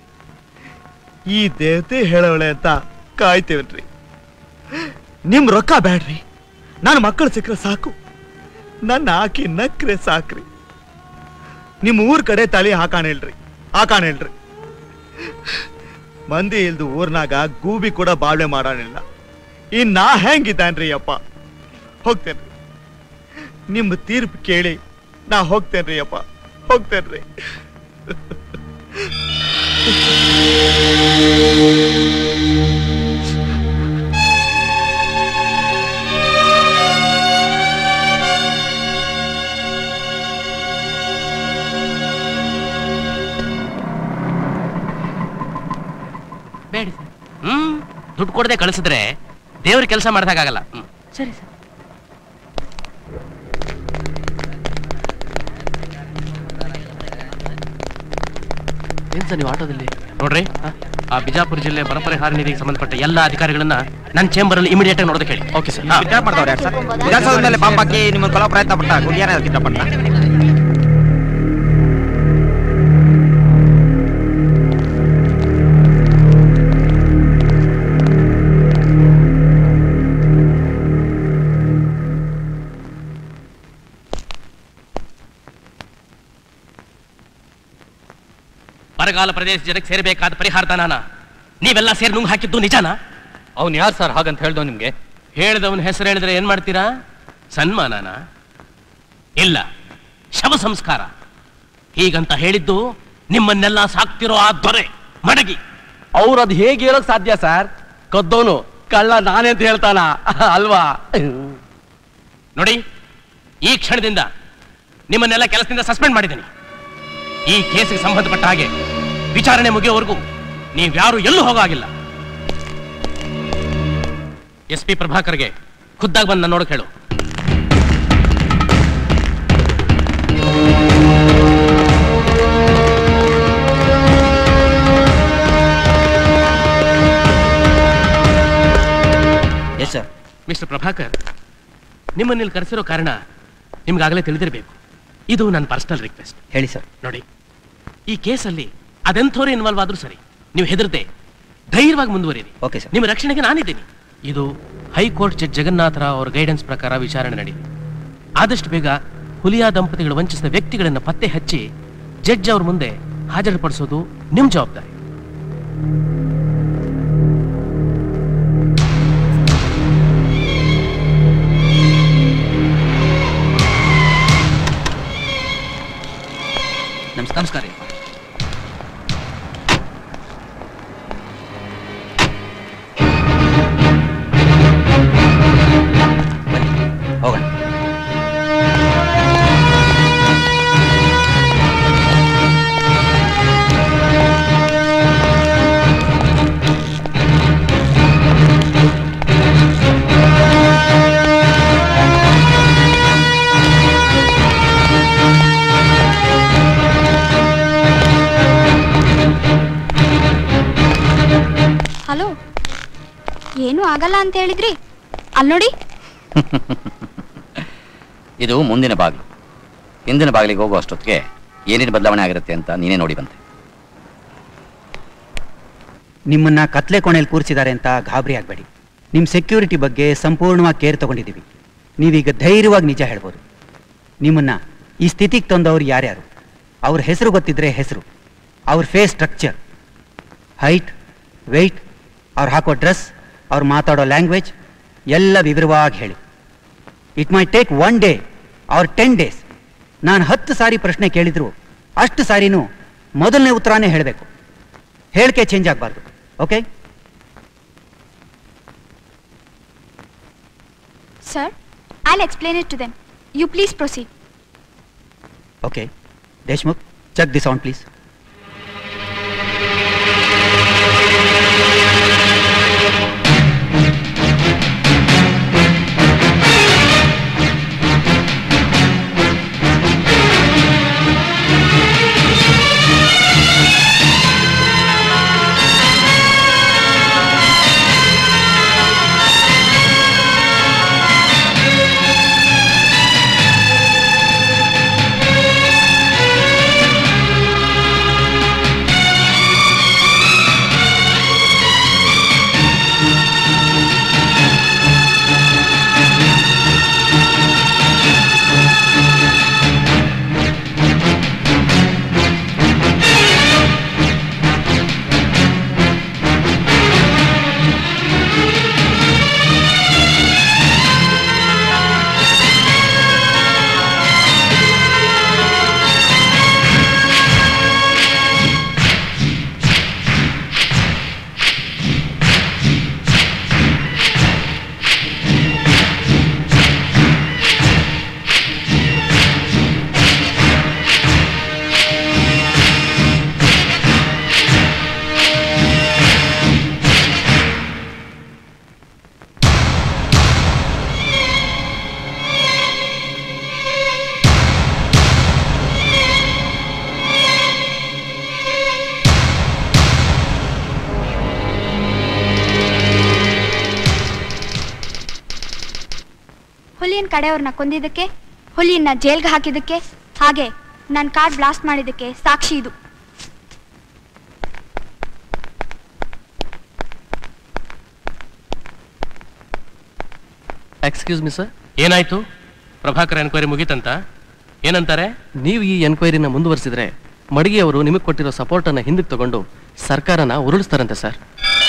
ಈ ದೇವತೆ ಹೇಳವಳೆ ಅಂತ ಕಾಯ್ತೇವನ್ರಿ ನಿಮ್ ರೊಕ್ಕ ಬ್ಯಾಡ್ರಿ ನನ್ನ ಮಕ್ಕಳು ಸಿಕ್ಕರೆ ಸಾಕು ನನ್ನ ಹಾಕಿ ನಕ್ರೆ ಸಾಕ್ರಿ ನಿಮ್ ಊರ್ ಕಡೆ ತಲೆ ಹಾಕಾಣಿಲ್ರಿ ಹಾಕಾಣಿಲ್ರಿ ಮಂದಿ ಇಲ್ದು ಊರ್ನಾಗ ಗೂಬಿ ಕೂಡ ಬಾಳ್ವೆ ಮಾಡೋಣಿಲ್ಲ ಇನ್ ನಾ ಹೆಂಗಿದ್ದಾನ್ರಿ ಅಪ್ಪ ಹೋಗ್ತೇನ್ರಿ ನಿಮ್ ತೀರ್ಪು ಕೇಳಿ ನಾ ಹೋಗ್ತೇನ್ರಿ ಅಪ್ಪ ಹೋಗ್ತೇನ್ರಿ ಬೇಡಿ ಸರ್ ಹ್ಮ್ ದುಡ್ಡು ಕೊಡದೆ ಕಳಿಸಿದ್ರೆ ದೇವ್ರ ಕೆಲಸ ಮಾಡ್ದಾಗಲ್ಲ ಹ್ಮ್ ಸರಿ ಸರ್ ಏನ್ ಸರ್ ನೀವು ಆಟೋದಲ್ಲಿ ನೋಡ್ರಿ ಆ ಬಿಜಾಪುರ ಜಿಲ್ಲೆ ಬರಪರಿಹಾರ ನಿಧಿಗೆ ಸಂಬಂಧಪಟ್ಟ ಎಲ್ಲ ಅಧಿಕಾರಿಗಳನ್ನ ನನ್ನ ಚೇಂಬರ್ ಅಲ್ಲಿ ಇಮಿಡಿಯೇಟ್ ಆಗಿ ನೋಡೋದಕ್ಕೆ ಹೇಳಿ ಓಕೆ ಸರ್ ವಿಚಾರ ಮಾಡ್ದವ್ರು ಯಾರು ಸರ್ ವಿಧಾನಸೌಧ ಮೇಲೆ ಬಾಂಬ್ ಹಾಕಿ ನಿಮ್ಮನ್ನ ಕೊಲ್ಲೋ ಪ್ರಯತ್ನ ಪಟ್ಟ ಗುಂಡಿಯಾನ ಕಿಟ್ಟಪಟ್ಟ ಬರಗಾಲ ಪ್ರದೇಶ ಜನಕ್ಕೆ ಸೇರಬೇಕಾದ ಪರಿಹಾರ ದಾನ ನೀವೆಲ್ಲ ಸೇರಿ ನುಂಗ್ ಹಾಕಿದ್ದು ನಿಜನಾ ಅವ್ನು ಯಾರು ಸರ್ ಹಾಗಂತ ಹೇಳ್ದವ್ ನಿಮ್ಗೆ ಹೇಳಿದವನ ಹೆಸರು ಹೇಳಿದ್ರೆ ಏನ್ ಮಾಡ್ತೀರಾ ಸನ್ಮಾನನ ಇಲ್ಲ ಶವ ಸಂಸ್ಕಾರ ಹೀಗಂತ ಹೇಳಿದ್ದು ನಿಮ್ಮನ್ನೆಲ್ಲ ಸಾಕ್ತಿರೋ ಆ ದೊರೆ ಮಡಗಿ ಅವ್ರು ಅದು ಹೇಗೆ ಹೇಳೋಕ್ ಸಾಧ್ಯ ಸರ್ ಕದ್ದೋನು ಕಳ್ಳ ನಾನೇ ಅಂತ ಹೇಳ್ತಾನ ಅಲ್ವಾ ನೋಡಿ ಈ ಕ್ಷಣದಿಂದ ನಿಮ್ಮನ್ನೆಲ್ಲ ಕೆಲಸದಿಂದ ಸಸ್ಪೆಂಡ್ ಮಾಡಿದ್ದೀನಿ ಈ ಕೇಸಿಗೆ ಸಂಬಂಧಪಟ್ಟ ಹಾಗೆ ವಿಚಾರಣೆ ಮುಗಿಯೋವರೆಗೂ ನೀವ್ಯಾರು ಎಲ್ಲೂ ಹೋಗಾಗಿಲ್ಲ ಎಸ್ ಪಿ ಪ್ರಭಾಕರ್ಗೆ ಖುದ್ದಾಗಿ ಬಂದು ನೋಡಕ್ ಹೇಳು ಎಸ್ ಸರ್ ಮಿಸ್ಟರ್ ಪ್ರಭಾಕರ್ ನಿಮ್ಮನ್ನ ಇಲ್ಲಿ ಕರೆಸಿರೋ ಕಾರಣ ನಿಮ್ಗಾಗಲೇ ತಿಳಿದಿರಬೇಕು ಇದು ನನ್ನ ಪರ್ಸನಲ್ ರಿಕ್ವೆಸ್ಟ್ ಹೇಳಿ ಸರ್ ನೋಡಿ ಈ ಕೇಸಲ್ಲಿ ಅದೆಂಥವ್ರು ಇನ್ವಾಲ್ವ್ ಆದ್ರೂ ಸರಿ ನೀವು ಹೆದರದೆ ಧೈರ್ಯವಾಗಿ ಮುಂದುವರಿರಿ ಓಕೆ ಸರ್ ನಿಮ್ಮ ರಕ್ಷಣೆಗೆ ನಾನಿದ್ದೀನಿ ಇದು ಹೈಕೋರ್ಟ್ ಜಡ್ಜ್ ಜಗನ್ನಾಥ ರಾವ್ ಅವರ ಗೈಡೆನ್ಸ್ ಪ್ರಕಾರ ವಿಚಾರಣೆ ನಡೆಯಿದೆ ಆದಷ್ಟು ಬೇಗ ಹುಲಿಯಾ ದಂಪತಿಗಳು ವಂಚಿಸಿದ ವ್ಯಕ್ತಿಗಳನ್ನು ಪತ್ತೆ ಹಚ್ಚಿ ಜಡ್ಜ್ ಅವ್ರ ಮುಂದೆ ಹಾಜರುಪಡಿಸೋದು ನಿಮ್ ಜವಾಬ್ದಾರಿ ನಮಸ್ಕಾರ ನಮಸ್ಕಾರ ರೀ ಬನ್ನಿ ಹೋಗೋಣ ಹಲೋ ಏನು ಆಗಲ್ಲ ಅಂತ ಹೇಳಿದ್ರಿ ಅಲ್ಲಿ ನೋಡಿ ಇದು ಮುಂದಿನ ಬಾಗಿಲು ಹಿಂದಿನ ಬಾಗಿಲಿಗೆ ಹೋಗೋ ಅಷ್ಟೊತ್ತಿಗೆ ಏನೇನು ಬದಲಾವಣೆ ಆಗಿರುತ್ತೆ ಅಂತ ನೀನೇ ನೋಡಿ ಬಂದೆ ನಿಮ್ಮನ್ನ ಕತ್ಲೆ ಕೋಣೆಯಲ್ಲಿ ಕೂರಿಸಿದ್ದಾರೆ ಅಂತ ಗಾಬರಿ ಆಗಬೇಡಿ ನಿಮ್ಮ ಸೆಕ್ಯೂರಿಟಿ ಬಗ್ಗೆ ಸಂಪೂರ್ಣವಾಗಿ ಕೇರ್ ತಗೊಂಡಿದ್ದೀವಿ ನೀವೀಗ ಧೈರ್ಯವಾಗಿ ನಿಜ ಹೇಳ್ಬೋದು ನಿಮ್ಮನ್ನ ಈ ಸ್ಥಿತಿಗೆ ತಂದವ್ರು ಯಾರ್ಯಾರು ಅವ್ರ ಹೆಸರು ಗೊತ್ತಿದ್ರೆ ಹೆಸರು ಅವ್ರ ಫೇಸ್ ಸ್ಟ್ರಕ್ಚರ್ ಹೈಟ್ ವೆಯ್ಟ್ ಅವ್ರು ಹಾಕೋ ಡ್ರೆಸ್ ಅವ್ರು ಮಾತಾಡೋ ಲ್ಯಾಂಗ್ವೇಜ್ ಎಲ್ಲ ವಿವರವಾಗಿ ಹೇಳಿ it may take one day or ten days ನಾನು ಹತ್ತು ಸಾರಿ ಪ್ರಶ್ನೆ ಕೇಳಿದ್ರು ಅಷ್ಟು ಸಾರಿನೂ ಮೊದಲನೇ ಉತ್ತರನೇ ಹೇಳಬೇಕು ಹೇಳಿಕೆ ಚೇಂಜ್ ಆಗಬಾರ್ದು okay Sir, I'll explain it to them. You please proceed. Okay Deshmukh check the sound please ಹುಲಿಯನ್ ಕಡೆಯವ್ರನ್ನ ಕೊಂದಿದ್ದಕ್ಕೆ ಹುಲಿಯನ್ನ ಜೈಲ್ಗೆ ಹಾಕಿದ್ದಕ್ಕೆ ಹಾಗೆ ನನ್ನ ಕಾರ್ ಬ್ಲಾಸ್ಟ್ ಮಾಡಿದ್ದಕ್ಕೆ ಸಾಕ್ಷಿ ಇದು ಎಕ್ಸ್ಕ್ಯೂಸ್ ಮಿ ಸರ್ ಏನಾಯ್ತು ಪ್ರಭಾಕರ್ ಎನ್ಕ್ವೈರಿ ಮುಗೀತಂತ ಏನಂತಾರೆ ನೀವು ಈ ಎನ್ಕ್ವೈರಿನ ಮುಂದುವರಿಸಿದ್ರೆ ಮಡಿಗೆಯವರು ನಿಮಗೆ ಕೊಟ್ಟಿರೋ ಸಪೋರ್ಟನ್ನು ಹಿಂದಕ್ಕೆ ತಗೊಂಡು ಸರ್ಕಾರನ ಉರುಳಿಸ್ತಾರಂತೆ ಸರ್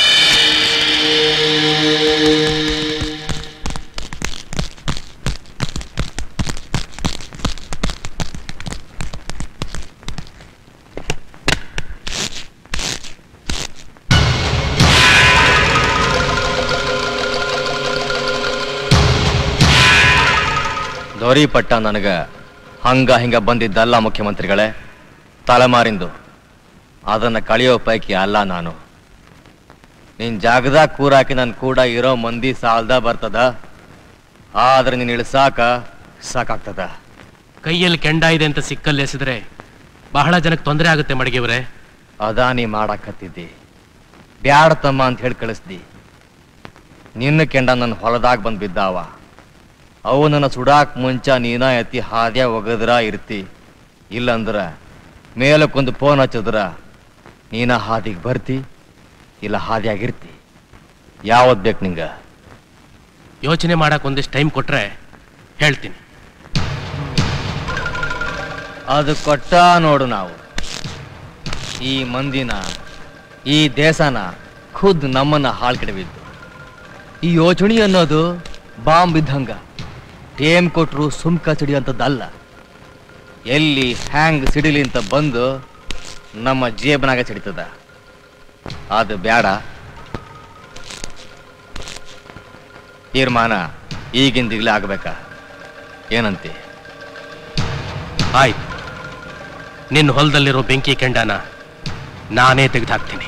ದೊರಿ ಪಟ್ಟ ನನಗ ಹಂಗ ಹಿಂಗ ಬಂದಿದ್ದಲ್ಲ ಮುಖ್ಯಮಂತ್ರಿಗಳೇ ತಲೆಮಾರಿಂದು ಅದನ್ನ ಕಳೆಯೋ ಪೈಕಿ ಅಲ್ಲ ನಾನು ನಿನ್ ಜಾಗದಾಗ ಕೂರಾಕಿ ನನ್ ಕೂಡ ಇರೋ ಮಂದಿ ಸಾಲ್ದ ಬರ್ತದ ಆದ್ರೆ ನೀನ್ ಇಳಿಸಾಕ ಸಾಕಾಗ್ತದ ಕೈಯಲ್ಲಿ ಕೆಂಡ ಇದೆ ಅಂತ ಸಿಕ್ಕಲ್ಲಿ ಎಸೆದ್ರೆ ಬಹಳ ಜನಕ್ಕೆ ತೊಂದರೆ ಆಗುತ್ತೆ ಮಡಿಗೆಯವರೇ ಅದಾನಿ ಮಾಡಾಕತ್ತಿದ್ದಿ ಬ್ಯಾಡ ತಮ್ಮ ಅಂತ ಹೇಳಿ ಕಳಿಸ್ದಿ ನಿನ್ನ ಕೆಂಡ ನನ್ನ ಹೊಲದಾಗ ಬಂದ್ ಬಿದ್ದಾವ ಅವು ನನ್ನ ಸುಡಾಕ್ ಮುಂಚ ನೀನ ಎತ್ತಿ ಹಾದ್ಯ ಒಗದ್ರ ಇರ್ತಿ ಇಲ್ಲಂದ್ರ ಮೇಲಕ್ಕೊಂದು ಫೋನ್ ಹಚ್ಚಿದ್ರ ನೀನ ಹಾದಿಗೆ ಬರ್ತಿ ಇಲ್ಲ ಹಾದಿಯಾಗಿರ್ತಿ ಯಾವತ್ ಬೇಕು ನಿಂಗ ಯೋಚನೆ ಮಾಡಕ್ ಒಂದಿಷ್ಟು ಟೈಮ್ ಕೊಟ್ರೆ ಹೇಳ್ತೀನಿ ಅದು ಕೊಟ್ಟ ನೋಡು ನಾವು ಈ ಮಂದಿನ ಈ ದೇಶನ ಖುದ್ ನಮ್ಮನ್ನ ಹಾಳು ಕೆಡವಿದ್ದು ಈ ಯೋಚನೆ ಅನ್ನೋದು ಬಾಂಬ್ ಇದ್ದಂಗ ಟೇಮ್ ಕೊಟ್ರು ಸುಮ್ಕ ಸಿಡಿಯುವಂಥದ್ದಲ್ಲ ಎಲ್ಲಿ ಹ್ಯಾಂಗ್ ಸಿಡಿಲಿ ಅಂತ ಬಂದು ನಮ್ಮ ಜೇಬನಾಗ ಸಿಡಿತದ ಅದು ಬ್ಯಾಡ ತೀರ್ಮಾನ ಈಗಿಂದಿಗ್ಲೇ ಆಗ್ಬೇಕಾ ಏನಂತೆ ಆಯ್ತು ನಿನ್ನ ಹೊಲದಲ್ಲಿರೋ ಬೆಂಕಿ ಕೆಂಡನ ನಾನೇ ತೆಗೆದುಹಾಕ್ತೀನಿ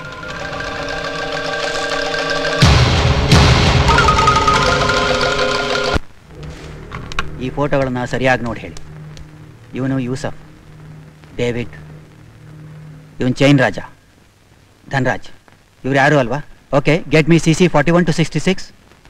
ಈ ಫೋಟೋಗಳನ್ನ ಸರಿಯಾಗಿ ನೋಡಿ ಹೇಳಿ ಇವನು ಯೂಸಫ್ ಡೇವಿಡ್ ಇವನ್ ಚೈನ್ ರಾಜ ಧನ್ರಾಜ್ ಇವ್ರು ಯಾರು ಅಲ್ವಾ okay get me C C forty one two sixty six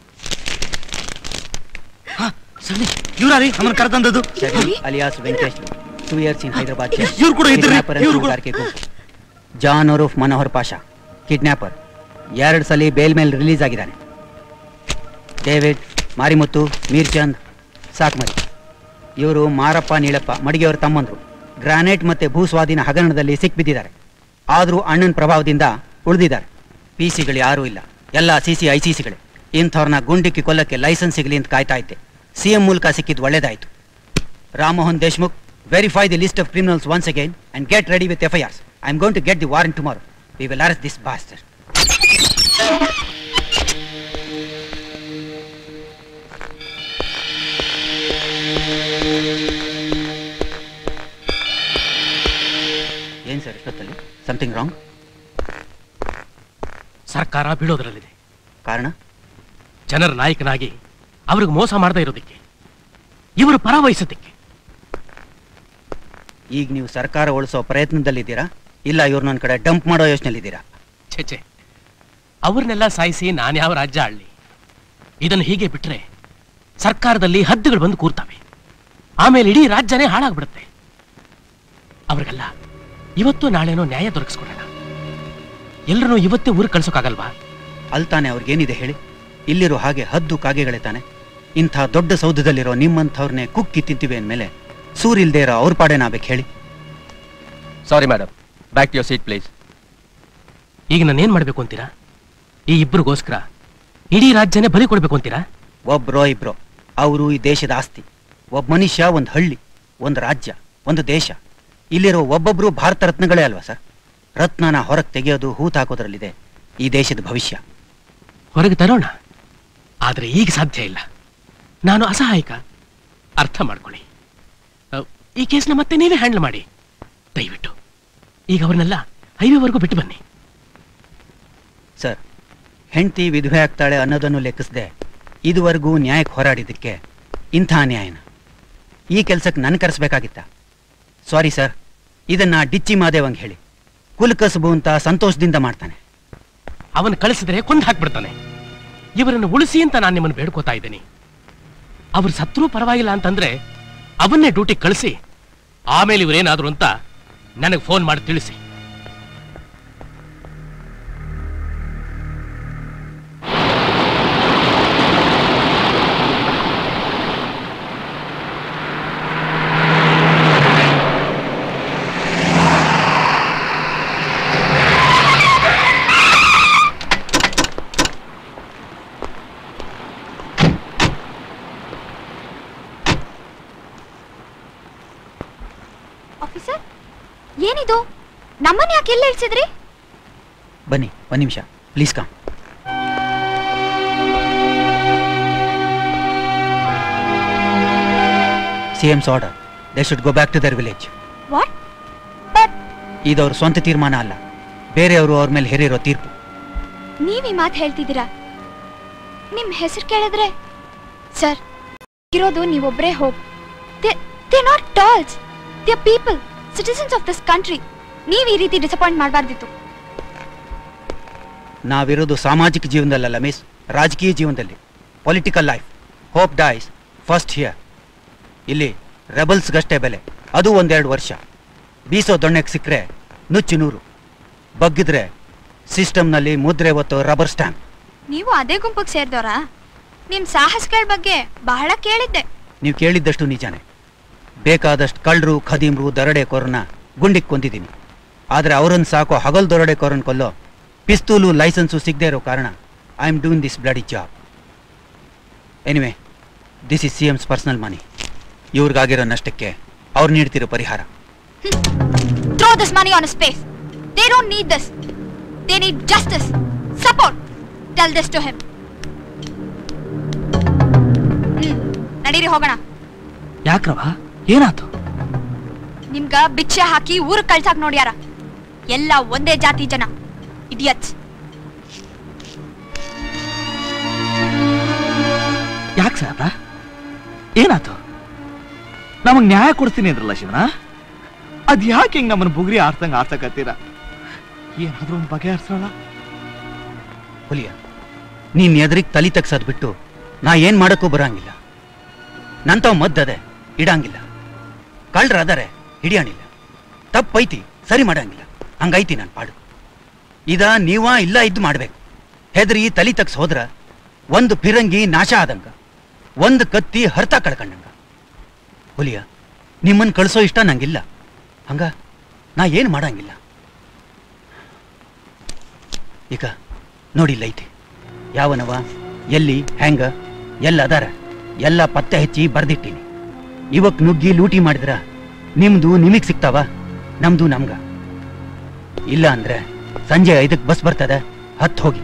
ಇವ್ರಾರಿ ನಮ್ಮನ್ನ ಕರೆತಂದದ್ದು alias Venkatesh two years in Hyderabad ಇವ್ರು ಕೂಡ ಇದ್ರಿ, ಇವ್ರು ಕೂಡ. ಜಾನ್ ಒರೂಫ್ ಮನೋಹರ್ ಪಾಷಾ ಕಿಡ್ನ್ಯಾಪರ್ ಎರಡು ಸಲ ಬೇಲ್ ಮೇಲೆ ರಿಲೀಸ್ ಆಗಿದ್ದಾನೆ ಡೇವಿಡ್ ಮಾರಿಮುತ್ತು ಮೀರ್ಚಂದ್ ಸಾಕ್ಮರಿ ಇವರು ಮಾರಪ್ಪ ನೀಳಪ್ಪ ಮಡಿಗೆಯವರ ತಮ್ಮಂದ್ರು ಗ್ರಾನೈಟ್ ಮತ್ತೆ ಭೂಸ್ವಾಧೀನ ಹಗರಣದಲ್ಲಿ ಸಿಕ್ಬಿದ್ದಿದ್ದಾರೆ ಆದರೂ ಅಣ್ಣನ ಪ್ರಭಾವದಿಂದ ಉಳಿದಿದ್ದಾರೆ ಪಿ ಸಿಗಳು ಯಾರೂ ಇಲ್ಲ ಎಲ್ಲ ಸಿ ಸಿ ಐ ಸಿ ಸಿಗಳೇ ಇಂಥವ್ರನ್ನ ಗುಂಡಿಕ್ಕಿ ಕೊಲ್ಲಕ್ಕೆ ಲೈಸೆನ್ಸ್ ಸಿಗಲಿ ಅಂತ ಕಾಯ್ತಾ ಇದ್ದೆ ಸಿ ಎಂ ಮೂಲಕ ಸಿಕ್ಕಿದ್ದು ಒಳ್ಳೇದಾಯ್ತು Ramamohan Deshmukh verify the list of criminals once again and get ready with F I Rs I am going to get the warrant tomorrow we will arrest this bastard ಏನ್ ಸರ್ ಇಷ್ಟೊತ್ತಲ್ಲಿ ಸಮಥಿಂಗ್ ರಾಂಗ್ ಸರ್ಕಾರ ಬೀಳೋದ್ರಲ್ಲಿದೆ ಕಾರಣ ಜನರ ನಾಯಕನಾಗಿ ಅವ್ರಿಗೆ ಮೋಸ ಮಾಡದೇ ಇರೋದಕ್ಕೆ ಇವರು ಪರ ವಹಿಸೋದಕ್ಕೆ ಈಗ ನೀವು ಸರ್ಕಾರ ಉಳಿಸೋ ಪ್ರಯತ್ನದಲ್ಲಿದ್ದೀರಾ ಇಲ್ಲ ಇವ್ರು ನನ್ನ ಕಡೆ ಡಂಪ್ ಮಾಡೋ ಯೋಚನೆಲಿದ್ದೀರಾ ಛೆ ಅವ್ರನ್ನೆಲ್ಲ ಸಾಯಿಸಿ ನಾನು ಯಾವ ರಾಜ್ಯ ಆಳ್ಲಿ ಇದನ್ನು ಹೀಗೆ ಬಿಟ್ರೆ ಸರ್ಕಾರದಲ್ಲಿ ಹದ್ದುಗಳು ಬಂದು ಕೂರ್ತವೆ ಆಮೇಲೆ ಇಡೀ ರಾಜ್ಯನೇ ಹಾಳಾಗ್ಬಿಡುತ್ತೆ ಅವ್ರಿಗೆಲ್ಲ ಇವತ್ತು ನಾಳೆನೋ ನ್ಯಾಯ ದೊರಕಿಸ್ಕೊಡೋಣ ಎಲ್ರನ್ನೂ ಇವತ್ತೇ ಊರಿಗೆ ಕಳ್ಸೋಕ್ಕಾಗಲ್ವಾ ಅಲ್ತಾನೆ ಅವ್ರಿಗೇನಿದೆ ಹೇಳಿ ಇಲ್ಲಿರೋ ಹಾಗೆ ಹದ್ದು ಕಾಗೆಗಳೇ ತಾನೆ ಇಂಥ ದೊಡ್ಡ ಸೌಧದಲ್ಲಿರೋ ನಿಮ್ಮಂಥವ್ರನ್ನೇ ಕುಕ್ಕಿ ತಿಂತೀವಿ ಅಂದಮೇಲೆ ಸೂರಿಲ್ದೇ ಇರೋ ಅವ್ರ ಪಾಡೇನಾಗಬೇಕು ಹೇಳಿ sorry madam back to your seat please ಈಗ ನಾನು ಏನ್ ಮಾಡ್ಬೇಕು ಅಂತೀರಾ ಈ ಇಬ್ಬರಿಗೋಸ್ಕರ ಇಡೀ ರಾಜ್ಯನೇ ಬಲಿ ಕೊಡ್ಬೇಕು ಅಂತೀರಾ ಒಬ್ರೋ ಇಬ್ರೋ ಅವರು ಈ ದೇಶದ ಆಸ್ತಿ ಒಬ್ಬ ಮನುಷ್ಯ ಒಂದು ಹಳ್ಳಿ ಒಂದು ರಾಜ್ಯ ಒಂದು ದೇಶ ಇಲ್ಲಿರೋ ಒಬ್ಬೊಬ್ರು ಭಾರತ ರತ್ನಗಳೇ ಅಲ್ವಾ ಸರ್ ರತ್ನನ ಹೊರಗೆ ತೆಗೆಯೋದು ಹೂತ್ ಹಾಕೋದ್ರಲ್ಲಿದೆ ಈ ದೇಶದ ಭವಿಷ್ಯ ಹೊರಗೆ ತರೋಣ ಆದ್ರೆ ಈಗ ಸಾಧ್ಯ ಇಲ್ಲ ನಾನು ಅಸಹಾಯಕ ಅರ್ಥ ಮಾಡ್ಕೊಳ್ಳಿ ಅಹ್, ಈ ಕೇಸ್ನ ಮತ್ತೆ ನೀವೇ ಹ್ಯಾಂಡಲ್ ಮಾಡಿ ದಯವಿಟ್ಟು ಈಗ ಅವ್ರನ್ನೆಲ್ಲ ಹೈವೇವರೆಗೂ ಬಿಟ್ಟು ಬನ್ನಿ ಸರ್ ಹೆಂಡತಿ ವಿಧವೆ ಆಗ್ತಾಳೆ ಅನ್ನೋದನ್ನು ಲೆಕ್ಕಿಸದೆ ಇದುವರೆಗೂ ನ್ಯಾಯಕ್ಕೆ ಹೋರಾಡಿದ್ದಕ್ಕೆ ಇಂಥ ಅನ್ಯಾಯನ ಈ ಕೆಲಸಕ್ಕೆ ನನ್ನ ಕರೆಸ್ಬೇಕಾಗಿತ್ತ ಸಾರಿ ಸರ್ ಇದನ್ನ ಡಿಚ್ಚಿ ಮಾದೇವಂಗ್ ಹೇಳಿ ಕುಲಕಸಬು ಅಂತ ಸಂತೋಷದಿಂದ ಮಾಡ್ತಾನೆ ಅವನ್ ಕಳಿಸಿದ್ರೆ ಕೊಂದು ಹಾಕ್ಬಿಡ್ತಾನೆ ಇವರನ್ನು ಉಳಿಸಿ ಅಂತ ನಾನು ನಿಮ್ಮನ್ನು ಬೇಡ್ಕೋತಾ ಇದ್ದೀನಿ ಅವ್ರು ಸತ್ರೂ ಪರವಾಗಿಲ್ಲ ಅಂತಂದ್ರೆ ಅವನ್ನೇ ಡ್ಯೂಟಿ ಕಳಿಸಿ ಆಮೇಲೆ ಇವರೇನಾದ್ರು ಅಂತ ನನಗೆ ಫೋನ್ ಮಾಡಿ ತಿಳಿಸಿ ಆಫೀಸರ್ ಏನಿದು ನಮ್ಮನ್ನ ಯಾಕೆ ಎಲ್ಲ ಇಳಿಸಿದ್ರಿ ಬನ್ನಿ ಒಂದು ನಿಮಿಷ please come C M's order they should go back to their village what ಇದವ್ರ ಸ್ವಂತ ತೀರ್ಮಾನ ಅಲ್ಲ ಬೇರೆಯವರು ಅವ್ರ ಮೇಲೆ ಹೇರಿರೋ ತೀರ್ಪು ನೀವ್ ಈ ಮಾತು ಹೇಳ್ತಿದ್ದೀರಾ ನಿಮ್ ಹೆಸರು ಕೇಳಿದ್ರೆ ಸರ್ ಇರೋದು ನೀವೊಬ್ರೇ hope they not dolls they people citizens of this country ನೀವ್ ಈ ರೀತಿ ಡಿಸಪಾಯಿಂಟ್ ಮಾಡಬಾರ್ದಿತ್ತು ನಾವಿರೋದು ಸಾಮಾಜಿಕ ಜೀವನದಲ್ಲ ಮಿಸ್ ರಾಜಕೀಯ ಜೀವನದಲ್ಲಿ political life hope dies first here ಇಲ್ಲಿ ರೆಬಲ್ಸ್ಗಷ್ಟೇ ಬೆಲೆ ಅದು ಒಂದೆರಡು ವರ್ಷ ಬೀಸೋ ದೊಣ್ಣೆಗೆ ಸಿಕ್ಕರೆ ನುಚ್ಚು ನೂರು ಬಗ್ಗಿದ್ರೆ ಸಿಸ್ಟಮ್ನಲ್ಲಿ ಮುದ್ರೆ ಒತ್ತು ರಬ್ಬರ್ ಸ್ಟ್ಯಾಂಪ್ ನೀವು ಅದೇ ಗುಂಪಿಗೆ ಸೇರಿದವರಾ ನಿಮ್ ಸಾಹಸಗಳ ಬಗ್ಗೆ ಬಹಳ ಕೇಳಿದ್ದೆ ನೀವು ಕೇಳಿದ್ದಷ್ಟು ನಿಜಾನೇ ಬೇಕಾದಷ್ಟು ಕಳ್ಳರು ಖದೀಮ್ರು ದರೋಡೆಕೋರನ್ನ ಗುಂಡಿಗೆ ಕೊಂದಿದ್ದೀನಿ ಆದರೆ ಅವರನ್ನು ಸಾಕೋ ಹಗಲ್ ದರೋಡೆಕೋರನ್ ಕೊಲ್ಲೋ ಪಿಸ್ತೂಲು ಲೈಸೆನ್ಸು ಸಿಗದೆ ಇರೋ ಕಾರಣ I am doing this bloody job anyway this is C M's personal money ಇವ್ರಿಗಾಗಿರೋ ನಷ್ಟಕ್ಕೆ ಅವ್ರು ನೀಡ್ತಿರೋ ಪರಿಹಾರ throw this money on space they don't need this they need justice support tell this to him ನಡೀರಿ ಹೋಗೋಣ ಯಾಕ್ರವ ಏನಾತು ನಿಮ್ಗ ಭಿಕ್ಷೆ ಹಾಕಿ ಊರಿಗೆ ಕಳ್ಸಾಕ್ ನೋಡ್ಯಾರ ಎಲ್ಲ ಒಂದೇ ಜಾತಿ ಜನ ಇಡಿಯಟ್ಸ್ ಯಾಕೆ ಸಾಹೇಬ್ರ ಏನಾತು ನಮಗ್ ನ್ಯಾಯ ಕೊಡ್ತೀನಿ ಅಂದ್ರಲ್ಲ ಶಿವನ ಅದ್ ಯಾಕೆ ಹಿಂಗ್ ನಮ್ಮನ್ನ ಬುಗ್ರಿ ಆಡ್ತಂಗ ಆಡ್ಸಕತ್ತೀರ ಏನಾದ್ರೂ ಒಂದು ಬಗೆಹರಿಸೋಣ ಹುಲಿಯ ನೀನ್ ಎದುರಿಗೆ ತಲಿ ತಗ್ಸೋದ್ ಬಿಟ್ಟು ನಾ ಏನ್ ಮಾಡಕ್ಕೂ ಬರಂಗಿಲ್ಲ ನಂತವ್ ಮದ್ದದೆ ಇಡಂಗಿಲ್ಲ ಕಳ್ರ ಅದರೆ ಹಿಡಿಯಣಿಲ್ಲ ತಪ್ಪೈತಿ ಸರಿ ಮಾಡಂಗಿಲ್ಲ ಹಂಗೈತಿ ನನ್ ಪಾಡು ಇದ ನೀವ ಇಲ್ಲ ಇದ್ದು ಮಾಡ್ಬೇಕು ಹೆದರಿ ತಲಿ ತಗ್ಸ್ ಹೋದ್ರ ಒಂದು ಫಿರಂಗಿ ನಾಶ ಆದಂಗ ಒಂದು ಕತ್ತಿ ಹರ್ತ ಕಳ್ಕಂಡಂಗ ಹುಲಿಯ ನಿಮ್ಮನ್ನು ಕಳಿಸೋ ಇಷ್ಟ ನಂಗಿಲ್ಲ ಹಂಗ ನಾ ಏನು ಮಾಡಂಗಿಲ್ಲ ಈಗ ನೋಡಿ ಲೈಟ್ ಯಾವನವ ಎಲ್ಲಿ ಹೆಂಗ ಎಲ್ಲ ಅದಾರ ಎಲ್ಲ ಪತ್ತೆ ಹಚ್ಚಿ ಬರ್ದಿಟ್ಟೀನಿ ಇವಕ್ ನುಗ್ಗಿ ಲೂಟಿ ಮಾಡಿದ್ರ ನಿಮ್ದು ನಿಮಗ್ ಸಿಗ್ತಾವ ನಮ್ದು ನಮ್ಗ ಇಲ್ಲ ಅಂದ್ರೆ ಸಂಜೆ ಐದಕ್ ಬಸ್ ಬರ್ತದ ಹತ್ ಹೋಗಿ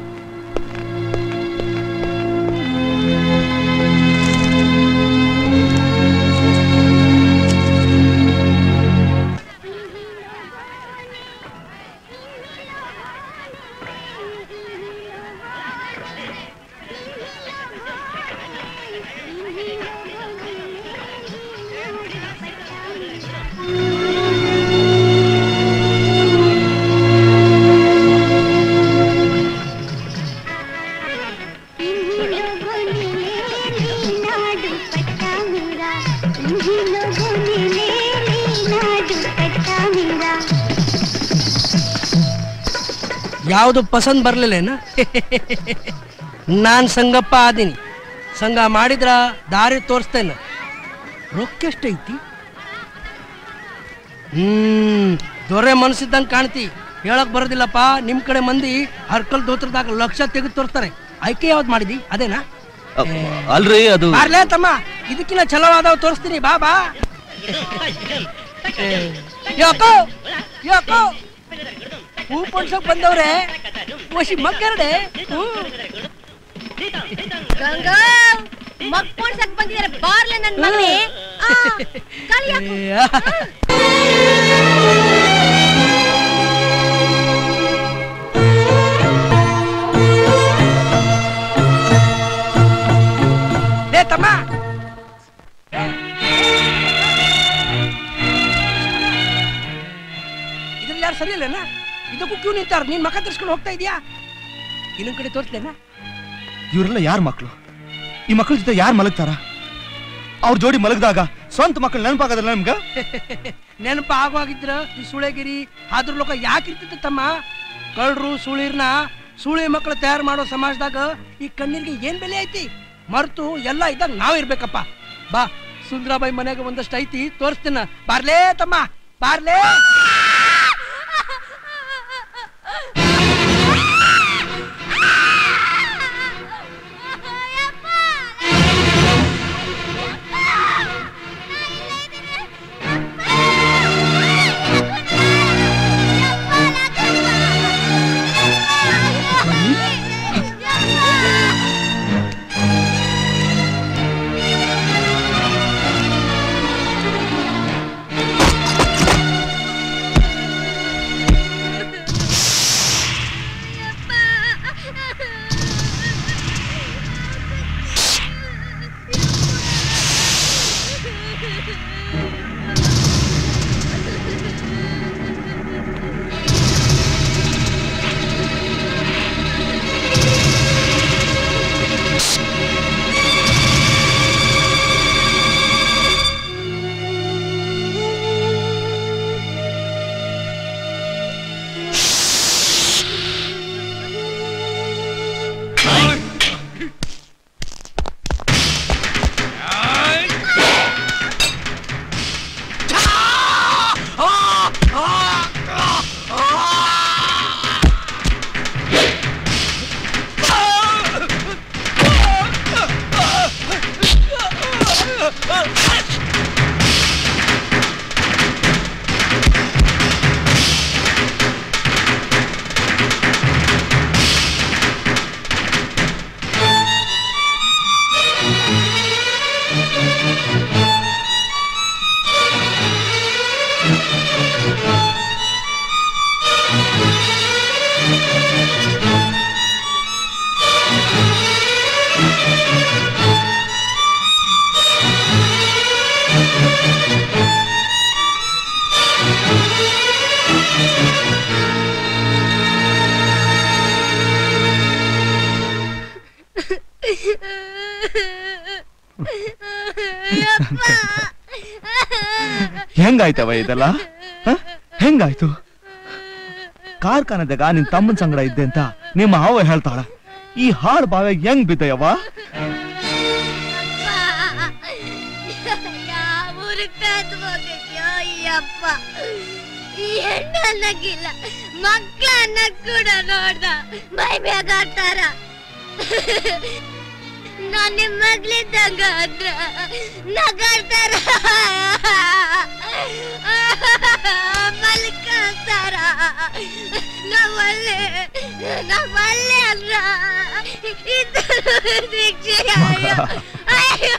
ಯಾವುದು ಪಸಂದ್ ಬರ್ಲಿಲ್ಲೇನ ನಾನು ಸಂಗಪ್ಪ ಆದೀನಿ ಸಂಘ ಮಾಡಿದ್ರ ದಾರಿ ತೋರಿಸ್ತೇನೆ ರೊಕ್ಕ ಎಷ್ಟೈತಿ ಹ್ಮ್ ದೊರೆ ಮನಸ್ಸಿದ್ದಂಗೆ ಕಾಣ್ತಿ ಹೇಳಕ್ ಬರೋದಿಲ್ಲಪ್ಪ ನಿಮ್ ಕಡೆ ಮಂದಿ ಹರ್ಕಲ್ ದೋತ್ರದಾಗ ಲಕ್ಷ ತೆಗೆದು ತೋರಿಸ್ತಾರೆ ಆಯ್ಕೆ ಯಾವ್ದು ಮಾಡಿದಿ ಅದೇನಾ ಅಲ್ರಿ ಅದು ಬಾರ್ಲೇ ತಮ್ಮ ಇದಕ್ಕಿನ್ನ ಚಲೋವಾದವ್ ತೋರಿಸ್ತೀನಿ ಬಾ ಬಾ ಏ, ಯಾಕೋ ಯಾಕೋ ಹೂ ಪೊಣ್ಸಕ್ ಬಂದವ್ರೆ ವಶಿ ಮಕ್ಕರಡೆ ಗಂಗಾ ಮಗ್ ಪೋಣ್ಸಕ್ ಬಂದಿದ್ದಾರೆ ಬಾರ್ಲೆ ನನ್ ಮಗನೇ ಆ, ಗಾಳಿ ಹಾಕು. ಲೇ ತಮ್ಮ ಇದ್ರಲ್ಲಿ ಯಾರು ಸರಿ ಇಲ್ಲನ ಇದಕ್ಕೂ ಕ್ಯೂ ನಿಂತಾರ ನೀನ್ ಮಕ್ಕ ತರ್ಸ್ಕೊಂಡು ಹೋಗ್ತಾ ಇದೀಯಾ ಇನ್ನೊಂದ್ ಕಡೆ ತೋರಿಸ್ಲೇನಾ ಇವರೆಲ್ಲ ಯಾರ ಮಕ್ಕಳು ಈ ಮಕ್ಕಳ ಜೊತೆ ಯಾರು ಮಲಗ್ತಾರ ಅವ್ರ ಜೋಡಿ ಮಲಗಿದಾಗ ಸ್ವಂತ ಮಕ್ಕಳು ನೆನಪಾಗದಲ್ಲ ನಮ್ಗ ನೆನಪ ಆಗೋಗಿದ್ರ ಈ ಸುಳೆಗಿರಿ ಅದ್ರ ಲೋಕ ಯಾಕೆ ಇರ್ತಿತ್ತು ತಮ್ಮ ಕಳ್ರು ಸುಳಿರ್ನ ಸುಳಿ ಮಕ್ಕಳು ತಯಾರು ಮಾಡೋ ಸಮಾಜದಾಗ ಈ ಕಣ್ಣೀರಿಗೆ ಏನ್ ಬೆಲೆ ಐತಿ ಮರ್ತು ಎಲ್ಲ ಇದ್ದಾಗ ನಾವ್ ಇರ್ಬೇಕಪ್ಪ ಬಾ ಸುಂದ್ರಾಬಾಯಿ ಮನೆಗೆ ಒಂದಷ್ಟು ಐತಿ ತೋರಿಸ್ತೀನ ಬಾರ್ಲೇ ತಮ್ಮ ಬಾರ್ಲೇ ಹೆಂಗಾಯ್ತವ ಇದೆಲ್ಲ ಹ? ಹೆಂಗಾಯ್ತು ಕಾರ್ಖಾನೆದಾಗ ನಿನ್ ತಮ್ಮನ ಸಂಗಡ ಇದ್ದೆ ಅಂತ ನಿಮ್ಮ ಹಾವ ಹೇಳ್ತಾಳ ಈ ಹಾಳು ಬಾವೆ ಹೆಂಗ್ ಬಿದ್ದಯವ್ವ ಯಾವ ಊರಿಗೆ ಹೆಣ್ಣು ಅನ್ನಕ್ಕಿಲ್ಲ ಮಕ್ಳ ಅನ್ನಕ್ ಕೂಡ ನೋಡ್ದ ಮೈ ಬೇಕಾಡ್ತಾರ ನಾನ್ ನಿಮ್ ಮಗ್ಳಿದ್ದಂಗ ಅಂದ್ರ ನಗಾಡ್ತಾರ ಮಲ್ಕಂತಾರ ನಾವಲ್ಲೇ ನಾವಲ್ಲೇ ಅಂದ್ರ ಇದ್ದರು ದೀಕ್ಷೆ ಅಯ್ಯೋ ಅಯ್ಯೋ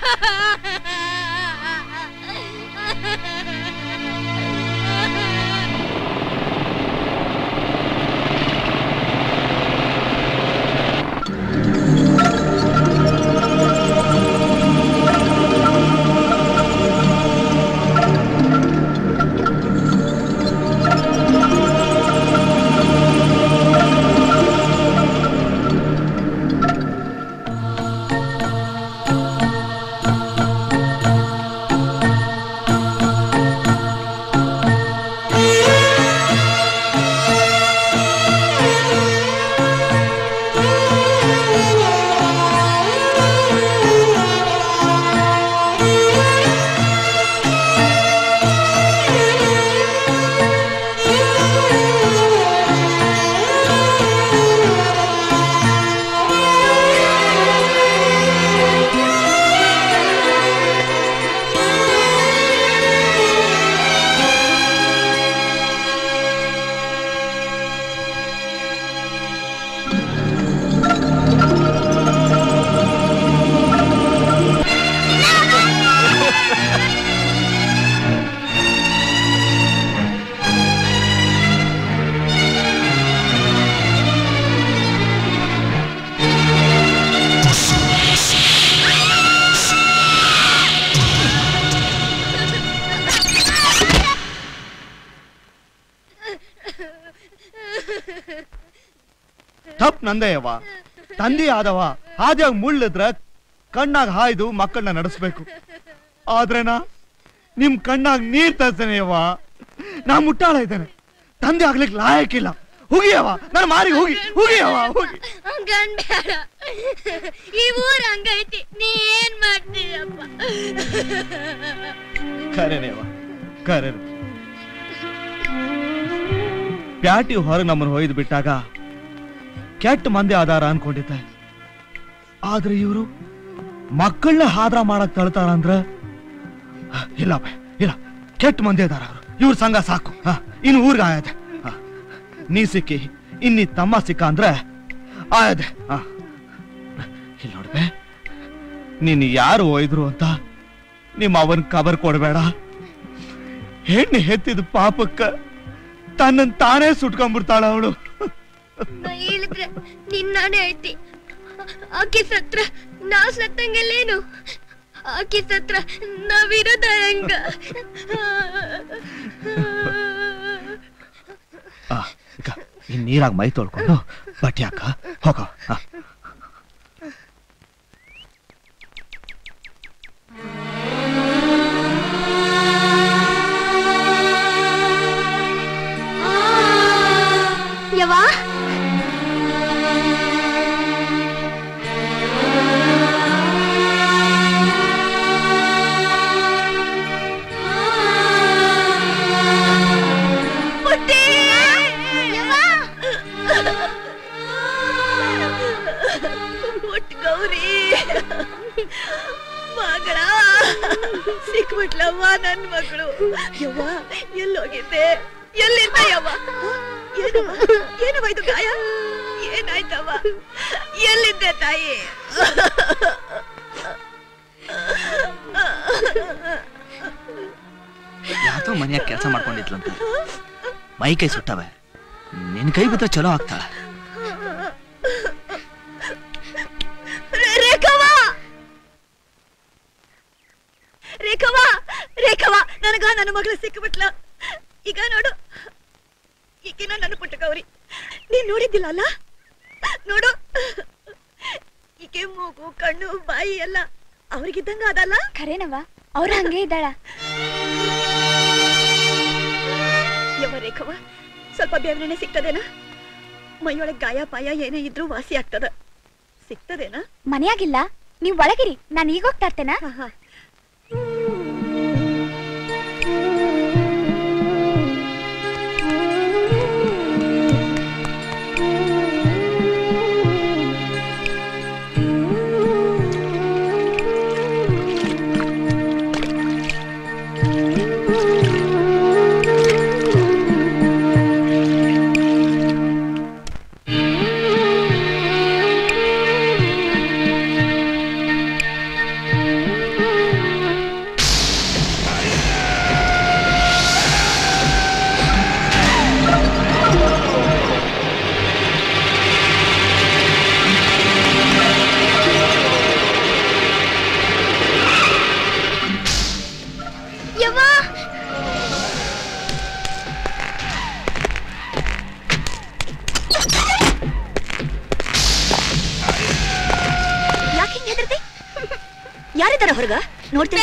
ತಪ್ಪು ನಂದೇಯವ್ವ ತಂದೆ ಆದವ ಹಾದಿಯಾಗ ಮುಳ್ಳಿದ್ರ ಕಣ್ಣಾಗ ಹಾಯ್ದು ಮಕ್ಕಳನ್ನ ನಡೆಸ್ಬೇಕು ಆದ್ರೆನಾ ನಿಮ್ ಕಣ್ಣಾಗ ನೀರ್ ತರ್ಸೇನೆಯವ್ವ ನಾ ಮುಟ್ಟಾಳ ಇದ್ದೇನೆ ತಂದೆ ಆಗ್ಲಿಕ್ಕೆ ಲಾಯಕ್ಕಿಲ್ಲ ಹೋಗಿಯವ್ವ ನನ್ನ ಮಾರಿಗೆ ಹೋಗಿ ಹೋಗಿಯವ್ವ ಹೋಗಿ ಹಂಗನ್ ಬೇಡ ಈ ಊರ್ ಹಂಗೈತಿ ನೀ ಏನ್ ಮಾಡ್ತೀಯಪ್ಪ ಕರೆನೇವ ಕರೆ ಪ್ಯಾಟಿ ಹೊರಗೆ ನಮ್ಮನ್ನು ಒಯ್ದು ಬಿಟ್ಟಾಗ ಕೆಟ್ಟ ಮಂದಿ ಆಧಾರ ಅನ್ಕೊಂಡಿದ್ದೆ ಆದ್ರೆ ಇವರು ಮಕ್ಕಳನ್ನ ಹಾದ್ರ ಮಾಡಕ್ ತಳ್ತಾರ ಅಂದ್ರ ಇಲ್ಲ ಬೆ, ಇಲ್ಲ ಕೆಟ್ಟ ಮಂದಿ ಅದಾರ ಅವರು ಇವ್ರ ಸಂಘ ಸಾಕು ಹ, ಇನ್ನು ಊರ್ಗ ಆಯದೆ ಹ. ನೀ ಸಿಕ್ಕಿ ಇನ್ನಿ ತಮ್ಮ ಸಿಕ್ಕ ಅಂದ್ರೆ ಆಯದೆ ಹ. ಇಲ್ಲಿ ನೋಡ್ಬೆ ನೀನ್ ಯಾರು ಒಯ್ದ್ರು ಅಂತ ನಿಮ್ಮ ಅವನ್ ಕಬರ್ ಕೊಡ್ಬೇಡ ಹೆಣ್ಣು ಹೆತ್ತಿದ ಪಾಪಕ್ಕ ತನ್ನನ್ ತಾನೇ ಸುಟ್ಕೊಂಡ್ಬಿಡ್ತಾಳ ಅವಳು ನಾ ಹೇಳಿದ್ರೆ ನಿನ್ನಾನೇ ಐತಿ ಆಕಿ ಸತ್ರ ನಾ ಸತ್ತಂಗೆಲ್ಲೇನು ಆಕಿ ಸತ್ರ ನಾವಿರೋದ ಹೆಂಗ ಈ ನೀರಾಗ ಮೈ ತೊಳ್ಕೊಂಡು ಬಟ್ಟೆ ಹಾಕ ಹೋಗ ಯವಾ ಪುಟ್ಟಿ ಯವಾ ಪುಟ್ ಗೌರಿ ಮಗಳ ಸಿಕ್ಬಿಟ್ಲವ್ವ ನನ್ ಮಗಳು ಯವ್ವ ಎಲ್ಲೋಗಿದ್ದೆ ಎಲ್ಲಿದ್ದ ಯವ್ವ ಏನವ್ವ ಏನವ್ವ ಇದು ಗಾಯ ಏನಾಯ್ತವ್ವ ಎಲ್ಲಿದ್ದೆ ತಾಯಿ ಯಾವ್ದೋ ಮನೆಯಾಗ ಕೆಲಸ ಮಾಡ್ಕೊಂಡಿದ್ಲಂತ ಮೈ ಕೈ ಸುಟ್ಟವೆ ನಿನ್ ಕೈ ಬಿದ್ರೆ ಚಲೋ ಆಗ್ತಾಳ ರೇಖವ ರೇಖವ ರೇಖವ ನನಗ ನನ್ನ ಮಗಳು ಸಿಕ್ಬಿಟ್ಲ ಈಗ ನೋಡು ಈಗಿನ ನನ್ನ ಪುಟ್ಟ ಗೌರಿ ನೀನ್ ನೋಡಿದ್ದಿಲ್ಲ ಅಲ್ಲ ನೋಡು ಈಕೆ ಮೂಗು ಕಣ್ಣು ಬಾಯಿ ಎಲ್ಲ ಅವ್ರಿಗಿದ್ದಂಗ ಅದಲ್ಲ ಖರೇನವ್ವ ಅವ್ರ ಹಂಗೆ ಇದ್ದಾಳ ಯವ್ವ ರೇಖವ ಸ್ವಲ್ಪ ಬೇವನೆಣ್ಣೆ ಸಿಗ್ತದೇನಾ ಮೈಯೊಳಗ್ ಗಾಯ ಪಾಯ ಏನೇ ಇದ್ರೂ ವಾಸಿ ಆಗ್ತದ ಸಿಗ್ತದೇನಾ ಮನೆಯಾಗಿಲ್ಲ ನೀವ್ ಒಳಗಿರಿ ನಾನು ಈಗ ಹೋಗ್ತಾ ಇರ್ತೇನಾ ಯಾರಿದಾರ ಹೊರಗ ನೋಡ್ತೀನಿ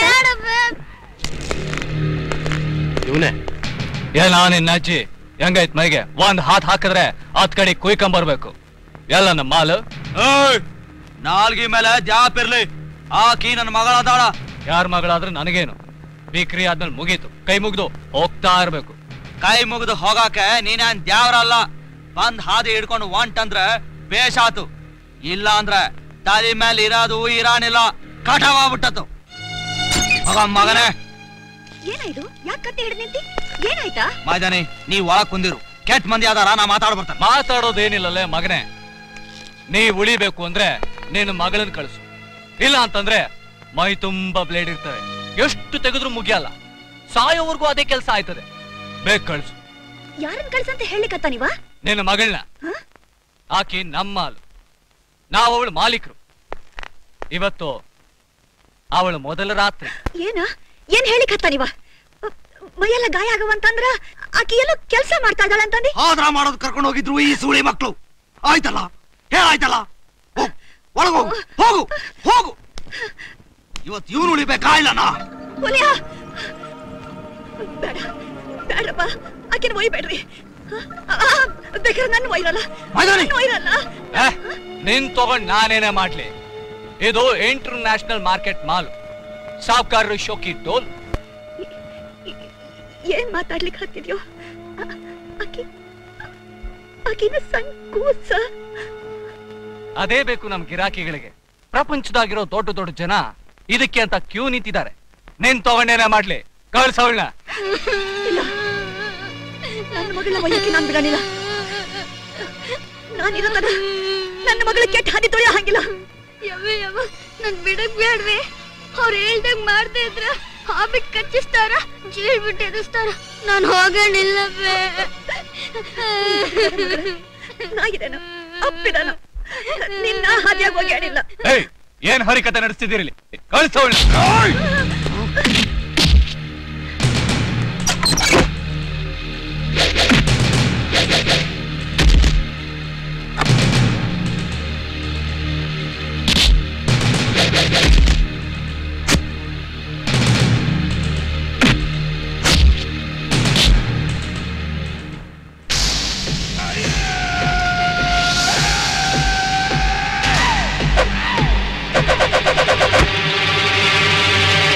ಇವನೇ ಏನ ನಿನ್ನ ಅಜ್ಜಿ ಹೆಂಗೈತ್ ಮೈಗೆ ಒಂದ್ ಹಾತ್ ಹಾಕಿದ್ರೆ ಹತ್ ಕಡೆ ಕುಯ್ಕೊಂಬರ್ಬೇಕು ಎಲ್ಲ ನಮ್ಮ ಮಾಲು ನಾಲ್ಗಿ ಮೇಲೆ ದ್ಯಾಪ್ ಇರ್ಲಿ ಆಕಿ ನನ್ನ ಮಗಳದಾಳ ಯಾರ ಮಗಳಾದ್ರೆ ನನಗೇನು ಬಿಕ್ರಿ ಆದ್ಮೇಲೆ ಮುಗೀತು ಕೈ ಮುಗ್ದು ಹೋಗ್ತಾ ಇರ್ಬೇಕು ಕೈ ಮುಗಿದು ಹೋಗಾಕೆ ನೀನೇನ್ ದ್ಯಾವ್ರಲ್ಲ ಬಂದ್ ಹಾದಿ ಹಿಡ್ಕೊಂಡು ಹೊಂಟಂದ್ರ ಬೇಷಾತು ಇಲ್ಲ ಅಂದ್ರ ತಲೆ ಮೇಲೆ ಇರೋದು ಇರಾನಿಲ್ಲ ಕಟಾವಾಗ್ಬಿಟ್ಟತು ಮಗ ಮಗನೇ ಏನಾಯ್ತು ಯಾಕೆ ಕತ್ತೆ ಹಿಡಿದು ನಿಂತಿ ಏನಾಯ್ತಾ ಮೈದಾನಿ ನೀವ್ ಒಳಗ್ ಕುಂದಿರು ಕೆಟ್ಟ ಮಂದಿ ಅದಾರ ನಾ ಮಾತಾಡ್ ಬರ್ತಾನೆ ಮಾತಾಡೋದೇನಿಲ್ಲಲೇ ಮಗನೇ ನೀ ಉಳಿಬೇಕು ಅಂದ್ರೆ ನಿನ್ನ ಮಗಳನ್ ಕಳಿಸು ಇಲ್ಲ ಅಂತಂದ್ರೆ ಮೈ ತುಂಬಾ ಬ್ಲೇಡ್ ಇರ್ತವೆ ಎಷ್ಟು ತೆಗೆದ್ರು ಮುಗಿಯಲ್ಲ ಸಾಯೋವರೆಗೂ ಅದೇ ಕೆಲಸ ಆಯ್ತದೆ ಬೇಗ ಕಳಿಸು ಯಾರನ್ ಕಳ್ಸಂತ ಹೇಳಿಕತ್ತ ನೀವ ನಿನ್ನ ಮಗಳನ್ನ ಆಕಿ ನಮ್ಮ ಹಾಲು ನಾವು ಅವಳು ಮಾಲೀಕರು ಇವತ್ತು ಅವಳು ಮೊದಲ ರಾತ್ರಿ ಏನ ಏನ್ ಹೇಳಿಕತ್ತ ನೀವ ಮೈಯೆಲ್ಲ ಗಾಯ ಆಗವಂತಂದ್ರ ಆಕಿ ಎಲ್ಲೋ ಕೆಲ್ಸ ಮಾಡ್ತಾ ಇದ್ದಾಳ ಅಂತಂದಿ ಆದ್ರ ಮಾಡೋದ್ ಕರ್ಕೊಂಡು ಹೋಗಿದ್ರು ಈ ಸುಳಿ ಮಕ್ಳು ಆಯ್ತಲ್ಲ ಹೇಳಾಯ್ತಲ್ಲ ಹೋಗ್ ಒಳಗ್ ಹೋಗು ಹೋಗು ಹೋಗು ಇವತ್ತು ಇವನು ಉಳಿಬೇಕಾ ಇಲ್ಲನಾ ಹುಲಿಯ ಬೇಡ ಬೇಡಪ್ಪ ಆಕಿನ ಒಯ್ಬೇಡ್ರಿ ಆ, ಆ, ಬೇಕಾದ್ರೆ ನನ್ನ ಒಯ್ರಲ್ಲ ಮೈದಾನಿ. ನನ್ನ ಒಯ್ರಲ್ಲ ಏ, ನಿನ್ ತಗೊಂಡ್ ನಾನೇನೇ ಮಾಡ್ಲಿ ಇದು ಇಂಟರ್ ನ್ಯಾಷನಲ್ ಮಾರ್ಕೆಟ್ ಮಾಲ್ ಸಾವ್ಕಾರರು ಶೋಕಿ ಡೋಲ್ ಏನ್ ಮಾತಾಡ್ಲಿಕ್ಕೆ ಹತ್ತಿದ್ಯೋ ಆ- ಆಕಿ ಆಕಿನ ಸಣ್ಣ ಕೂಸ ಅದೇ ಬೇಕು ನಮ್ ಗಿರಾಕಿಗಳಿಗೆ ಪ್ರಪಂಚದಾಗಿರೋ ದೊಡ್ಡ ದೊಡ್ಡ ಜನ ಇದಕ್ಕೆ ಅಂತ ಕ್ಯೂ ನಿಂತಿದ್ದಾರೆ ನಿನ್ ತಗೊಂಡೇನೆ ಮಾಡ್ಲಿ ಕಳ್ಸವಳ್ನ ಇಲ್ಲ ನನ್ನ ಮಗಳ ಒಯ್ಯಕ್ಕೆ ನಾನ್ ಬಿಡಲಿಲ್ಲ ನಾನು ಇರೋ ತನ ನನ್ನ ಮಗಳ ಕೆಟ್ಟ ಹಾದಿ ತೊಳೆಯ ಹಂಗಿಲ್ಲ ಯವ್ವ ಯವ್ವ ನನ್ ಬಿಡಕ್ ಬೇಡ್ವೆ ಅವ್ರು ಹೇಳ್ದಂಗ್ ಮಾಡ್ತಾ ಇದ್ರ ಹಾಬಿಟ್ ಕಚ್ಚಿಸ್ತಾರ ಜೀಳ್ ಬಿಟ್ಟು ಎದುಸ್ತಾರ ನಾನು ಹೋಗಣಿಲ್ಲವೇ ನಾಗಿದ್ದೇನು ಅಪ್ಪಿದನು ನಿನ್ನ ಹಾದಿಯಾಗಿ ಹೋಗಿ ಆಡಿಲ್ಲ ಏಯ್ ಏನ್ ಹರಿಕತೆ ನಡೆಸ್ತಿದ್ದೀರಿ ಕಳ್ಸವಳ್ನ ಆ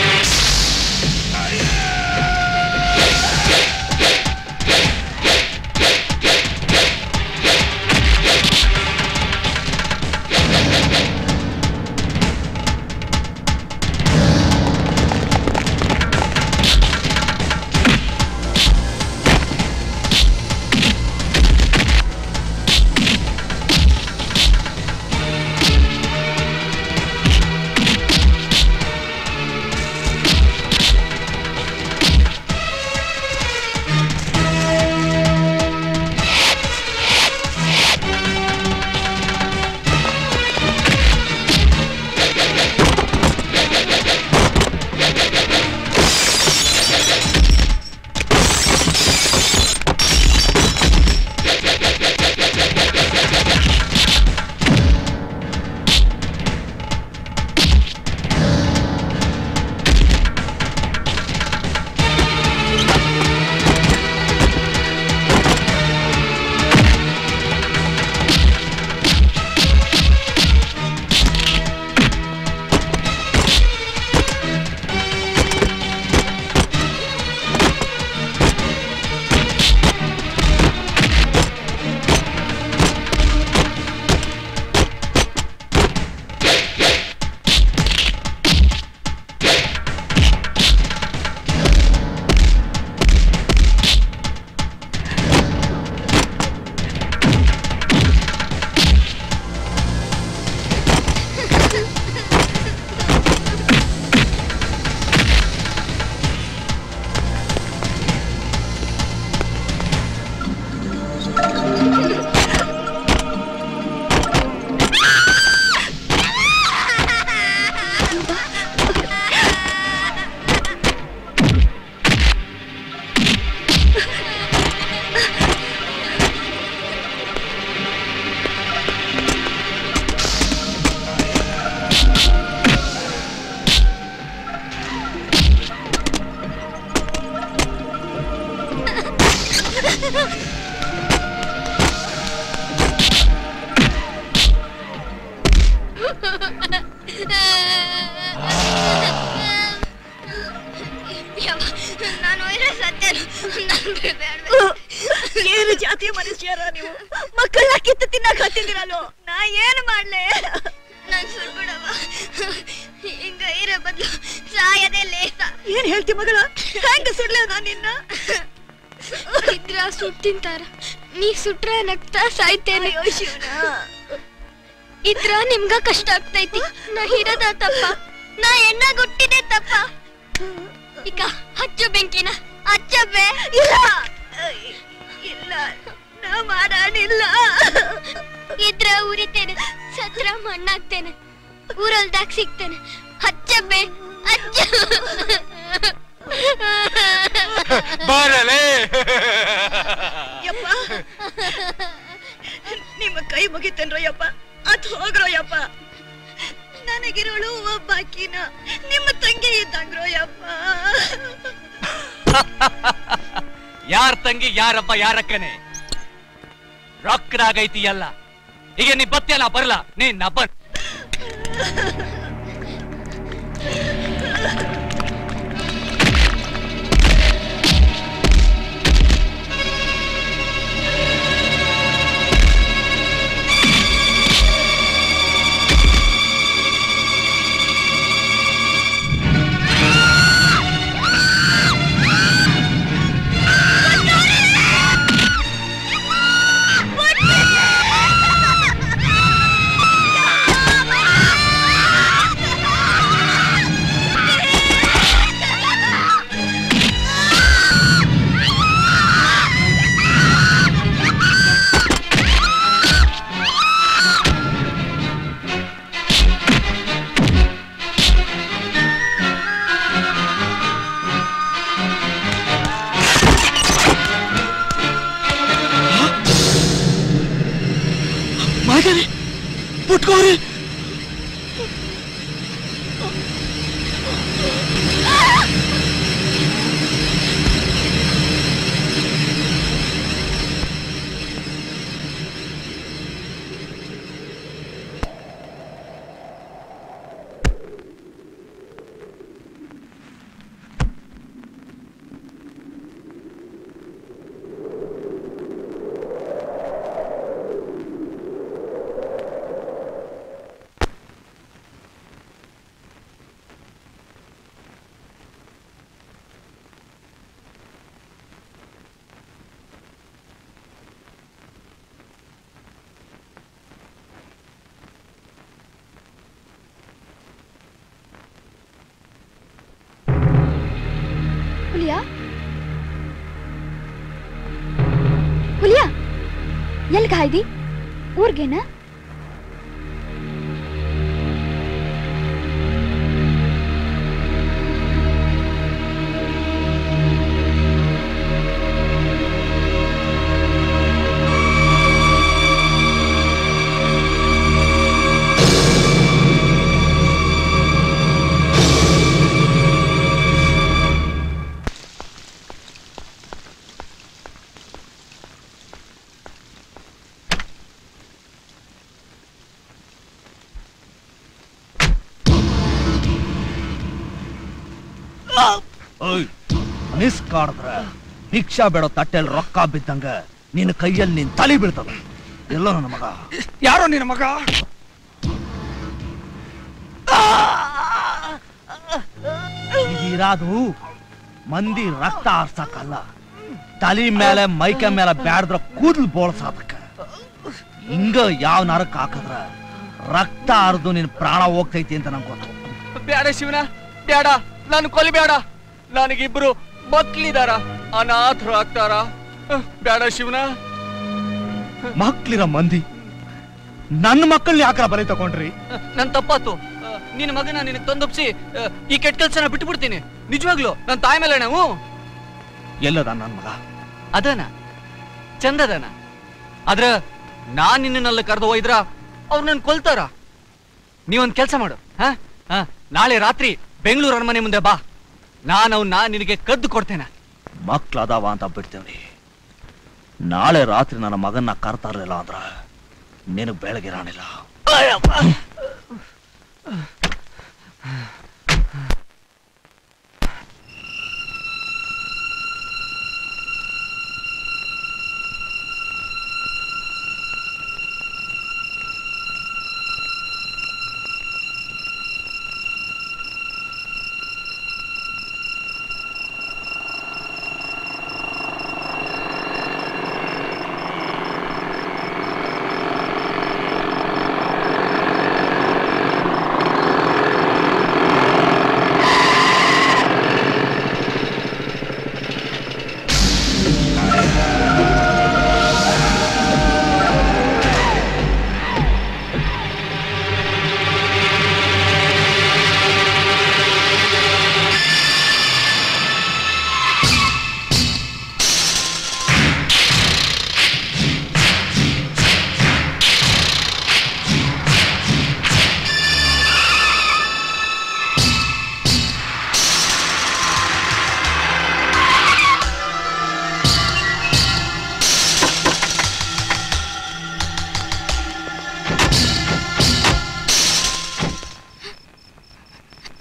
ಮಕ್ಕಳನ್ನ ಕಿತ್ತು ತಿನ್ನಕ್ ಹತ್ತಿದಿರಲ್ಲೋ ನಾ ಏನ್ ಮಾಡ್ಲೆ ನನ್ ಸುಡ್ಬಿಡವ ಹಿಂಗ ಇರೋ ಬದ್ಲು ಸಾಯದೆ ಲೇಸ ಏನ್ ಹೇಳ್ತಿ ಮಗಳ ಹೆಂಗ ಸುಡ್ಲೆ ನಾ ನಿನ್ನ ಇದ್ರ ಸುಟ್ ತಿಂತಾರ ನೀ ಸುಟ್ರ ನಗ್ತಾ ಸಾಯ್ತೇನೆ ಇದ್ರ ನಿಮ್ಗ ಕಷ್ಟ ಆಗ್ತೈತಿ ನಾ ಹಿರದ ತಪ್ಪ ನಾ ಎಣ್ಣ ಗುಟ್ಟಿದೆ ತಪ್ಪ ಈಗ ಹಚ್ಚು ಬೆಂಕಿನ ಹಚ್ಚಬೆ ಇಲ್ಲ ಇಲ್ಲ ನಾ ಮಾಡಾಣಿಲ್ಲ ಇದ್ರ ಉರಿತೇನೆ ಸತ್ರ ಮಣ್ಣಾಗ್ತೇನೆ ಊರಲ್ದಾಗ ಸಿಗ್ತೇನೆ ಹಚ್ಚಬೆ ಹಚ್ಚ ಬರಲೇ ಯಪ್ಪ ನಿಮ್ಮ ಕೈ ಮುಗಿತೇನ್ರೋ ಯಪ್ಪ ಅದ್ ಹೋಗ್ರೋ ಯಪ್ಪ ನನಗಿರೋಳು ಒಬ್ಬಾಕಿನ ನಿಮ್ಮ ತಂಗಿ ಇದ್ದಂಗ್ರೋ ಯಪ್ಪ ಯಾರ ತಂಗಿ ಯಾರಪ್ಪ ಯಾರಕ್ಕನೆ ರೊಕ್ಕದಾಗೈತಿ ಎಲ್ಲ ಈಗ ನೀ ಬತ್ತಿಯಲ್ಲ ಬರಲ್ಲ ನೀ ನಬ್ಬ ಮಾಗರಿ ಪುಟ್ಕೋರಿ ಹುಲಿಯಾ ಹುಲಿಯಾ ಎಲ್ಲಿ ಕಾಯ್ದಿ ಊರ್ಗೇನ ಮಿಸ್ ಕಾಡಿದ್ರ ಭಿಕ್ಷಾ ಬೇಡೋ ತಟ್ಟೆಲ್ ರೊಕ್ಕ ಬಿದ್ದಂಗ ನಿನ್ನ ಕೈಯಲ್ಲಿ ನಿನ್ ತಲೆ ಬೀಳ್ತದ ಎಲ್ಲೋ ನನ್ನ ಮಗ ಯಾರೋ ನಿನ್ನ ಮಗ ಇದಿರಾದು ಮಂದಿ ರಕ್ತ ಆರ್ಸಕ್ಕಲ್ಲ ತಲಿ ಮೇಲೆ ಮೈಕ ಮೇಲೆ ಬ್ಯಾಡ್ದ್ರ ಕೂದಲು ಬೋಳ್ಸಾದಕ್ಕ ಹಿಂಗ ಯಾವ ನರಕ್ ಹಾಕದ್ರ ರಕ್ತ ಹರಿದು ನಿನ್ ಪ್ರಾಣ ಹೋಗ್ತೈತಿ ಅಂತ ನಂಗೆ ಗೊತ್ತು ಬೇಡ ಶಿವನ ಬೇಡ ನಾನು ಕೊಲಿಬೇಡ ನನಗಿಬ್ರು ಮಕ್ಳಿದಾರ ಅನಾಥರು ಆಗ್ತಾರ ಅಹ್, ಬೇಡ ಶಿವನ ಮಕ್ಳಿರ ಮಂದಿ ನನ್ನ ಮಕ್ಕಳನ್ನ ಯಾಕರ ಬಲಿ ತಗೊಂಡ್ರಿ ನನ್ ತಪ್ಪಾತು ಅಹ್, ನಿನ್ನ ಮಗನ ನಿನಗೆ ತಂದೊಪ್ಸಿ ಅಹ್, ಈ ಕೆಟ್ಟ ಕೆಲ್ಸನ ಬಿಟ್ಬಿಡ್ತೀನಿ ನಿಜವಾಗ್ಲು ನನ್ ತಾಯಿ ಮೇಲೆ ನಾವು ಎಲ್ಲದ ನನ್ ಮಗ ಅದನ ಚಂದದನ ಆದ್ರ ನಾನ್ ನಿನ್ನಲ್ಲಿ ಕರೆದು ಒಯ್ದ್ರ ಅವ್ರು ನನ್ ಕೊಲ್ತಾರ ನೀವೊಂದ್ ಕೆಲ್ಸ ಮಾಡು ಹಾ ಹಾ ನಾಳೆ ರಾತ್ರಿ ಬೆಂಗಳೂರು ಅರಮನೆ ಮುಂದೆ ಬಾ ನಾನು ಅವನ್ನ ನಿನಗೆ ಕದ್ದು ಕೊಡ್ತೇನೆ ಮಕ್ಳದಾವ ಅಂತ ಬಿಡ್ತೇವ್ರಿ ನಾಳೆ ರಾತ್ರಿ ನನ್ನ ಮಗನ್ನ ಕರ್ತಾರಲಿಲ್ಲ ಅಂದ್ರ ನಿನಗ್ ಬೆಳಗಿರಾಣಿಲ್ಲ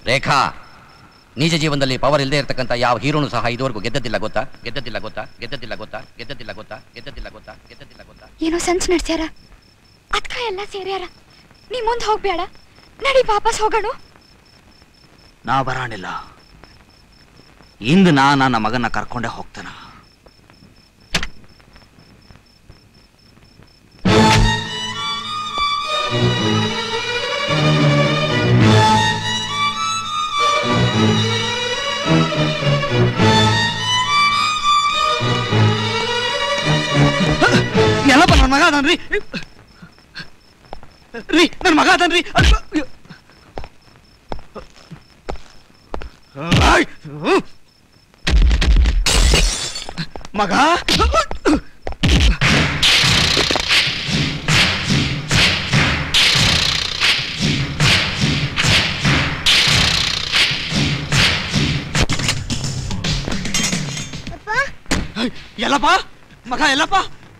ರೇಖಾ ನಿಜ ಜೀವನದಲ್ಲಿ ಪವರ್ ಇಲ್ಲದೆ ಇರತಕ್ಕಂಥ ಯಾವ ಹೀರೋನು ಸಹ ಇದುವರೆಗೂ ಗೆದ್ದದಿಲ್ಲ ಗೊತ್ತಾ ಗೆದ್ದದಿಲ್ಲ ಗೊತ್ತಾ ಗೆದ್ದದಿಲ್ಲ ಗೊತ್ತಾ ಗೆದ್ದದಿಲ್ಲ ಗೊತ್ತಾ ಗೆದ್ದದಿಲ್ಲ ಗೊತ್ತಾ ಗೆದ್ದದಿಲ್ಲ ಗೊತ್ತಾ ಏನೋ ಸೆನ್ಸ್ ನಡ್ಸ್ಯಾರ ಅದ್ಕ ಎಲ್ಲ ಸೇರ್ಯಾರ ನೀ ಮುಂದ್ ಹೋಗ್ಬೇಡ ನಡಿ ವಾಪಸ್ ಹೋಗೋಣ ನಾ ಬರಾಣಿಲ್ಲ ಇಂದು ನಾ ನನ್ನ ಮಗನ ಕರ್ಕೊಂಡೇ ಹೋಗ್ತಾನ ಎಲ್ಲಪ್ಪ ನನ್ನ ಮಗ ಅದನ್ರಿ ರೀ ನನ್ನ ಮಗ ಅದನ್ರಿ ಆಯ್! ಮಗ ಆಯ್! ಎಲ್ಲಪ್ಪ ಮಗ ಎಲ್ಲಪ್ಪ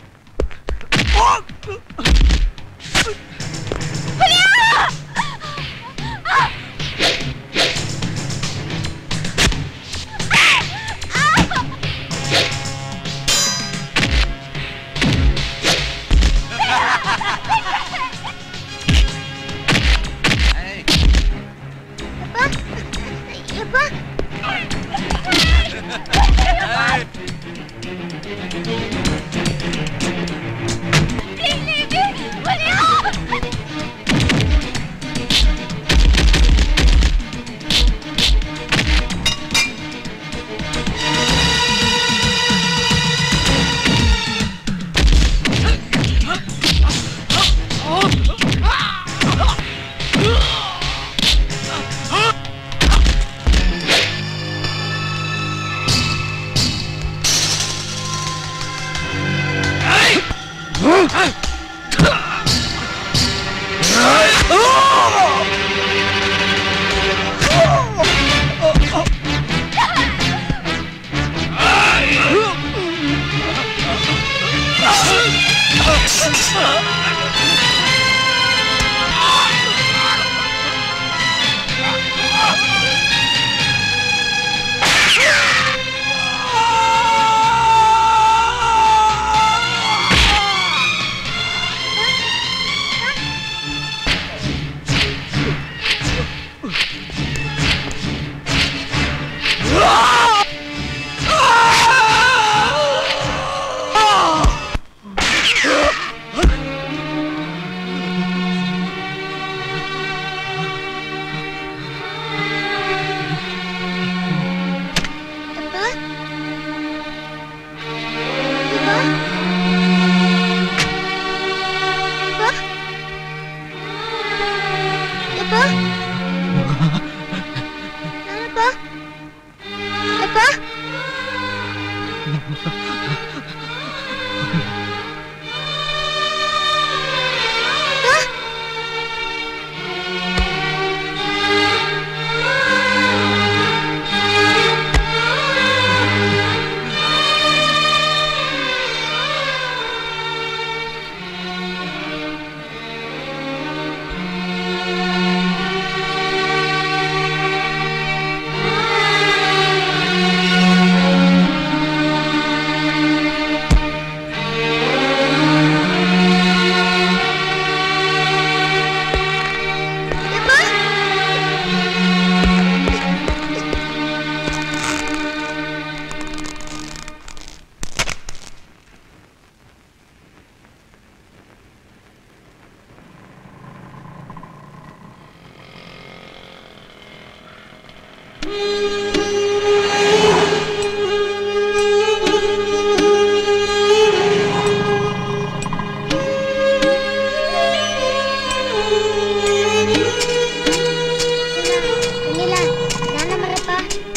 ಕಣ್ಣಿಲ್ಲ ಜ್ಞಾನ ಮರಪ್ಪ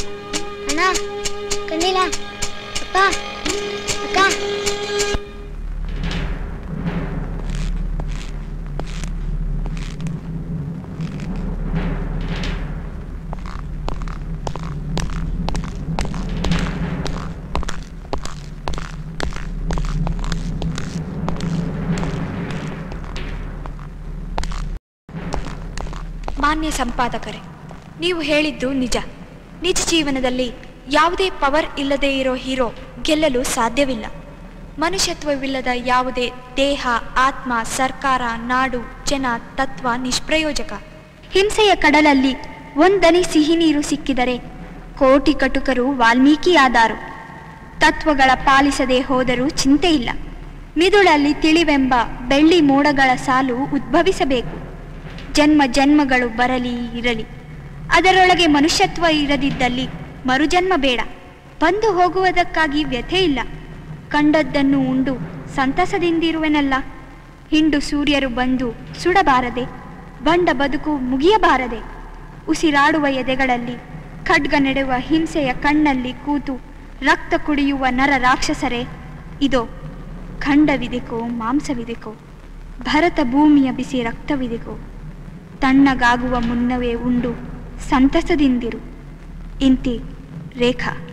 ಅಣ್ಣ ಕಣ್ಣಿಲ್ಲ ಅಪ್ಪ ಅಕ್ಕ ಮಾನ್ಯ ಸಂಪಾದಕರೇ ನೀವು ಹೇಳಿದ್ದು ನಿಜ ನಿಜ ಜೀವನದಲ್ಲಿ ಯಾವುದೇ ಪವರ್ ಇಲ್ಲದೆ ಇರೋ ಹೀರೋ ಗೆಲ್ಲಲು ಸಾಧ್ಯವಿಲ್ಲ ಮನುಷ್ಯತ್ವವಿಲ್ಲದ ಯಾವುದೇ ದೇಹ ಆತ್ಮ ಸರ್ಕಾರ ನಾಡು ಜನ ತತ್ವ ನಿಷ್ಪ್ರಯೋಜಕ ಹಿಂಸೆಯ ಕಡಲಲ್ಲಿ ಒಂದನಿ ಸಿಹಿ ನೀರು ಸಿಕ್ಕಿದರೆ ಕೋಟಿ ಕಟುಕರು ವಾಲ್ಮೀಕಿಯಾದಾರು ತತ್ವಗಳ ಪಾಲಿಸದೆ ಹೋದರೂ ಚಿಂತೆ ಇಲ್ಲ ಮಿದುಳಲ್ಲಿ ತಿಳಿವೆಂಬ ಬೆಳ್ಳಿ ಮೋಡಗಳ ಸಾಲು ಉದ್ಭವಿಸಬೇಕು ಜನ್ಮ ಜನ್ಮಗಳು ಬರಲಿ ಇರಲಿ ಅದರೊಳಗೆ ಮನುಷ್ಯತ್ವ ಇರದಿದ್ದಲ್ಲಿ ಮರುಜನ್ಮ ಬೇಡ ಬಂದು ಹೋಗುವುದಕ್ಕಾಗಿ ವ್ಯಥೆ ಇಲ್ಲ ಕಂಡದ್ದನ್ನು ಉಂಡು ಸಂತಸದಿಂದಿರುವೆನಲ್ಲ ಹಿಂಡು ಸೂರ್ಯರು ಬಂದು ಸುಡಬಾರದೆ ಬಂಡ ಬದುಕು ಮುಗಿಯಬಾರದೆ ಉಸಿರಾಡುವ ಎದೆಗಳಲ್ಲಿ ಖಡ್ಗ ನೆಡುವ ಹಿಂಸೆಯ ಕಣ್ಣಲ್ಲಿ ಕೂತು ರಕ್ತ ಕುಡಿಯುವ ನರ ರಾಕ್ಷಸರೇ ಇದೋ ಖಂಡವಿದೆಕೋ ಮಾಂಸವಿದೆಕೋ ಭರತ ಭೂಮಿಯ ಬಿಸಿ ರಕ್ತವಿದೆಕೋ ತಣ್ಣಗಾಗುವ ಮುನ್ನವೇ ಉಂಡು ಸಂತಸದಿಂದಿರು ಇಂತಿ ರೇಖಾ